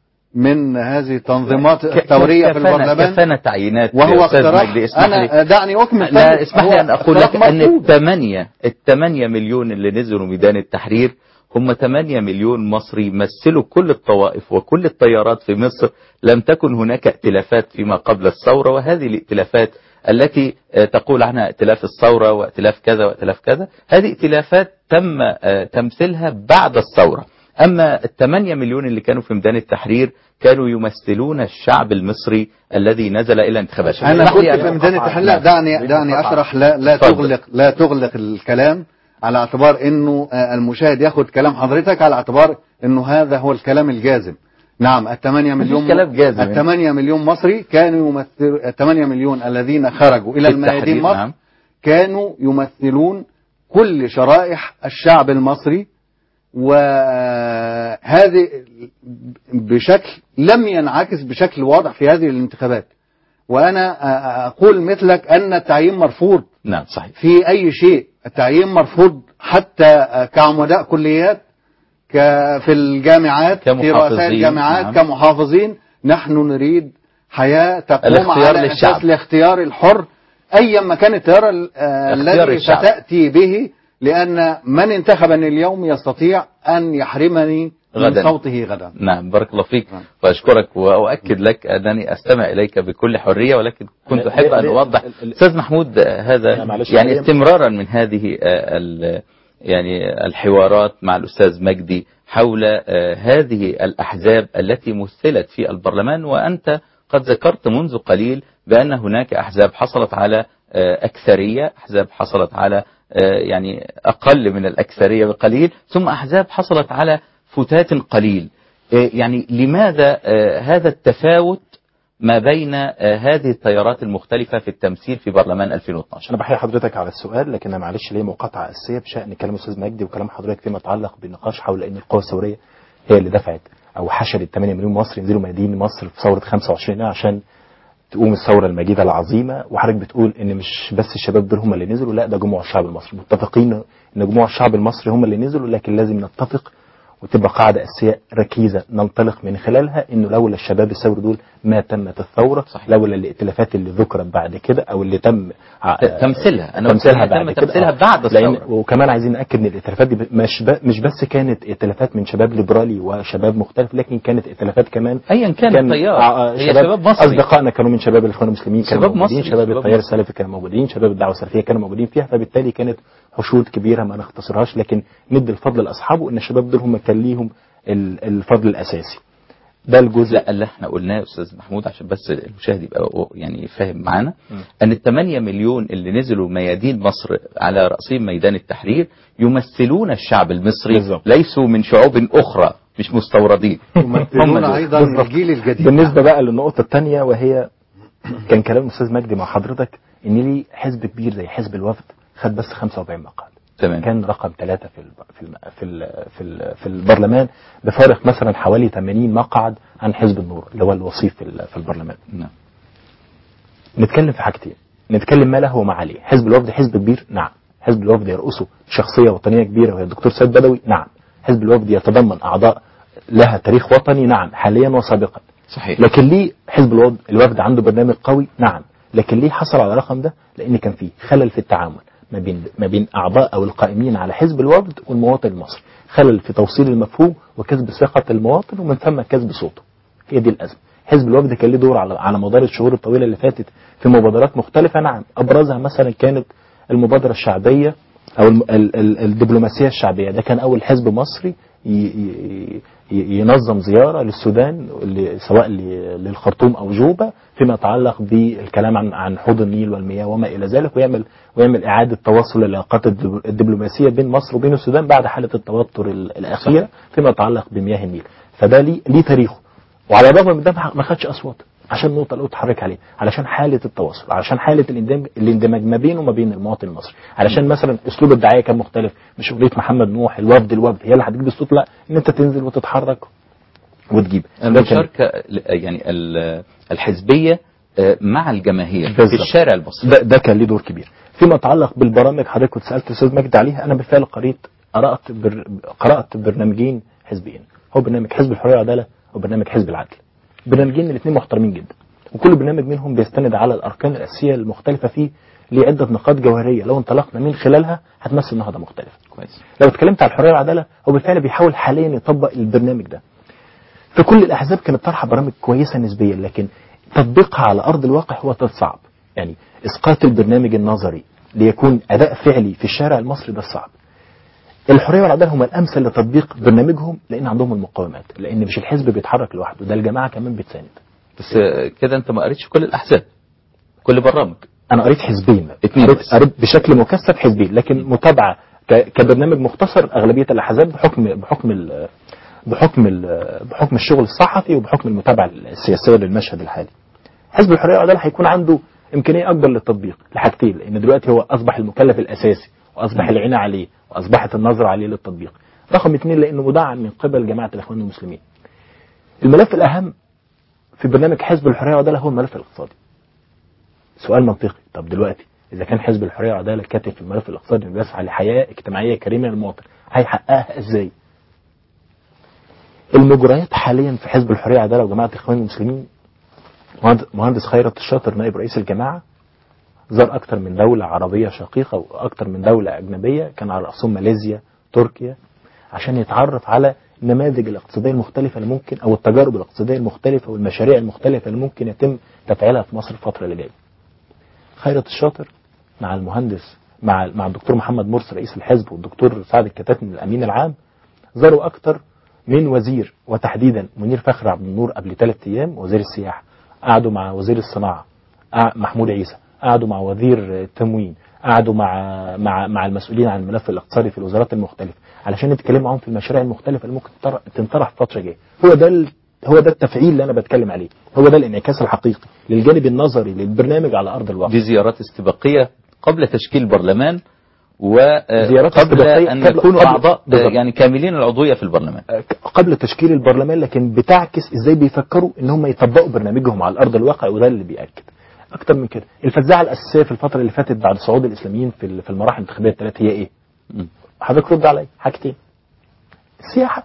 من هذه التنظيمات ك- الثورية في كفانا- البرلمان كفانا تعيينات وهو يا أستاذ اقتراح مجدي اسمح لي أنا دعني أكمل لا اسمح هو لي أن أقول لك اقتراح أن مرفوض. الثمانية الثمانية مليون اللي نزلوا ميدان التحرير هم 8 مليون مصري مثلوا كل الطوائف وكل التيارات في مصر لم تكن هناك ائتلافات فيما قبل الثورة وهذه الائتلافات التي آه، تقول عنها ائتلاف الثورة وائتلاف كذا وائتلاف كذا هذه ائتلافات تم آه، تمثيلها بعد الثورة أما الثمانية مليون اللي كانوا في ميدان التحرير كانوا يمثلون الشعب المصري الذي نزل إلى انتخابات انا اسمح كنت لي أن- في ميدان التحرير لا دعني دعني اشرح لا لا اتفضل. تغلق لا تغلق الكلام على اعتبار انه آه، المشاهد ياخد كلام حضرتك على اعتبار انه هذا هو الكلام الجازم نعم الثمانية مليون كلام جازم. الثمانية مليون مصري كانوا يمثلوا الثمانية مليون الذين خرجوا الى في الميادين التحرير، مصر نعم. كانوا يمثلون كل شرائح الشعب المصري وهذه بشكل لم ينعكس بشكل واضح في هذه الانتخابات وأنا أقول مثلك أن التعيين مرفوض نعم صحيح في أي شيء التعيين مرفوض حتى كعمداء كليات ك- في الجامعات في كمحافظين، رؤساء الجامعات نعم. كمحافظين نحن نريد حياة تقوم الاختيار على للشعب. أساس الاختيار الحر أيا ما كان التيار ال- آه، اختيار الذي الشعب. ستأتي به لأن من انتخبني اليوم يستطيع أن يحرمني غداً. من صوته غدا نعم بارك الله فيك نعم. واشكرك واؤكد لك انني استمع اليك بكل حريه ولكن كنت لا- احب لا- ان لا- اوضح ال- ال- استاذ محمود آه، هذا لا، معلش، يعني حالياً- استمرارا من هذه آه، ال- يعني الحوارات مع الاستاذ مجدي حول آه، هذه الاحزاب التي مثلت في البرلمان وانت قد ذكرت منذ قليل بان هناك احزاب حصلت على آه، اكثريه احزاب حصلت على آه، يعني اقل من الاكثريه بقليل ثم احزاب حصلت على فتات قليل آه، يعني لماذا آه، هذا التفاوت ما بين آه، هذه التيارات المختلفة في التمثيل في برلمان 2012 انا بحيي حضرتك على السؤال لكن أنا معلش ليه مقاطعه اساسيه بشان كلام الاستاذ مجدي وكلام حضرتك فيما يتعلق بالنقاش حول ان القوى الثوريه هي اللي دفعت او حشدت 8 مليون مصري ينزلوا ميادين مصر في ثوره 25 عشان تقوم الثوره المجيده العظيمه وحضرتك بتقول ان مش بس الشباب دول هم اللي نزلوا لا ده جموع الشعب المصري متفقين ان جموع الشعب المصري هم اللي نزلوا لكن لازم نتفق وتبقى قاعدة أساسية ركيزة ننطلق من خلالها إنه لولا الشباب الثوري دول ما تمت الثورة صحيح. لولا الائتلافات اللي ذكرت بعد كده أو اللي تم ع- ت- تمثيلها. أنا تمثيلها قلت إن بعد تم كده تمثيلها آه. بعد لأن الثورة. وكمان عايزين نأكد إن الائتلافات دي ب- مش ب- مش بس كانت ائتلافات من شباب ليبرالي وشباب مختلف لكن كانت ائتلافات كمان أيا كان التيار. آه، آه، هي شباب مصري. أصدقائنا كانوا من شباب الإخوان المسلمين كانوا شباب موجودين مصري، شباب شباب التيار مصري. السلفي كانوا موجودين شباب الدعوة السلفية كانوا موجودين فيها فبالتالي كانت حشود كبيرة ما نختصرهاش لكن ندي الفضل لأصحابه إن الشباب دول هم كان ليهم ال- الفضل الأساسي ده الجزء لا اللي احنا قلناه يا استاذ محمود عشان بس المشاهد يبقى يعني فاهم معانا ان ال 8 مليون اللي نزلوا ميادين مصر على رأسهم ميدان التحرير يمثلون الشعب المصري بالظبط. ليسوا من شعوب اخرى مش مستوردين هم يمثلون دول. أيضا بالظبط. الجيل الجديد بالنسبة بقى للنقطة الثانية وهي كان كلام الأستاذ مجدي مع حضرتك إن لي حزب كبير زي حزب الوفد خد بس 45 مقعد تمام كان رقم ثلاثة في الب- في الم- في ال- في ال- في البرلمان بفارق مثلا حوالي 80 مقعد عن حزب النور اللي هو الوصيف في ال- في البرلمان نعم نتكلم في حاجتين نتكلم ما له وما عليه حزب الوفد حزب كبير نعم حزب الوفد يرأسه شخصية وطنية كبيرة وهي الدكتور سيد بدوي نعم حزب الوفد يتضمن أعضاء لها تاريخ وطني نعم حاليا وسابقا صحيح لكن ليه حزب الوفد الوفد عنده برنامج قوي نعم لكن ليه حصل على الرقم ده لان كان فيه خلل في التعامل ما بين ما بين اعضاء او القائمين على حزب الوفد والمواطن المصري خلل في توصيل المفهوم وكسب ثقه المواطن ومن ثم كسب صوته هي دي الازمه حزب الوفد كان له دور على على مدار الشهور الطويله اللي فاتت في مبادرات مختلفه نعم ابرزها مثلا كانت المبادره الشعبيه او الم- ال- ال- الدبلوماسيه الشعبيه ده كان اول حزب مصري ي- ي- ي- ينظم زياره للسودان ل- سواء ل- للخرطوم او جوبا فيما يتعلق بالكلام عن عن حوض النيل والمياه وما الى ذلك ويعمل ويعمل اعاده تواصل العلاقات الدب- الدبلوماسيه بين مصر وبين السودان بعد حاله التوتر ال- الاخيره فيما يتعلق بمياه النيل فده ليه ليه تاريخه وعلى الرغم من ده ما ما خدش اصوات عشان النقطه اللي اتحرك عليها علشان حاله التواصل علشان حاله الاندماج الاندماج ما بينه وما بين المواطن المصري علشان مثلا اسلوب الدعايه كان مختلف مش اغنيه محمد نوح الوفد الوفد هي اللي هتجيب الصوت لا ان انت تنزل وتتحرك وتجيب ده كان- المشاركة ل- يعني ال- الحزبية آه، مع الجماهير في بالظبط. الشارع المصري ده, ده كان ليه دور كبير فيما يتعلق بالبرامج حضرتك كنت سالت الاستاذ مجدي عليها انا بالفعل قريت قرات بر قرات برنامجين حزبيين هو برنامج حزب الحريه والعداله وبرنامج حزب العدل برنامجين الاثنين محترمين جدا وكل برنامج منهم بيستند على الاركان الاساسيه المختلفه فيه لعده نقاط جوهريه لو انطلقنا من خلالها هتمثل نهضه مختلفه كويس لو اتكلمت على الحريه والعداله هو بالفعل بيحاول حاليا يطبق البرنامج ده في كل الاحزاب كانت طرحه برامج كويسه نسبيا لكن تطبيقها على ارض الواقع هو صعب يعني اسقاط البرنامج النظري ليكون اداء فعلي في الشارع المصري ده صعب الحريه والعداله هم الامثل لتطبيق برنامجهم لان عندهم المقومات لان مش الحزب بيتحرك لوحده ده الجماعه كمان بتساند بس آه، كده انت ما قريتش كل الاحزاب كل برامج انا قريت حزبين اتنين قريت, بس. قريت بشكل مكثف حزبين لكن متابعه ك- كبرنامج مختصر اغلبيه الاحزاب بحكم بحكم ال بحكم ال بحكم الشغل الصحفي وبحكم المتابعه السياسيه للمشهد الحالي. حزب الحريه والعداله هيكون عنده امكانيه اكبر للتطبيق لحاجتين لان دلوقتي هو اصبح المكلف الاساسي واصبح العين عليه واصبحت النظره عليه للتطبيق. رقم اثنين لانه مدعم من قبل جماعه الاخوان المسلمين. الملف الاهم في برنامج حزب الحريه والعداله هو الملف الاقتصادي. سؤال منطقي طب دلوقتي اذا كان حزب الحريه والعداله كاتب في الملف الاقتصادي انه بيسعى لحياه اجتماعيه كريمه للمواطن هيحققها ازاي؟ المجريات حاليا في حزب الحريه والعداله وجماعه الاخوان المسلمين مهند- مهندس خيرت الشاطر نائب رئيس الجماعه زار اكثر من دوله عربيه شقيقه واكثر من دوله اجنبيه كان على راسهم ماليزيا تركيا عشان يتعرف على النماذج الاقتصاديه المختلفه اللي ممكن او التجارب الاقتصاديه المختلفه والمشاريع المختلفه اللي ممكن يتم تفعيلها في مصر الفتره اللي جايه. خيرت الشاطر مع المهندس مع مع الدكتور محمد مرسي رئيس الحزب والدكتور سعد الكتاتني الامين العام زاروا اكثر من وزير وتحديدا منير فخر عبد النور قبل ثلاث ايام وزير السياحه قعدوا مع وزير الصناعه قع- محمود عيسى قعدوا مع وزير التموين قعدوا مع مع مع المسؤولين عن الملف الاقتصادي في الوزارات المختلفه علشان يتكلموا معاهم في المشاريع المختلفه اللي ممكن تطر- تنطرح في الفتره الجايه هو ده ال... هو ده التفعيل اللي انا بتكلم عليه هو ده الانعكاس الحقيقي للجانب النظري للبرنامج على ارض الواقع دي زيارات استباقيه قبل تشكيل برلمان زيارات وقبل استباقية ان قبل- يكونوا قبل- اعضاء آه، بالضبط. يعني كاملين العضويه في البرلمان قبل تشكيل البرلمان لكن بتعكس ازاي بيفكروا ان هم يطبقوا برنامجهم على ارض الواقع وده اللي بياكد اكتر من كده الفزاعه الاساسيه في الفتره اللي فاتت بعد صعود الاسلاميين في ال- في المراحل الانتخابيه الثلاث هي ايه مم. حضرتك رد عليا حاجتين السياحه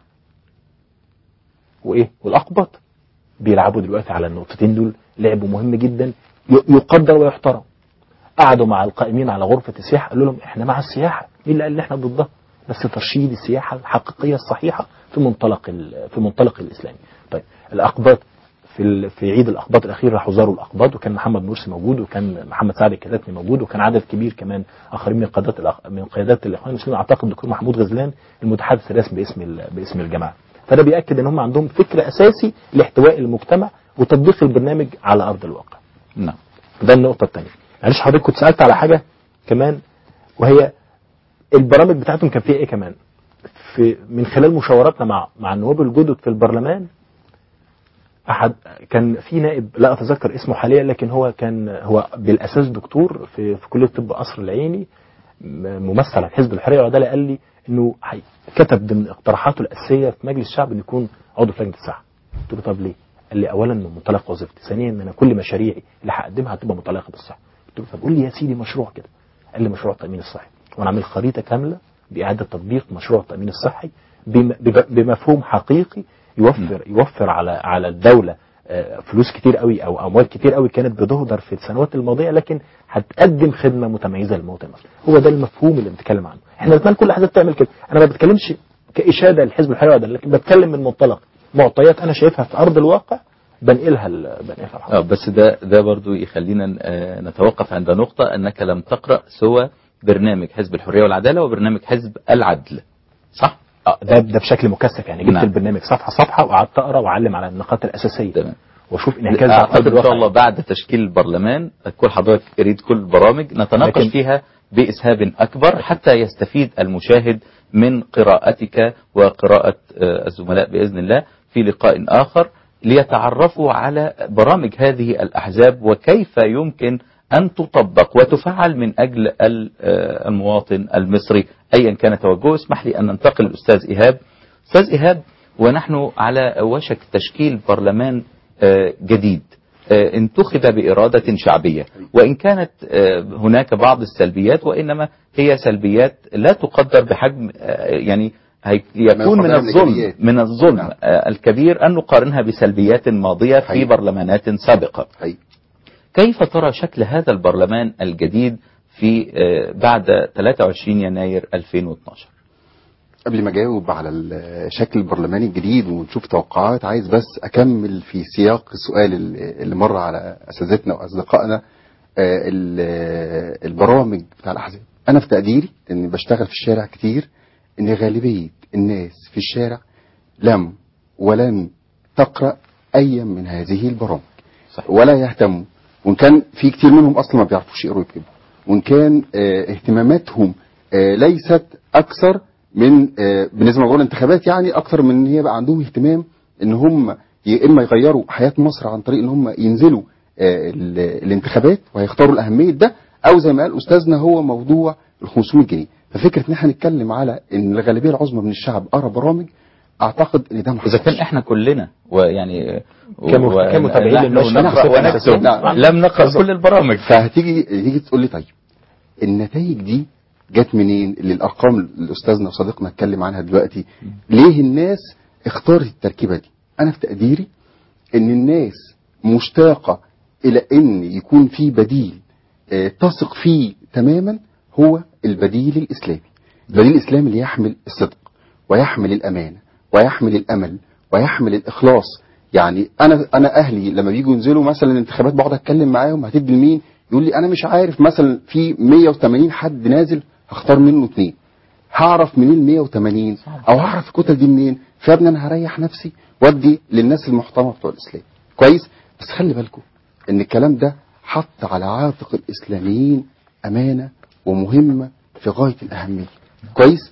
وايه والاقباط بيلعبوا دلوقتي على النقطتين دول لعبوا مهم جدا ي- يقدر ويحترم قعدوا مع القائمين على غرفة السياحة قالوا لهم احنا مع السياحة مين اللي قال ان احنا ضدها بس ترشيد السياحة الحقيقية الصحيحة في منطلق ال- في منطلق الإسلامي طيب الأقباط في ال- في عيد الأقباط الأخير راحوا زاروا الأقباط وكان محمد مرسي موجود وكان محمد سعد الكتاتني موجود وكان عدد كبير كمان آخرين من قيادات الأخ- من قيادات الإخوان المسلمين أعتقد الدكتور محمود غزلان المتحدث الرسمي باسم ال- باسم الجماعة فده بيأكد ان هم عندهم فكر أساسي لاحتواء المجتمع وتطبيق البرنامج على أرض الواقع نعم ده النقطة الثانية معلش حضرتك كنت سألت على حاجة كمان وهي البرامج بتاعتهم كان فيها ايه كمان في من خلال مشاوراتنا مع مع النواب الجدد في البرلمان احد كان في نائب لا اتذكر اسمه حاليا لكن هو كان هو بالاساس دكتور في في كليه طب قصر العيني م- ممثل عن حزب الحريه والعداله قال لي انه حي- كتب ضمن اقتراحاته الاساسيه في مجلس الشعب انه يكون عضو في لجنه الصحه قلت له طب ليه؟ قال لي اولا من منطلق وظيفتي ثانيا ان انا كل مشاريعي اللي هقدمها هتبقى متعلقه بالصحه قلت له طب قول لي يا سيدي مشروع كده قال لي مشروع التامين الصحي وانا عامل خريطه كامله باعاده تطبيق مشروع التامين الصحي بم- بب- بمفهوم حقيقي يوفر يوفر على على الدوله آه، فلوس كتير قوي او اموال كتير قوي كانت بتهدر في السنوات الماضيه لكن هتقدم خدمه متميزه للمواطن المصري هو ده المفهوم اللي بنتكلم عنه احنا نتمنى كل الاحزاب تعمل كده انا ما بتكلمش كاشاده للحزب الحريه والعداله لكن بتكلم من منطلق معطيات انا شايفها في ارض الواقع بنقلها ل- بنقلها لحضرتك. اه بس ده ده برضو يخلينا آه، نتوقف عند نقطة أنك لم تقرأ سوى برنامج حزب الحرية والعدالة وبرنامج حزب العدل صح؟ اه ده ده بشكل مكثف يعني جبت نعم. البرنامج صفحه صفحه وقعدت اقرا واعلم على النقاط الاساسيه تمام واشوف انعكاس ده على أعتقد ارض إن شاء الواقع الله بعد تشكيل البرلمان تكون حضرتك قريت كل البرامج نتناقش لكن- فيها بإسهاب أكبر حتى يستفيد المشاهد من قراءتك وقراءة آه، الزملاء بإذن الله في لقاء آخر ليتعرفوا على برامج هذه الأحزاب وكيف يمكن أن تطبق وتفعل من أجل ال- آه، المواطن المصري أيا كان توجهه اسمح لي أن ننتقل الأستاذ إيهاب أستاذ إيهاب ونحن على وشك تشكيل برلمان آه، جديد آه، انتخب بإرادة شعبية وإن كانت آه، هناك بعض السلبيات وإنما هي سلبيات لا تقدر بحجم آه، يعني هي- يكون من يقدر من الظلم الإيجابيات. من الظلم نعم. آه، الكبير أن نقارنها بسلبيات ماضية في حقيقي. برلمانات سابقة حقيقي. كيف ترى شكل هذا البرلمان الجديد في آه، بعد 23 يناير 2012 قبل ما اجاوب على الشكل البرلماني الجديد ونشوف توقعات عايز بس اكمل في سياق السؤال اللي اللي مر على اساتذتنا واصدقائنا آه، ال- البرامج بتاع الاحزاب انا في تقديري اني بشتغل في الشارع كتير ان غالبيه الناس في الشارع لم ولن تقرا اي من هذه البرامج صحيح. ولا يهتموا وان كان في كتير منهم اصلا ما بيعرفوش يقروا ويكتبوا وان كان آه، اهتماماتهم آه، ليست اكثر من آه، بالنسبه لموضوع الانتخابات يعني اكثر من ان هي بقى عندهم اهتمام ان هم يا اما يغيروا حياه مصر عن طريق ان هم ينزلوا آه، ال- الانتخابات وهيختاروا الاهميه ده او زي ما قال استاذنا هو موضوع ال 500 جنيه ففكره ان احنا نتكلم على ان الغالبيه العظمى من الشعب قرا برامج اعتقد ان ده ما إذا كان حصلش. إحنا كلنا ويعني كم- و- كمتابعين نحن للنشر نقرأ بصفة ونكتب أساسية. نعم. لم نقرأ كل البرامج فهتيجي تيجي تقول لي طيب النتائج دي جت منين اللي الارقام اللي استاذنا وصديقنا اتكلم عنها دلوقتي ليه الناس اختارت التركيبه دي انا في تقديري ان الناس مشتاقه الى ان يكون في بديل آه، تثق فيه تماما هو البديل الاسلامي البديل الاسلامي اللي يحمل الصدق ويحمل الامانه ويحمل الامل ويحمل الاخلاص يعني انا انا اهلي لما بييجوا ينزلوا مثلا الانتخابات بقعد اتكلم معاهم هتدي لمين يقول لي انا مش عارف مثلا في 180 حد نازل هختار منه اثنين هعرف منين 180 او هعرف الكتل دي منين فيا ابني انا هريح نفسي وادي للناس المحترمه بتوع الاسلام كويس بس خلي بالكم ان الكلام ده حط على عاتق الاسلاميين امانه ومهمه في غايه الاهميه كويس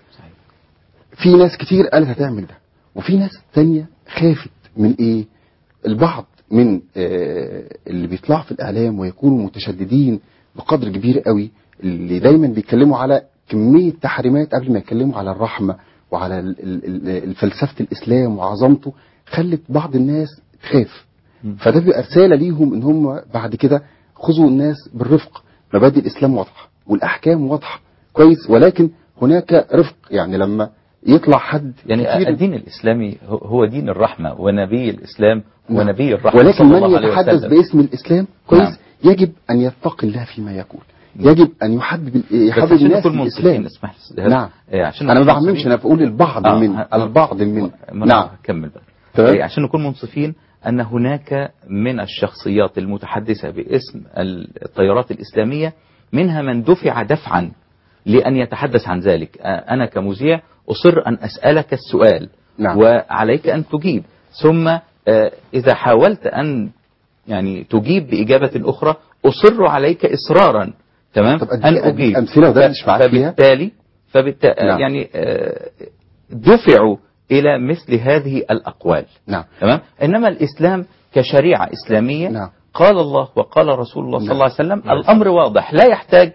في ناس كتير قالت هتعمل ده وفي ناس تانية خافت من ايه البعض من آه، اللي بيطلعوا في الاعلام ويكونوا متشددين بقدر كبير قوي اللي دايما بيتكلموا على كميه تحريمات قبل ما يتكلموا على الرحمه وعلى ال- ال- ال- فلسفه الاسلام وعظمته خلت بعض الناس تخاف فده بيبقى رساله ليهم ان هم بعد كده خذوا الناس بالرفق مبادئ الاسلام واضحه والاحكام واضحه كويس ولكن هناك رفق يعني لما يطلع حد يعني كتير الدين الإسلامي هو- هو دين الرحمة ونبي الإسلام نعم. ونبي الرحمة ولكن صلى من الله عليه يتحدث وسلم. باسم الاسلام كويس نعم. يجب ان يتقي الله فيما يقول يجب ان يحبب بس يحبب عشان الناس نكون في منصفين الاسلام اسمح لي نعم إيه، عشان انا ما نكون بعممش منصفين. انا بقول البعض آه، من ه- البعض من ما نعم أنا هكمل بقى تمام. إيه، عشان نكون منصفين أن هناك من الشخصيات المتحدثة باسم التيارات الإسلامية منها من دفع دفعا لأن يتحدث عن ذلك آه، أنا كمذيع أصر أن أسألك السؤال نعم. وعليك أن تجيب ثم آه، إذا حاولت أن يعني تجيب بإجابة أخرى أصر عليك إصرارا تمام طب أدي- أن أدي أجيب أمثلة وده مش معاك فيها؟ فبالتالي فبالتالي نعم. يعني آه، دفعوا إلى مثل هذه الأقوال نعم تمام إنما الإسلام كشريعة إسلامية نعم. قال الله وقال رسول الله صلى نعم. الله عليه وسلم الأمر واضح لا يحتاج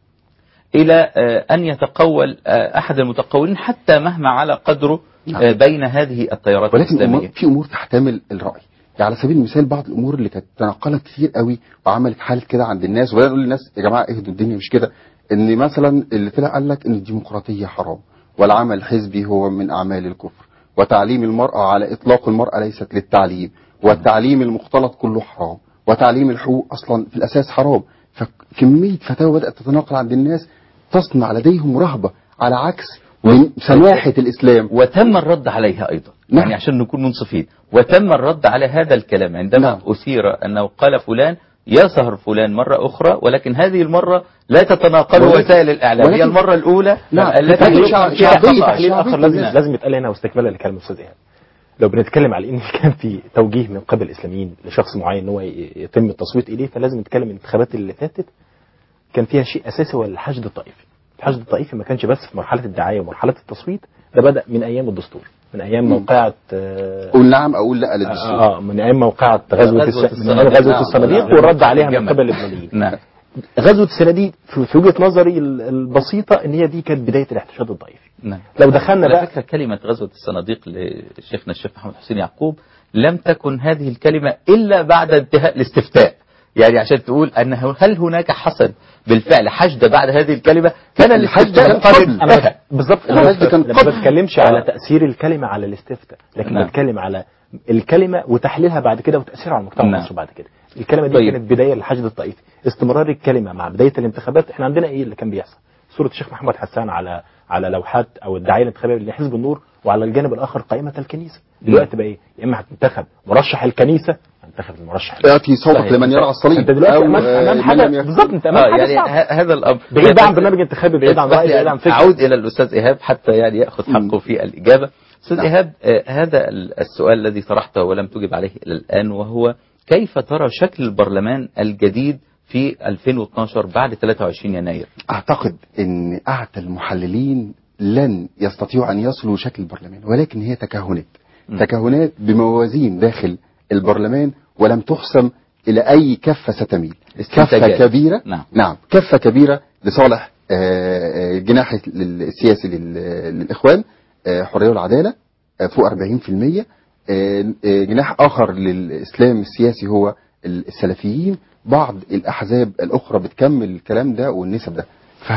إلى آه، أن يتقول آه، أحد المتقولين حتى مهما على قدره نعم. آه، بين هذه التيارات ولكن أمور الإسلامية في امور تحتمل الراي يعني على سبيل المثال بعض الامور اللي كانت تنقلت كتير قوي وعملت حاله كده عند الناس وبدأنا نقول للناس يا جماعه اهدوا الدنيا مش كده ان مثلا اللي طلع قال لك ان الديمقراطيه حرام والعمل الحزبي هو من اعمال الكفر وتعليم المراه على اطلاق المراه ليست للتعليم والتعليم المختلط كله حرام وتعليم الحقوق اصلا في الاساس حرام فكميه فتاوى بدات تتناقل عند الناس تصنع لديهم رهبه على عكس من سماحه الاسلام وتم الرد عليها أيضا نعم. يعني عشان نكون منصفين وتم الرد على هذا الكلام عندما نعم. أثير أنه قال فلان يظهر فلان مرة أخرى ولكن هذه المرة لا تتناقل ولكن- وسائل الإعلام هي ولكن- المرة الأولى نعم. التي لكن يمكن شعب- فيها شعبية خطأ. تحليل شعبية اخر لازم نعم. لازم يتقال هنا واستكمالا لكلام الاستاذ ايهاب لو بنتكلم على ان كان في توجيه من قبل الاسلاميين لشخص معين ان هو ي- يتم التصويت اليه فلازم نتكلم الانتخابات اللي فاتت كان فيها شيء اساسي هو الحشد الطائفي الحشد الطائفي ما كانش بس في مرحله الدعايه ومرحله التصويت ده بدا من ايام الدستور من ايام موقعه آه، قول نعم اقول لا للدستور اه من ايام موقعه غزوه غزوة الس- من الصناديق. ايام غزوه نعم. الصناديق نعم. والرد عليها من الجمل. قبل اللبنانيين نعم غزوه الصناديق في في وجهه نظري ال- البسيطه ان هي دي كانت بدايه الاحتشاد الطائفي نعم لو دخلنا على بقى فكرة كلمة غزوة الصناديق لشيخنا الشيخ محمد حسين يعقوب لم تكن هذه الكلمة إلا بعد انتهاء الاستفتاء يعني عشان تقول أن هل هناك حصل بالفعل حشد بعد هذه الكلمة كان الحشد الاستفتاء كان قد قبل. انا انتهى. بت- بالظبط الحشد انا كان بت- قبل. ما بتكلمش آه. على تاثير الكلمه على الاستفتاء لكن نعم. بتكلم على الكلمه وتحليلها بعد كده وتاثيرها على المجتمع نعم. المصري بعد كده الكلمه دي طيب. كانت بدايه للحشد الطائفي استمرار الكلمه مع بدايه الانتخابات احنا عندنا ايه اللي كان بيحصل صوره الشيخ محمد حسان على على لوحات او الدعايه الانتخابيه لحزب النور وعلى الجانب الاخر قائمه الكنيسه دلوقتي بقى ايه يا اما هتنتخب مرشح الكنيسه ينتخب المرشح ياتي صوتك صحيح. لمن يرعى الصليب انت دلوقتي او امام آه، امام من حاجه لم يكن- بالظبط انت امام اه حاجه يعني صعبه ه- هذا الامر بعيد بقى عن بس- برنامج انتخابي بعيد عن اسمح راي لي بعيد أن عن فكره اعود الى الاستاذ ايهاب حتى يعني ياخذ حقه في الاجابه استاذ نعم. ايهاب آه، هذا ال- السؤال الذي طرحته ولم تجب عليه الى الان وهو كيف ترى شكل البرلمان الجديد في 2012 بعد 23 يناير اعتقد ان اعتى المحللين لن يستطيعوا ان يصلوا لشكل البرلمان ولكن هي تكهنات م. تكهنات بموازين داخل البرلمان ولم تحسم الى اي كفه ستميل كفه استنتاجات. كبيره نعم. نعم كفه كبيره لصالح آه، آه، الجناح السياسي لل- للاخوان آه، حريه والعداله آه، فوق 40% آه، آه، جناح اخر للاسلام السياسي هو السلفيين بعض الاحزاب الاخرى بتكمل الكلام ده والنسب ده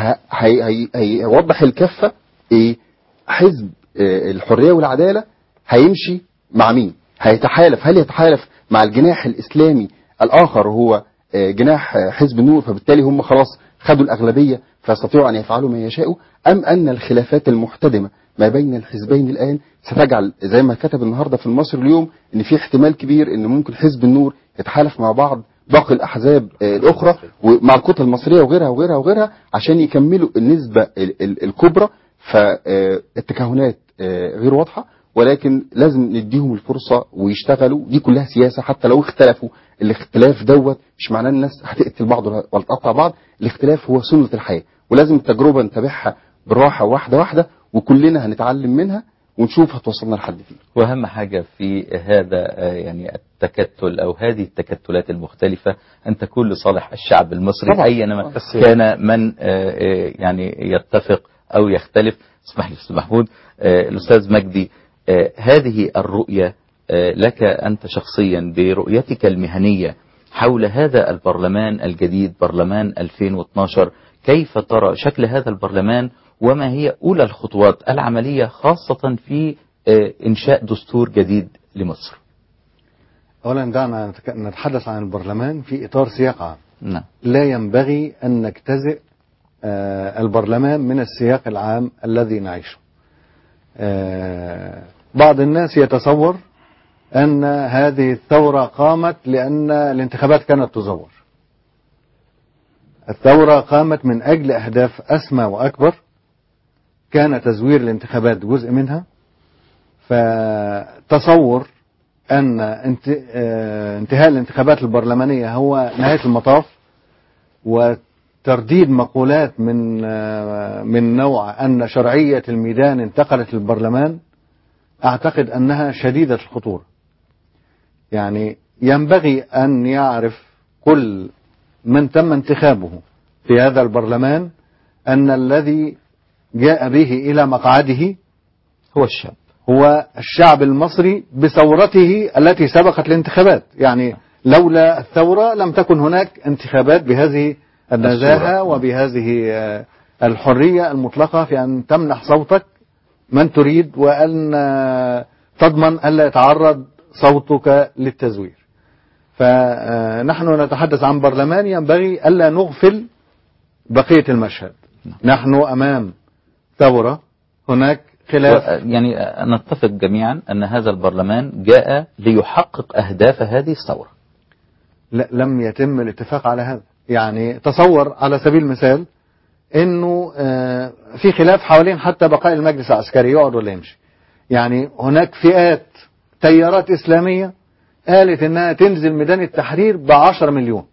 فهيوضح الكفه ايه حزب آه، الحريه والعداله هيمشي مع مين هيتحالف هل يتحالف مع الجناح الاسلامي الاخر هو آه، جناح آه، حزب النور فبالتالي هم خلاص خدوا الاغلبيه فيستطيعوا ان يفعلوا ما يشاءوا ام ان الخلافات المحتدمه ما بين الحزبين الان ستجعل زي ما كتب النهارده في المصري اليوم ان في احتمال كبير ان ممكن حزب النور يتحالف مع بعض باقي الاحزاب آه، الاخرى ومع الكتله المصريه وغيرها وغيرها وغيرها عشان يكملوا النسبه ال- ال- الكبرى فالتكهنات غير واضحه ولكن لازم نديهم الفرصه ويشتغلوا دي كلها سياسه حتى لو اختلفوا الاختلاف دوت مش معناه الناس هتقتل بعض ولا ولا تقطع بعض الاختلاف هو سنه الحياه ولازم التجربه نتابعها بالراحه واحده واحده وكلنا هنتعلم منها ونشوف هتوصلنا لحد فين واهم حاجه في هذا آه، يعني التكتل او هذه التكتلات المختلفه ان تكون لصالح الشعب المصري طبعاً. اينما بس- كان من آه، آه، يعني يتفق او يختلف اسمح لي استاذ محمود آه، الاستاذ مجدي آه، هذه الرؤيه آه، لك انت شخصيا برؤيتك المهنيه حول هذا البرلمان الجديد برلمان 2012 كيف ترى شكل هذا البرلمان وما هي أولى الخطوات العملية خاصة في آه، إنشاء دستور جديد لمصر اولا دعنا نتك- نتحدث عن البرلمان في اطار سياق عام نعم لا ينبغي ان نجتزئ آه، البرلمان من السياق العام الذي نعيشه آه، بعض الناس يتصور ان هذه الثوره قامت لان الانتخابات كانت تزور الثوره قامت من اجل اهداف اسمى واكبر كان تزوير الانتخابات جزء منها فتصور ان انت- آه، انتهاء الانتخابات البرلمانيه هو نهايه المطاف وترديد مقولات من آه، من نوع ان شرعيه الميدان انتقلت للبرلمان اعتقد انها شديده الخطوره. يعني ينبغي ان يعرف كل من تم انتخابه في هذا البرلمان ان الذي جاء به الى مقعده هو الشاب هو الشعب المصري بثورته التي سبقت الانتخابات يعني لولا الثورة لم تكن هناك انتخابات بهذه النزاهة الصورة. وبهذه آه، الحرية المطلقة في أن تمنح صوتك من تريد وأن آه، تضمن ألا يتعرض صوتك للتزوير فنحن نتحدث عن برلمان ينبغي ألا نغفل بقية المشهد نحن أمام ثورة هناك خلاف و- يعني آه، نتفق جميعا أن هذا البرلمان جاء ليحقق أهداف هذه الثورة لا لم يتم الاتفاق على هذا يعني تصور على سبيل المثال انه آه، في خلاف حوالين حتى بقاء المجلس العسكري يقعد ولا يمشي يعني هناك فئات تيارات اسلاميه قالت انها تنزل ميدان التحرير ب 10 مليون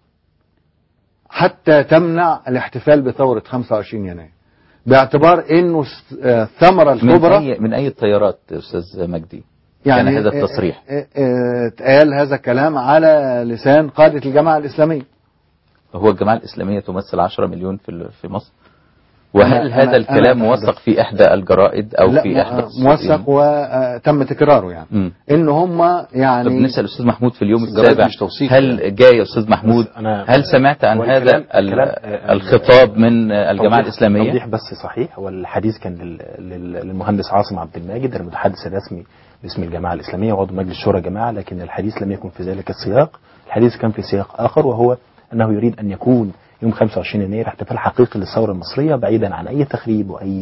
حتى تمنع الاحتفال بثوره 25 يناير باعتبار انه الس- آه، الثمره من الكبرى أي من أي التيارات أستاذ مجدي كان هذا التصريح آه، آه، اتقال هذا الكلام على لسان قاده الجماعه الاسلاميه هو الجماعة الإسلامية تمثل 10 مليون في ال- في مصر وهل أنا- هذا أنا- الكلام أنا موثق أتحدث. في إحدى الجرائد أو لا في م- إحدى موثق وتم تكراره يعني مم. ان هم طب يعني نسأل أستاذ محمود في اليوم الجرائد السابع مش توثيق هل جاء يا أستاذ محمود بس أنا- هل سمعت عن هو هذا الكلام- ال- الكلام- آه، الخطاب من الجماعة توضيح- الإسلامية توضيح بس صحيح والحديث كان لل- لل- للمهندس عاصم عبد الماجد المتحدث الرسمي باسم الجماعة الإسلامية وعضو مجلس شورى جماعة لكن الحديث لم يكن في ذلك السياق الحديث كان في سياق آخر وهو أنه يريد أن يكون يوم 25 يناير احتفال حقيقي للثورة المصرية بعيدا عن أي تخريب وأي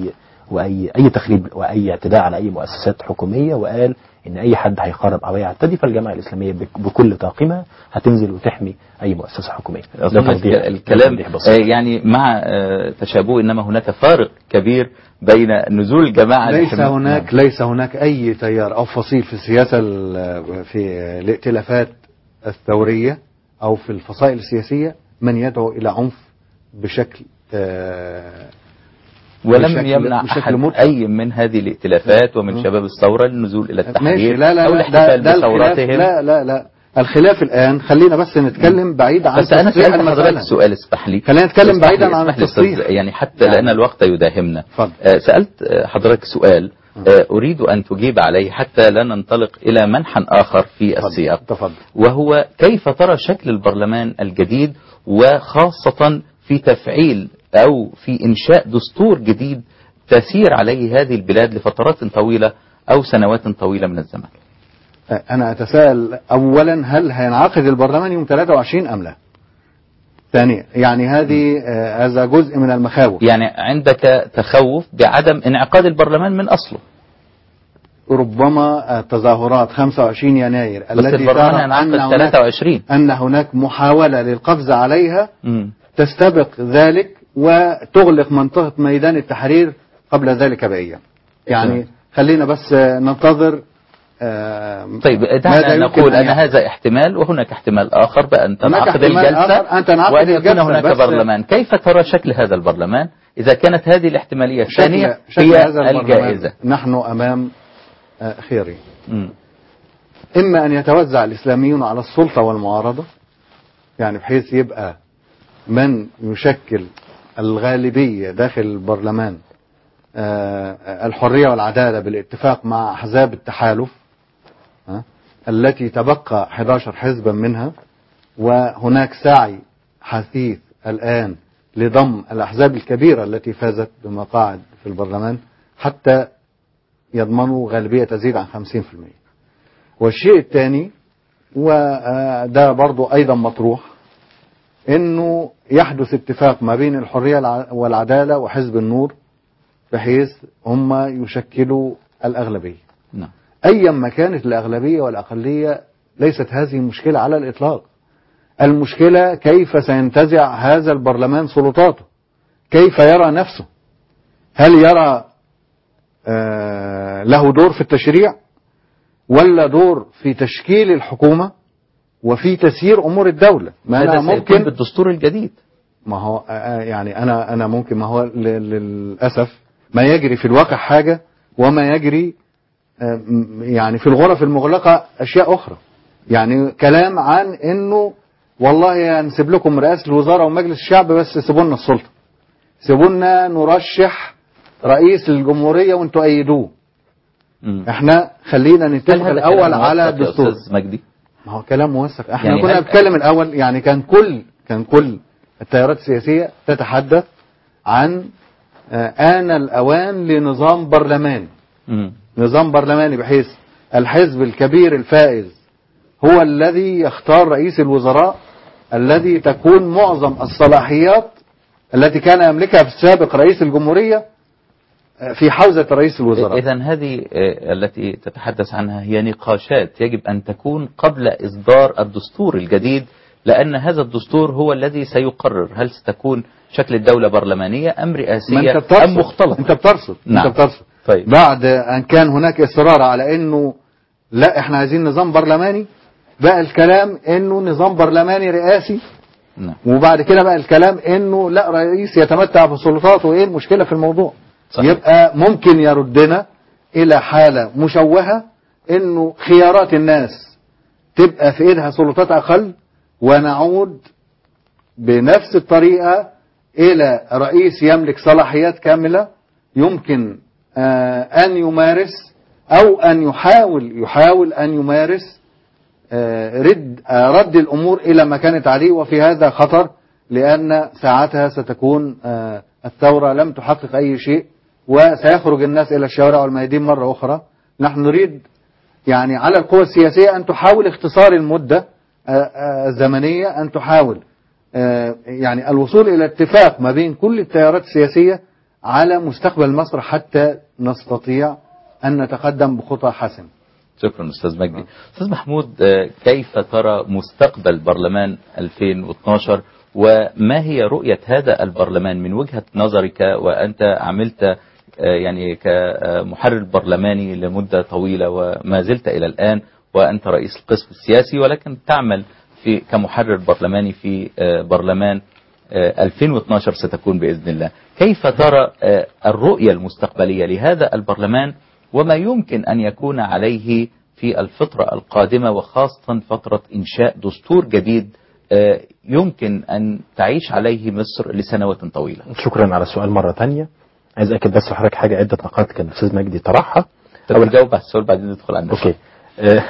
واي اي تخريب واي اعتداء على اي مؤسسات حكوميه وقال ان اي حد هيخرب او يعتدي فالجماعه الاسلاميه بك- بكل طاقمها هتنزل وتحمي اي مؤسسه حكوميه ده أظن توضيح- ده الكلام توضيح بسيط. آه، يعني مع آه، تشابه انما هناك فارق كبير بين نزول الجماعه ليس لحماية- هناك ليس هناك اي تيار او فصيل في السياسه ال- في الائتلافات الثوريه او في الفصائل السياسيه من يدعو الى عنف بشكل آه، ولم بشكل- يمنع بشكل احد مطلق. اي من هذه الائتلافات ومن شباب الثوره للنزول الى ماشي التحرير لا لا او لا ده, الاحتفال ده الخلاف بثوراتهم لا لا لا الخلاف الان خلينا بس نتكلم بعيد عن بس انا تصحيح سالت حضرتك المسألة. سؤال اسمح لي خلينا نتكلم اسمح لي- بعيدا عن اسمح لي التصحيح. أستاذ، يعني حتى يعني. لان الوقت يداهمنا اتفضل. آه، سالت آه، حضرتك سؤال آه، اريد ان تجيب عليه حتى لا ننطلق الى منحى اخر في اتفضل. السياق تفضل وهو كيف ترى شكل البرلمان الجديد وخاصة في تفعيل أو في إنشاء دستور جديد تسير عليه هذه البلاد لفترات طويلة أو سنوات طويلة من الزمن أنا أتساءل أولا هل هينعقد البرلمان يوم 23 أم لا؟ ثانيا يعني هذه آه، هذا جزء من المخاوف يعني عندك تخوف بعدم انعقاد البرلمان من أصله ربما تظاهرات 25 يناير بس التي البرلمان ترى أن هينعقد هناك, 23 أن هناك محاولة للقفز عليها مم. تستبق ذلك وتغلق منطقة ميدان التحرير قبل ذلك بأيام يعني خلينا بس آه، ننتظر آه، طيب ماذا دعنا يمكن نقول أن أن يحدث. هذا احتمال وهناك احتمال آخر بأن هناك تنعقد احتمال الجلسة آخر أن تنعقد وأن يكون الجلسة، هناك بس- برلمان كيف ترى شكل هذا البرلمان إذا كانت هذه الاحتمالية الثانية شكل, شكل هي هذا البرلمان الجائزة نحن أمام آه، خيرين مم. إما أن يتوزع الإسلاميون على السلطة والمعارضة يعني بحيث يبقى من يشكل الغالبية داخل البرلمان آه، الحرية والعدالة بالاتفاق مع أحزاب التحالف ها، التي تبقى 11 حزبا منها وهناك سعي حثيث الآن لضم الأحزاب الكبيرة التي فازت بمقاعد في البرلمان حتى يضمنوا غالبية تزيد عن 50% والشيء الثاني وده برضو أيضا مطروح انه يحدث اتفاق ما بين الحرية الع- والعدالة وحزب النور بحيث هم يشكلوا الأغلبية نعم أيا ما كانت الأغلبية والأقلية ليست هذه مشكلة على الإطلاق المشكلة كيف سينتزع هذا البرلمان سلطاته كيف يرى نفسه هل يرى آه له دور في التشريع ولا دور في تشكيل الحكومة وفي تسيير أمور الدولة ما هذا أنا سيكون ممكن بالدستور الجديد ما هو آه، آه، يعني انا انا ممكن ما هو ل- للاسف ما يجري في الواقع حاجه وما يجري آه، م- يعني في الغرف المغلقه اشياء اخرى يعني كلام عن انه والله هنسيب لكم رئاسه الوزاره ومجلس الشعب بس سيبوا لنا السلطه سيبوا لنا نرشح رئيس الجمهوريه وانتوا ايدوه مم. احنا خلينا هل نتفق هذا الاول كلام على موثق يا الدستور أستاذ مجدي ما هو كلام موثق احنا يعني يعني كنا هل- بنتكلم الاول يعني كان كل كان كل التيارات السياسيه تتحدث عن آه، آن الأوان لنظام برلماني مم. نظام برلماني بحيث الحزب الكبير الفائز هو الذي يختار رئيس الوزراء الذي تكون معظم الصلاحيات التي كان يملكها في السابق رئيس الجمهورية آه، في حوزة رئيس الوزراء إذا هذه آه، التي تتحدث عنها هي نقاشات يجب أن تكون قبل إصدار الدستور الجديد لأن هذا الدستور هو الذي سيقرر هل ستكون شكل الدولة برلمانية أم ما رئاسية انت بترصد أم مختلطة انت بترصد نعم. انت بترصد طيب بعد ان كان هناك اصرار على انه لا احنا عايزين نظام برلماني بقى الكلام انه نظام برلماني رئاسي نعم. وبعد كده بقى الكلام انه لا رئيس يتمتع بسلطاته وايه المشكله في الموضوع صحيح. يبقى ممكن يردنا الى حاله مشوهه انه خيارات الناس تبقى في ايدها سلطات اقل ونعود بنفس الطريقه الى رئيس يملك صلاحيات كامله يمكن آه، ان يمارس او ان يحاول يحاول ان يمارس آه، رد آه، رد الامور الى ما كانت عليه وفي هذا خطر لان ساعتها ستكون آه، الثوره لم تحقق اي شيء وسيخرج الناس الى الشوارع والميادين مره اخرى نحن نريد يعني على القوى السياسيه ان تحاول اختصار المده آه، آه، الزمنيه ان تحاول آه، يعني الوصول الى اتفاق ما بين كل التيارات السياسيه على مستقبل مصر حتى نستطيع أن نتقدم بخطى حسنة شكرا أستاذ مجدي أستاذ محمود آه، كيف ترى مستقبل برلمان 2012 وما هي رؤية هذا البرلمان من وجهة نظرك وأنت عملت آه، يعني كمحرر برلماني لمدة طويلة وما زلت إلى الآن وأنت رئيس القسم السياسي ولكن تعمل في كمحرر برلماني في آه، برلمان آه، 2012 ستكون بإذن الله كيف ترى آه، الرؤية المستقبلية لهذا البرلمان وما يمكن أن يكون عليه في الفترة القادمة وخاصة فترة إنشاء دستور جديد آه، يمكن أن تعيش عليه مصر لسنوات طويلة شكرا على السؤال مرة تانية عايز أكد بس لحضرتك حاجة عدة نقاط كان الأستاذ مجدي طرحها أول جاوب على السؤال بعدين ندخل على النقاط. أوكي آه،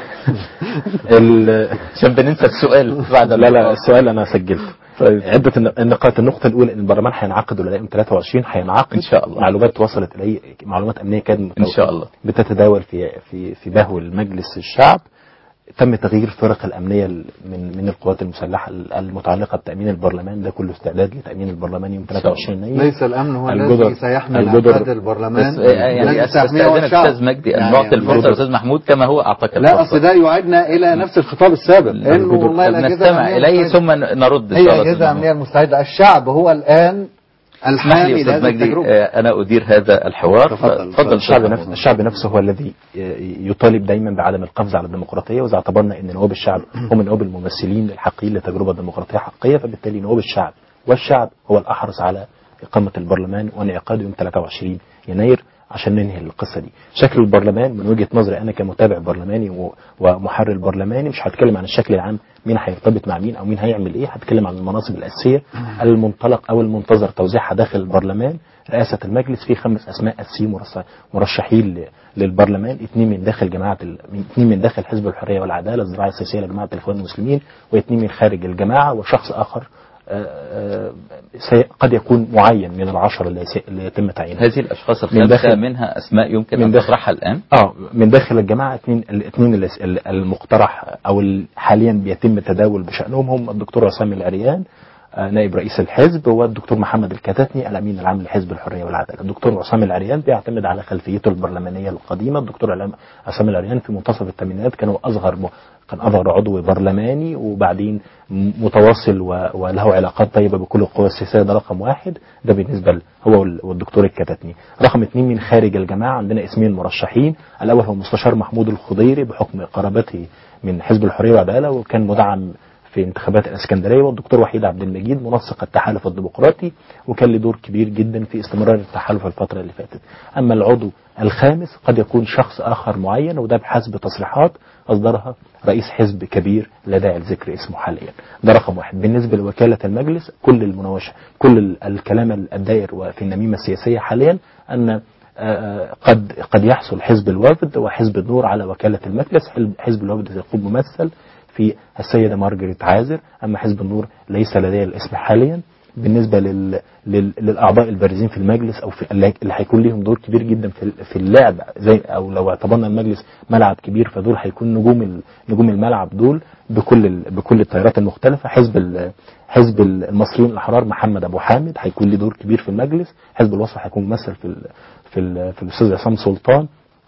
ال- عشان بننسى السؤال بعد لا لا النقاط. السؤال انا سجلته عدة الن- النقاط النقطة الأولى إن البرلمان هينعقد ولا لا يوم 23 هينعقد إن شاء الله. معلومات وصلت إلي معلومات أمنية كانت إن شاء الله. بتتداول في في في بهو المجلس الشعب تم تغيير الفرق الأمنية ال- من من القوات المسلحة ال- المتعلقة بتأمين البرلمان ده كله استعداد لتأمين البرلمان يوم 23 يناير ليس الأمن هو الجدر- الذي سيحمل الجدر- أعداد البرلمان بس آه، يعني الذي سيحميه استاذنك الشعب. استاذ مجدي ان يعني نعطي الفرصه الجدر- لاستاذ محمود كما هو اعطاك لا الفرصه أصل ده يعيدنا إلى نفس الخطاب السابق إنه الجدر- والله طب الأجهزة نستمع الأمنية اليه المستعدة. ثم نرد إن هي شاء الله الأجهزة أستاذ الأمنية المستعدة الشعب هو الآن اسمح لي الحامي يا استاذ لهذه مجدي التجربة آه، انا ادير هذا الحوار تفضل. تفضل الشعب أستاذ نفسه محمود. الشعب نفسه هو الذي يطالب دايما بعدم القفز على الديمقراطيه واذا اعتبرنا ان نواب الشعب هم نواب الممثلين الحقيقيين لتجربه ديمقراطيه حقيقيه فبالتالي نواب الشعب والشعب هو الاحرص على اقامه البرلمان وانعقاده يوم 23 يناير عشان ننهي القصه دي. شكل البرلمان من وجهه نظري انا كمتابع برلماني و- ومحرر برلماني مش هتكلم عن الشكل العام مين هيرتبط مع مين او مين هيعمل ايه هتكلم عن المناصب الاساسيه المنطلق او المنتظر توزيعها داخل البرلمان رئاسه المجلس في خمس اسماء اساسيين مرشح- مرشحين ل- للبرلمان اثنين من داخل جماعه ال- من- اثنين من داخل حزب الحريه والعداله الزراعه السياسيه لجماعه الاخوان المسلمين واثنين من خارج الجماعه وشخص اخر آه، آه، سي- قد يكون معين من العشرة اللي سي- اللي يتم تعيينها هذه الاشخاص من الخمسه داخل- منها اسماء يمكن من ان داخل- تطرحها الان اه من داخل الجماعه اثنين الاثنين اللي- ال- المقترح او ال- حاليا بيتم التداول بشانهم هم الدكتور عصام العريان آه، نائب رئيس الحزب والدكتور محمد الكتاتني الامين العام لحزب الحريه والعداله. الدكتور عصام العريان بيعتمد على خلفيته البرلمانيه القديمه، الدكتور علام- عصام العريان في منتصف الثمانينات كان هو اصغر م- كان اصغر عضو برلماني وبعدين م- متواصل و- وله علاقات طيبه بكل القوى السياسيه ده رقم واحد ده بالنسبه ل- هو وال- والدكتور الكتاتني. رقم اثنين من خارج الجماعه عندنا اسمين مرشحين، الاول هو المستشار محمود الخضيري بحكم قرابته من حزب الحريه والعداله وكان مدعم في انتخابات الاسكندريه والدكتور وحيد عبد المجيد منسق التحالف الديمقراطي وكان له دور كبير جدا في استمرار التحالف الفتره اللي فاتت. اما العضو الخامس قد يكون شخص اخر معين وده بحسب تصريحات اصدرها رئيس حزب كبير لا داعي لذكر اسمه حاليا. ده رقم واحد. بالنسبه لوكاله المجلس كل المناوشه كل ال- الكلام الدائر وفي النميمه السياسيه حاليا ان آه، قد قد يحصل حزب الوفد وحزب النور على وكاله المجلس حزب- حزب الوفد سيكون ممثل في السيدة مارجريت عازر أما حزب النور ليس لدي الاسم حاليا بالنسبة لل... لل... للأعضاء البارزين في المجلس أو في اللي اللي هيكون ليهم دور كبير جدا في في اللعب زي أو لو اعتبرنا المجلس ملعب كبير فدول هيكون نجوم ال... نجوم الملعب دول بكل ال... بكل التيارات المختلفة حزب ال... حزب المصريين الأحرار محمد أبو حامد هيكون له دور كبير في المجلس حزب الوسط هيكون ممثل في ال... في ال... في الأستاذ عصام سلطان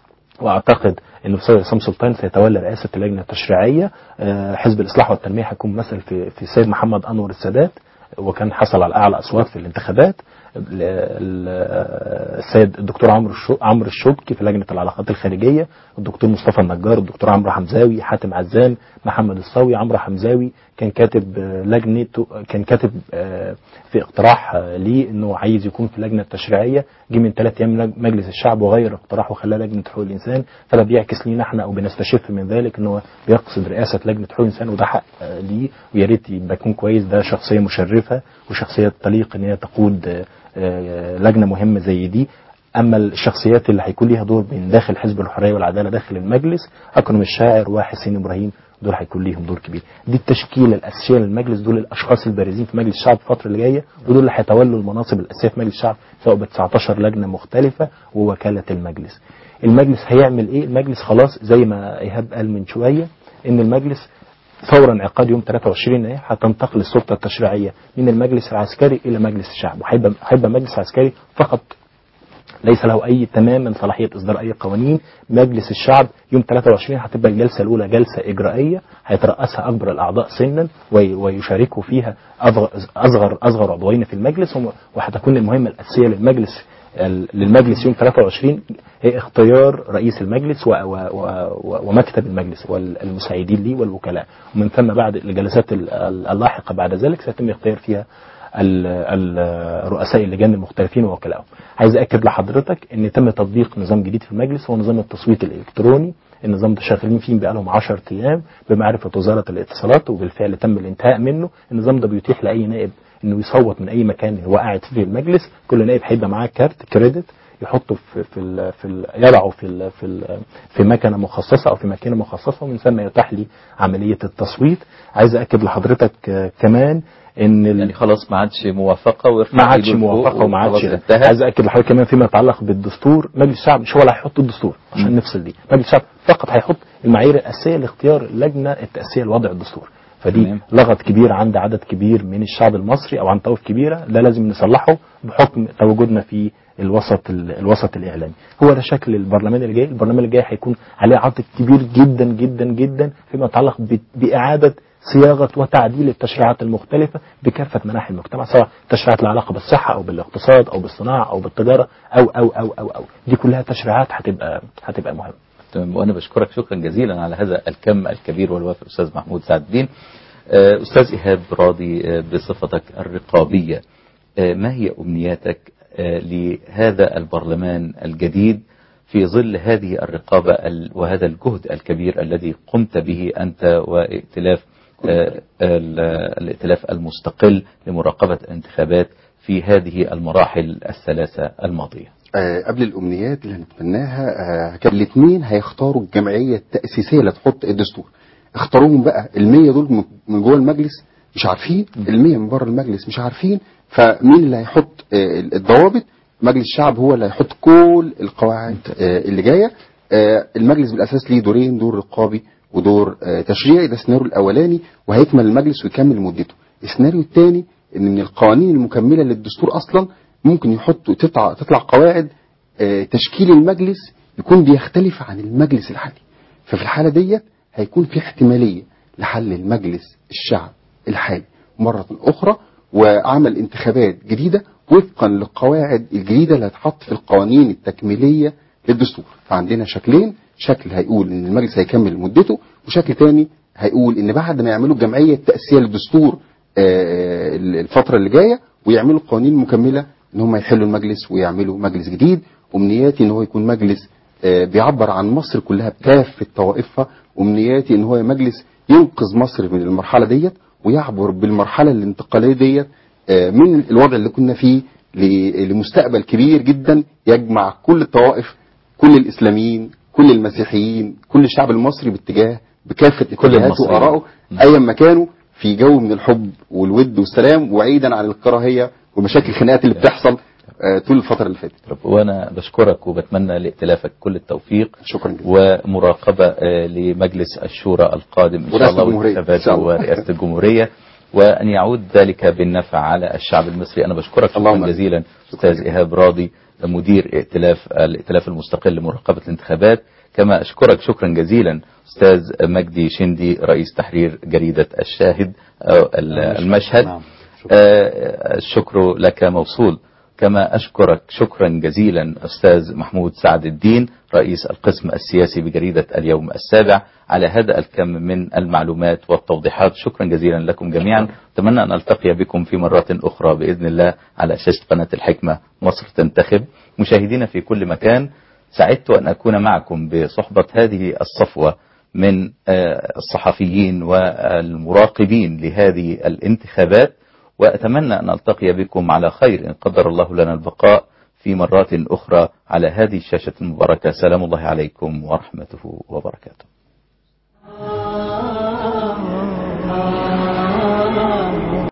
واعتقد ان الاستاذ عصام سلطان سيتولى رئاسه اللجنه التشريعيه آه، حزب الاصلاح والتنميه هيكون ممثل في في السيد محمد انور السادات وكان حصل على اعلى اصوات في الانتخابات ال- ال- السيد الدكتور عمرو الشو- عمرو الشبكي في لجنه العلاقات الخارجيه الدكتور مصطفى النجار الدكتور عمرو حمزاوي حاتم عزام محمد الصاوي عمرو حمزاوي كان كاتب آه، لجنه كان كاتب آه، في اقتراح آه، ليه انه عايز يكون في اللجنه التشريعيه جه من ثلاث ايام لج- مجلس الشعب وغير اقتراحه وخلاه لجنه حقوق الانسان فده بيعكس لينا احنا او بنستشف من ذلك ان هو بيقصد رئاسه لجنه حقوق الانسان وده حق آه، ليه ويا ريت يبقى يكون كويس ده شخصيه مشرفه وشخصيه تليق ان هي تقود آه، آه، لجنه مهمه زي دي اما الشخصيات اللي هيكون ليها دور من داخل حزب الحريه والعداله داخل المجلس اكرم الشاعر وحسين ابراهيم دول هيكون ليهم دور كبير دي التشكيله الاساسيه للمجلس دول الاشخاص البارزين في مجلس الشعب الفتره اللي جايه ودول اللي هيتولوا المناصب الاساسيه في مجلس الشعب سواء ب 19 لجنه مختلفه ووكاله المجلس المجلس هيعمل ايه المجلس خلاص زي ما ايهاب قال من شويه ان المجلس فور انعقاد يوم 23 يناير هتنتقل السلطه التشريعيه من المجلس العسكري الى مجلس الشعب وهيبقى هيبقى مجلس عسكري فقط ليس له اي تماما صلاحيه اصدار اي قوانين مجلس الشعب يوم 23 هتبقى الجلسه الاولى جلسه اجرائيه هيترأسها اكبر الاعضاء سنا وي- ويشاركوا فيها أصغر اصغر اصغر عضوين في المجلس وم- وهتكون المهمه الاساسيه للمجلس ال- للمجلس يوم 23 هي اختيار رئيس المجلس و و و ومكتب المجلس والمساعدين ليه والوكلاء ومن ثم بعد الجلسات ال- ال- اللاحقه بعد ذلك سيتم اختيار فيها ال- ال- رؤساء اللجان المختلفين ووكلائهم. عايز اكد لحضرتك ان تم تطبيق نظام جديد في المجلس هو نظام التصويت الالكتروني النظام ده شغالين فيه بقالهم 10 ايام بمعرفه وزاره الاتصالات وبالفعل تم الانتهاء منه النظام ده بيتيح لاي نائب انه يصوت من اي مكان هو قاعد فيه المجلس كل نائب هيبقى معاه كارت كريدت يحطه في في ال في ال يضعه في ال في ال في مكنه مخصصه او في ماكينه مخصصه ومن ثم يتاح لي عمليه التصويت عايز اكد لحضرتك آه، كمان ان ال- يعني خلاص ما عادش موافقة ويرفع ما عادش إيده لفوق موافقه وما عادش وخلاص انتهى عايز اكد لحضرتك كمان فيما يتعلق بالدستور مجلس الشعب مش هو اللي هيحط الدستور عشان نفصل دي مجلس الشعب فقط هيحط المعايير الاساسيه لاختيار اللجنه التاسيسيه لوضع الدستور فدي تمام. لغط كبير عند عدد كبير من الشعب المصري او عن طوائف كبيره ده لازم نصلحه بحكم تواجدنا في الوسط ال- الوسط الاعلامي هو ده شكل البرلمان اللي جاي البرلمان اللي جاي هيكون عليه عاتق كبير جدا جدا جدا فيما يتعلق ب- باعاده صياغه وتعديل التشريعات المختلفه بكافه مناحي المجتمع سواء تشريعات لها علاقه بالصحه او بالاقتصاد او بالصناعه او بالتجاره او او او او او دي كلها تشريعات هتبقى هتبقى مهمه تمام وانا بشكرك شكرا جزيلا على هذا الكم الكبير والوافر استاذ محمود سعد الدين آه، استاذ ايهاب راضي آه، بصفتك الرقابيه آه، ما هي امنياتك آه، لهذا البرلمان الجديد في ظل هذه الرقابه ال- وهذا الجهد الكبير الذي قمت به انت وائتلاف آه، ال- الائتلاف المستقل لمراقبه الانتخابات في هذه المراحل الثلاثه الماضيه آه، قبل الامنيات اللي هنتمناها آه، كان الاثنين هيختاروا الجمعيه التاسيسيه اللي تحط الدستور اختاروهم بقى ال100 دول من- من جوه المجلس مش عارفين ال100 من بره المجلس مش عارفين فمين اللي هيحط آه، الضوابط مجلس الشعب هو اللي هيحط كل القواعد آه، اللي جايه آه، المجلس بالاساس ليه دورين دور رقابي ودور آه، تشريعي ده السيناريو الاولاني وهيكمل المجلس ويكمل مدته السيناريو الثاني ان من القوانين المكمله للدستور اصلا ممكن يحطوا تطلع تطلع قواعد آه، تشكيل المجلس يكون بيختلف عن المجلس الحالي ففي الحالة ديت هيكون في احتمالية لحل المجلس الشعب الحالي مرة أخرى وعمل انتخابات جديدة وفقا للقواعد الجديدة اللي هتحط في القوانين التكميلية للدستور فعندنا شكلين شكل هيقول ان المجلس هيكمل مدته وشكل تاني هيقول ان بعد ما يعملوا الجمعية التأسيسية للدستور آه، الفترة اللي جاية ويعملوا قوانين مكملة ان هم يحلوا المجلس ويعملوا مجلس جديد امنياتي ان هو يكون مجلس آه، بيعبر عن مصر كلها بكافة طوائفها امنياتي ان هو مجلس ينقذ مصر من المرحلة ديت ويعبر بالمرحلة الانتقالية ديت آه، من الوضع اللي كنا فيه ل- لمستقبل كبير جدا يجمع كل الطوائف كل الاسلاميين كل المسيحيين كل الشعب المصري باتجاه بكافة اتجاهاته المصريين. وآرائه ايا ما كانوا في جو من الحب والود والسلام وعيدا عن الكراهية ومشاكل الخناقات اللي بتحصل آه، طول الفترة اللي فاتت رب وانا بشكرك وبتمنى لائتلافك كل التوفيق شكرا جزيلا ومراقبة آه، لمجلس الشورى القادم إن شاء ورئاسة الله الجمهورية. إن وانتخاباته شاء الله. ورئاسة الجمهورية وأن يعود ذلك بالنفع على الشعب المصري أنا بشكرك شكرا اللهم آمين. جزيلا أستاذ إيهاب راضي مدير ائتلاف الائتلاف المستقل لمراقبة الانتخابات كما أشكرك شكرا جزيلا أستاذ مجدي شندي رئيس تحرير جريدة الشاهد أو ال- المشهد نعم. شكرا. آه، الشكر لك موصول كما أشكرك شكرا جزيلا أستاذ محمود سعد الدين رئيس القسم السياسي بجريدة اليوم السابع على هذا الكم من المعلومات والتوضيحات شكرا جزيلا لكم جميعا أتمنى أن ألتقي بكم في مرات أخرى بإذن الله على شاشة قناة الحكمة مصر تنتخب مشاهدينا في كل مكان سعدت أن أكون معكم بصحبة هذه الصفوة من آه، الصحفيين والمراقبين لهذه الانتخابات وأتمنى أن ألتقي بكم على خير إن قدر الله لنا البقاء في مرات أخرى على هذه الشاشة المباركة سلام الله عليكم ورحمته وبركاته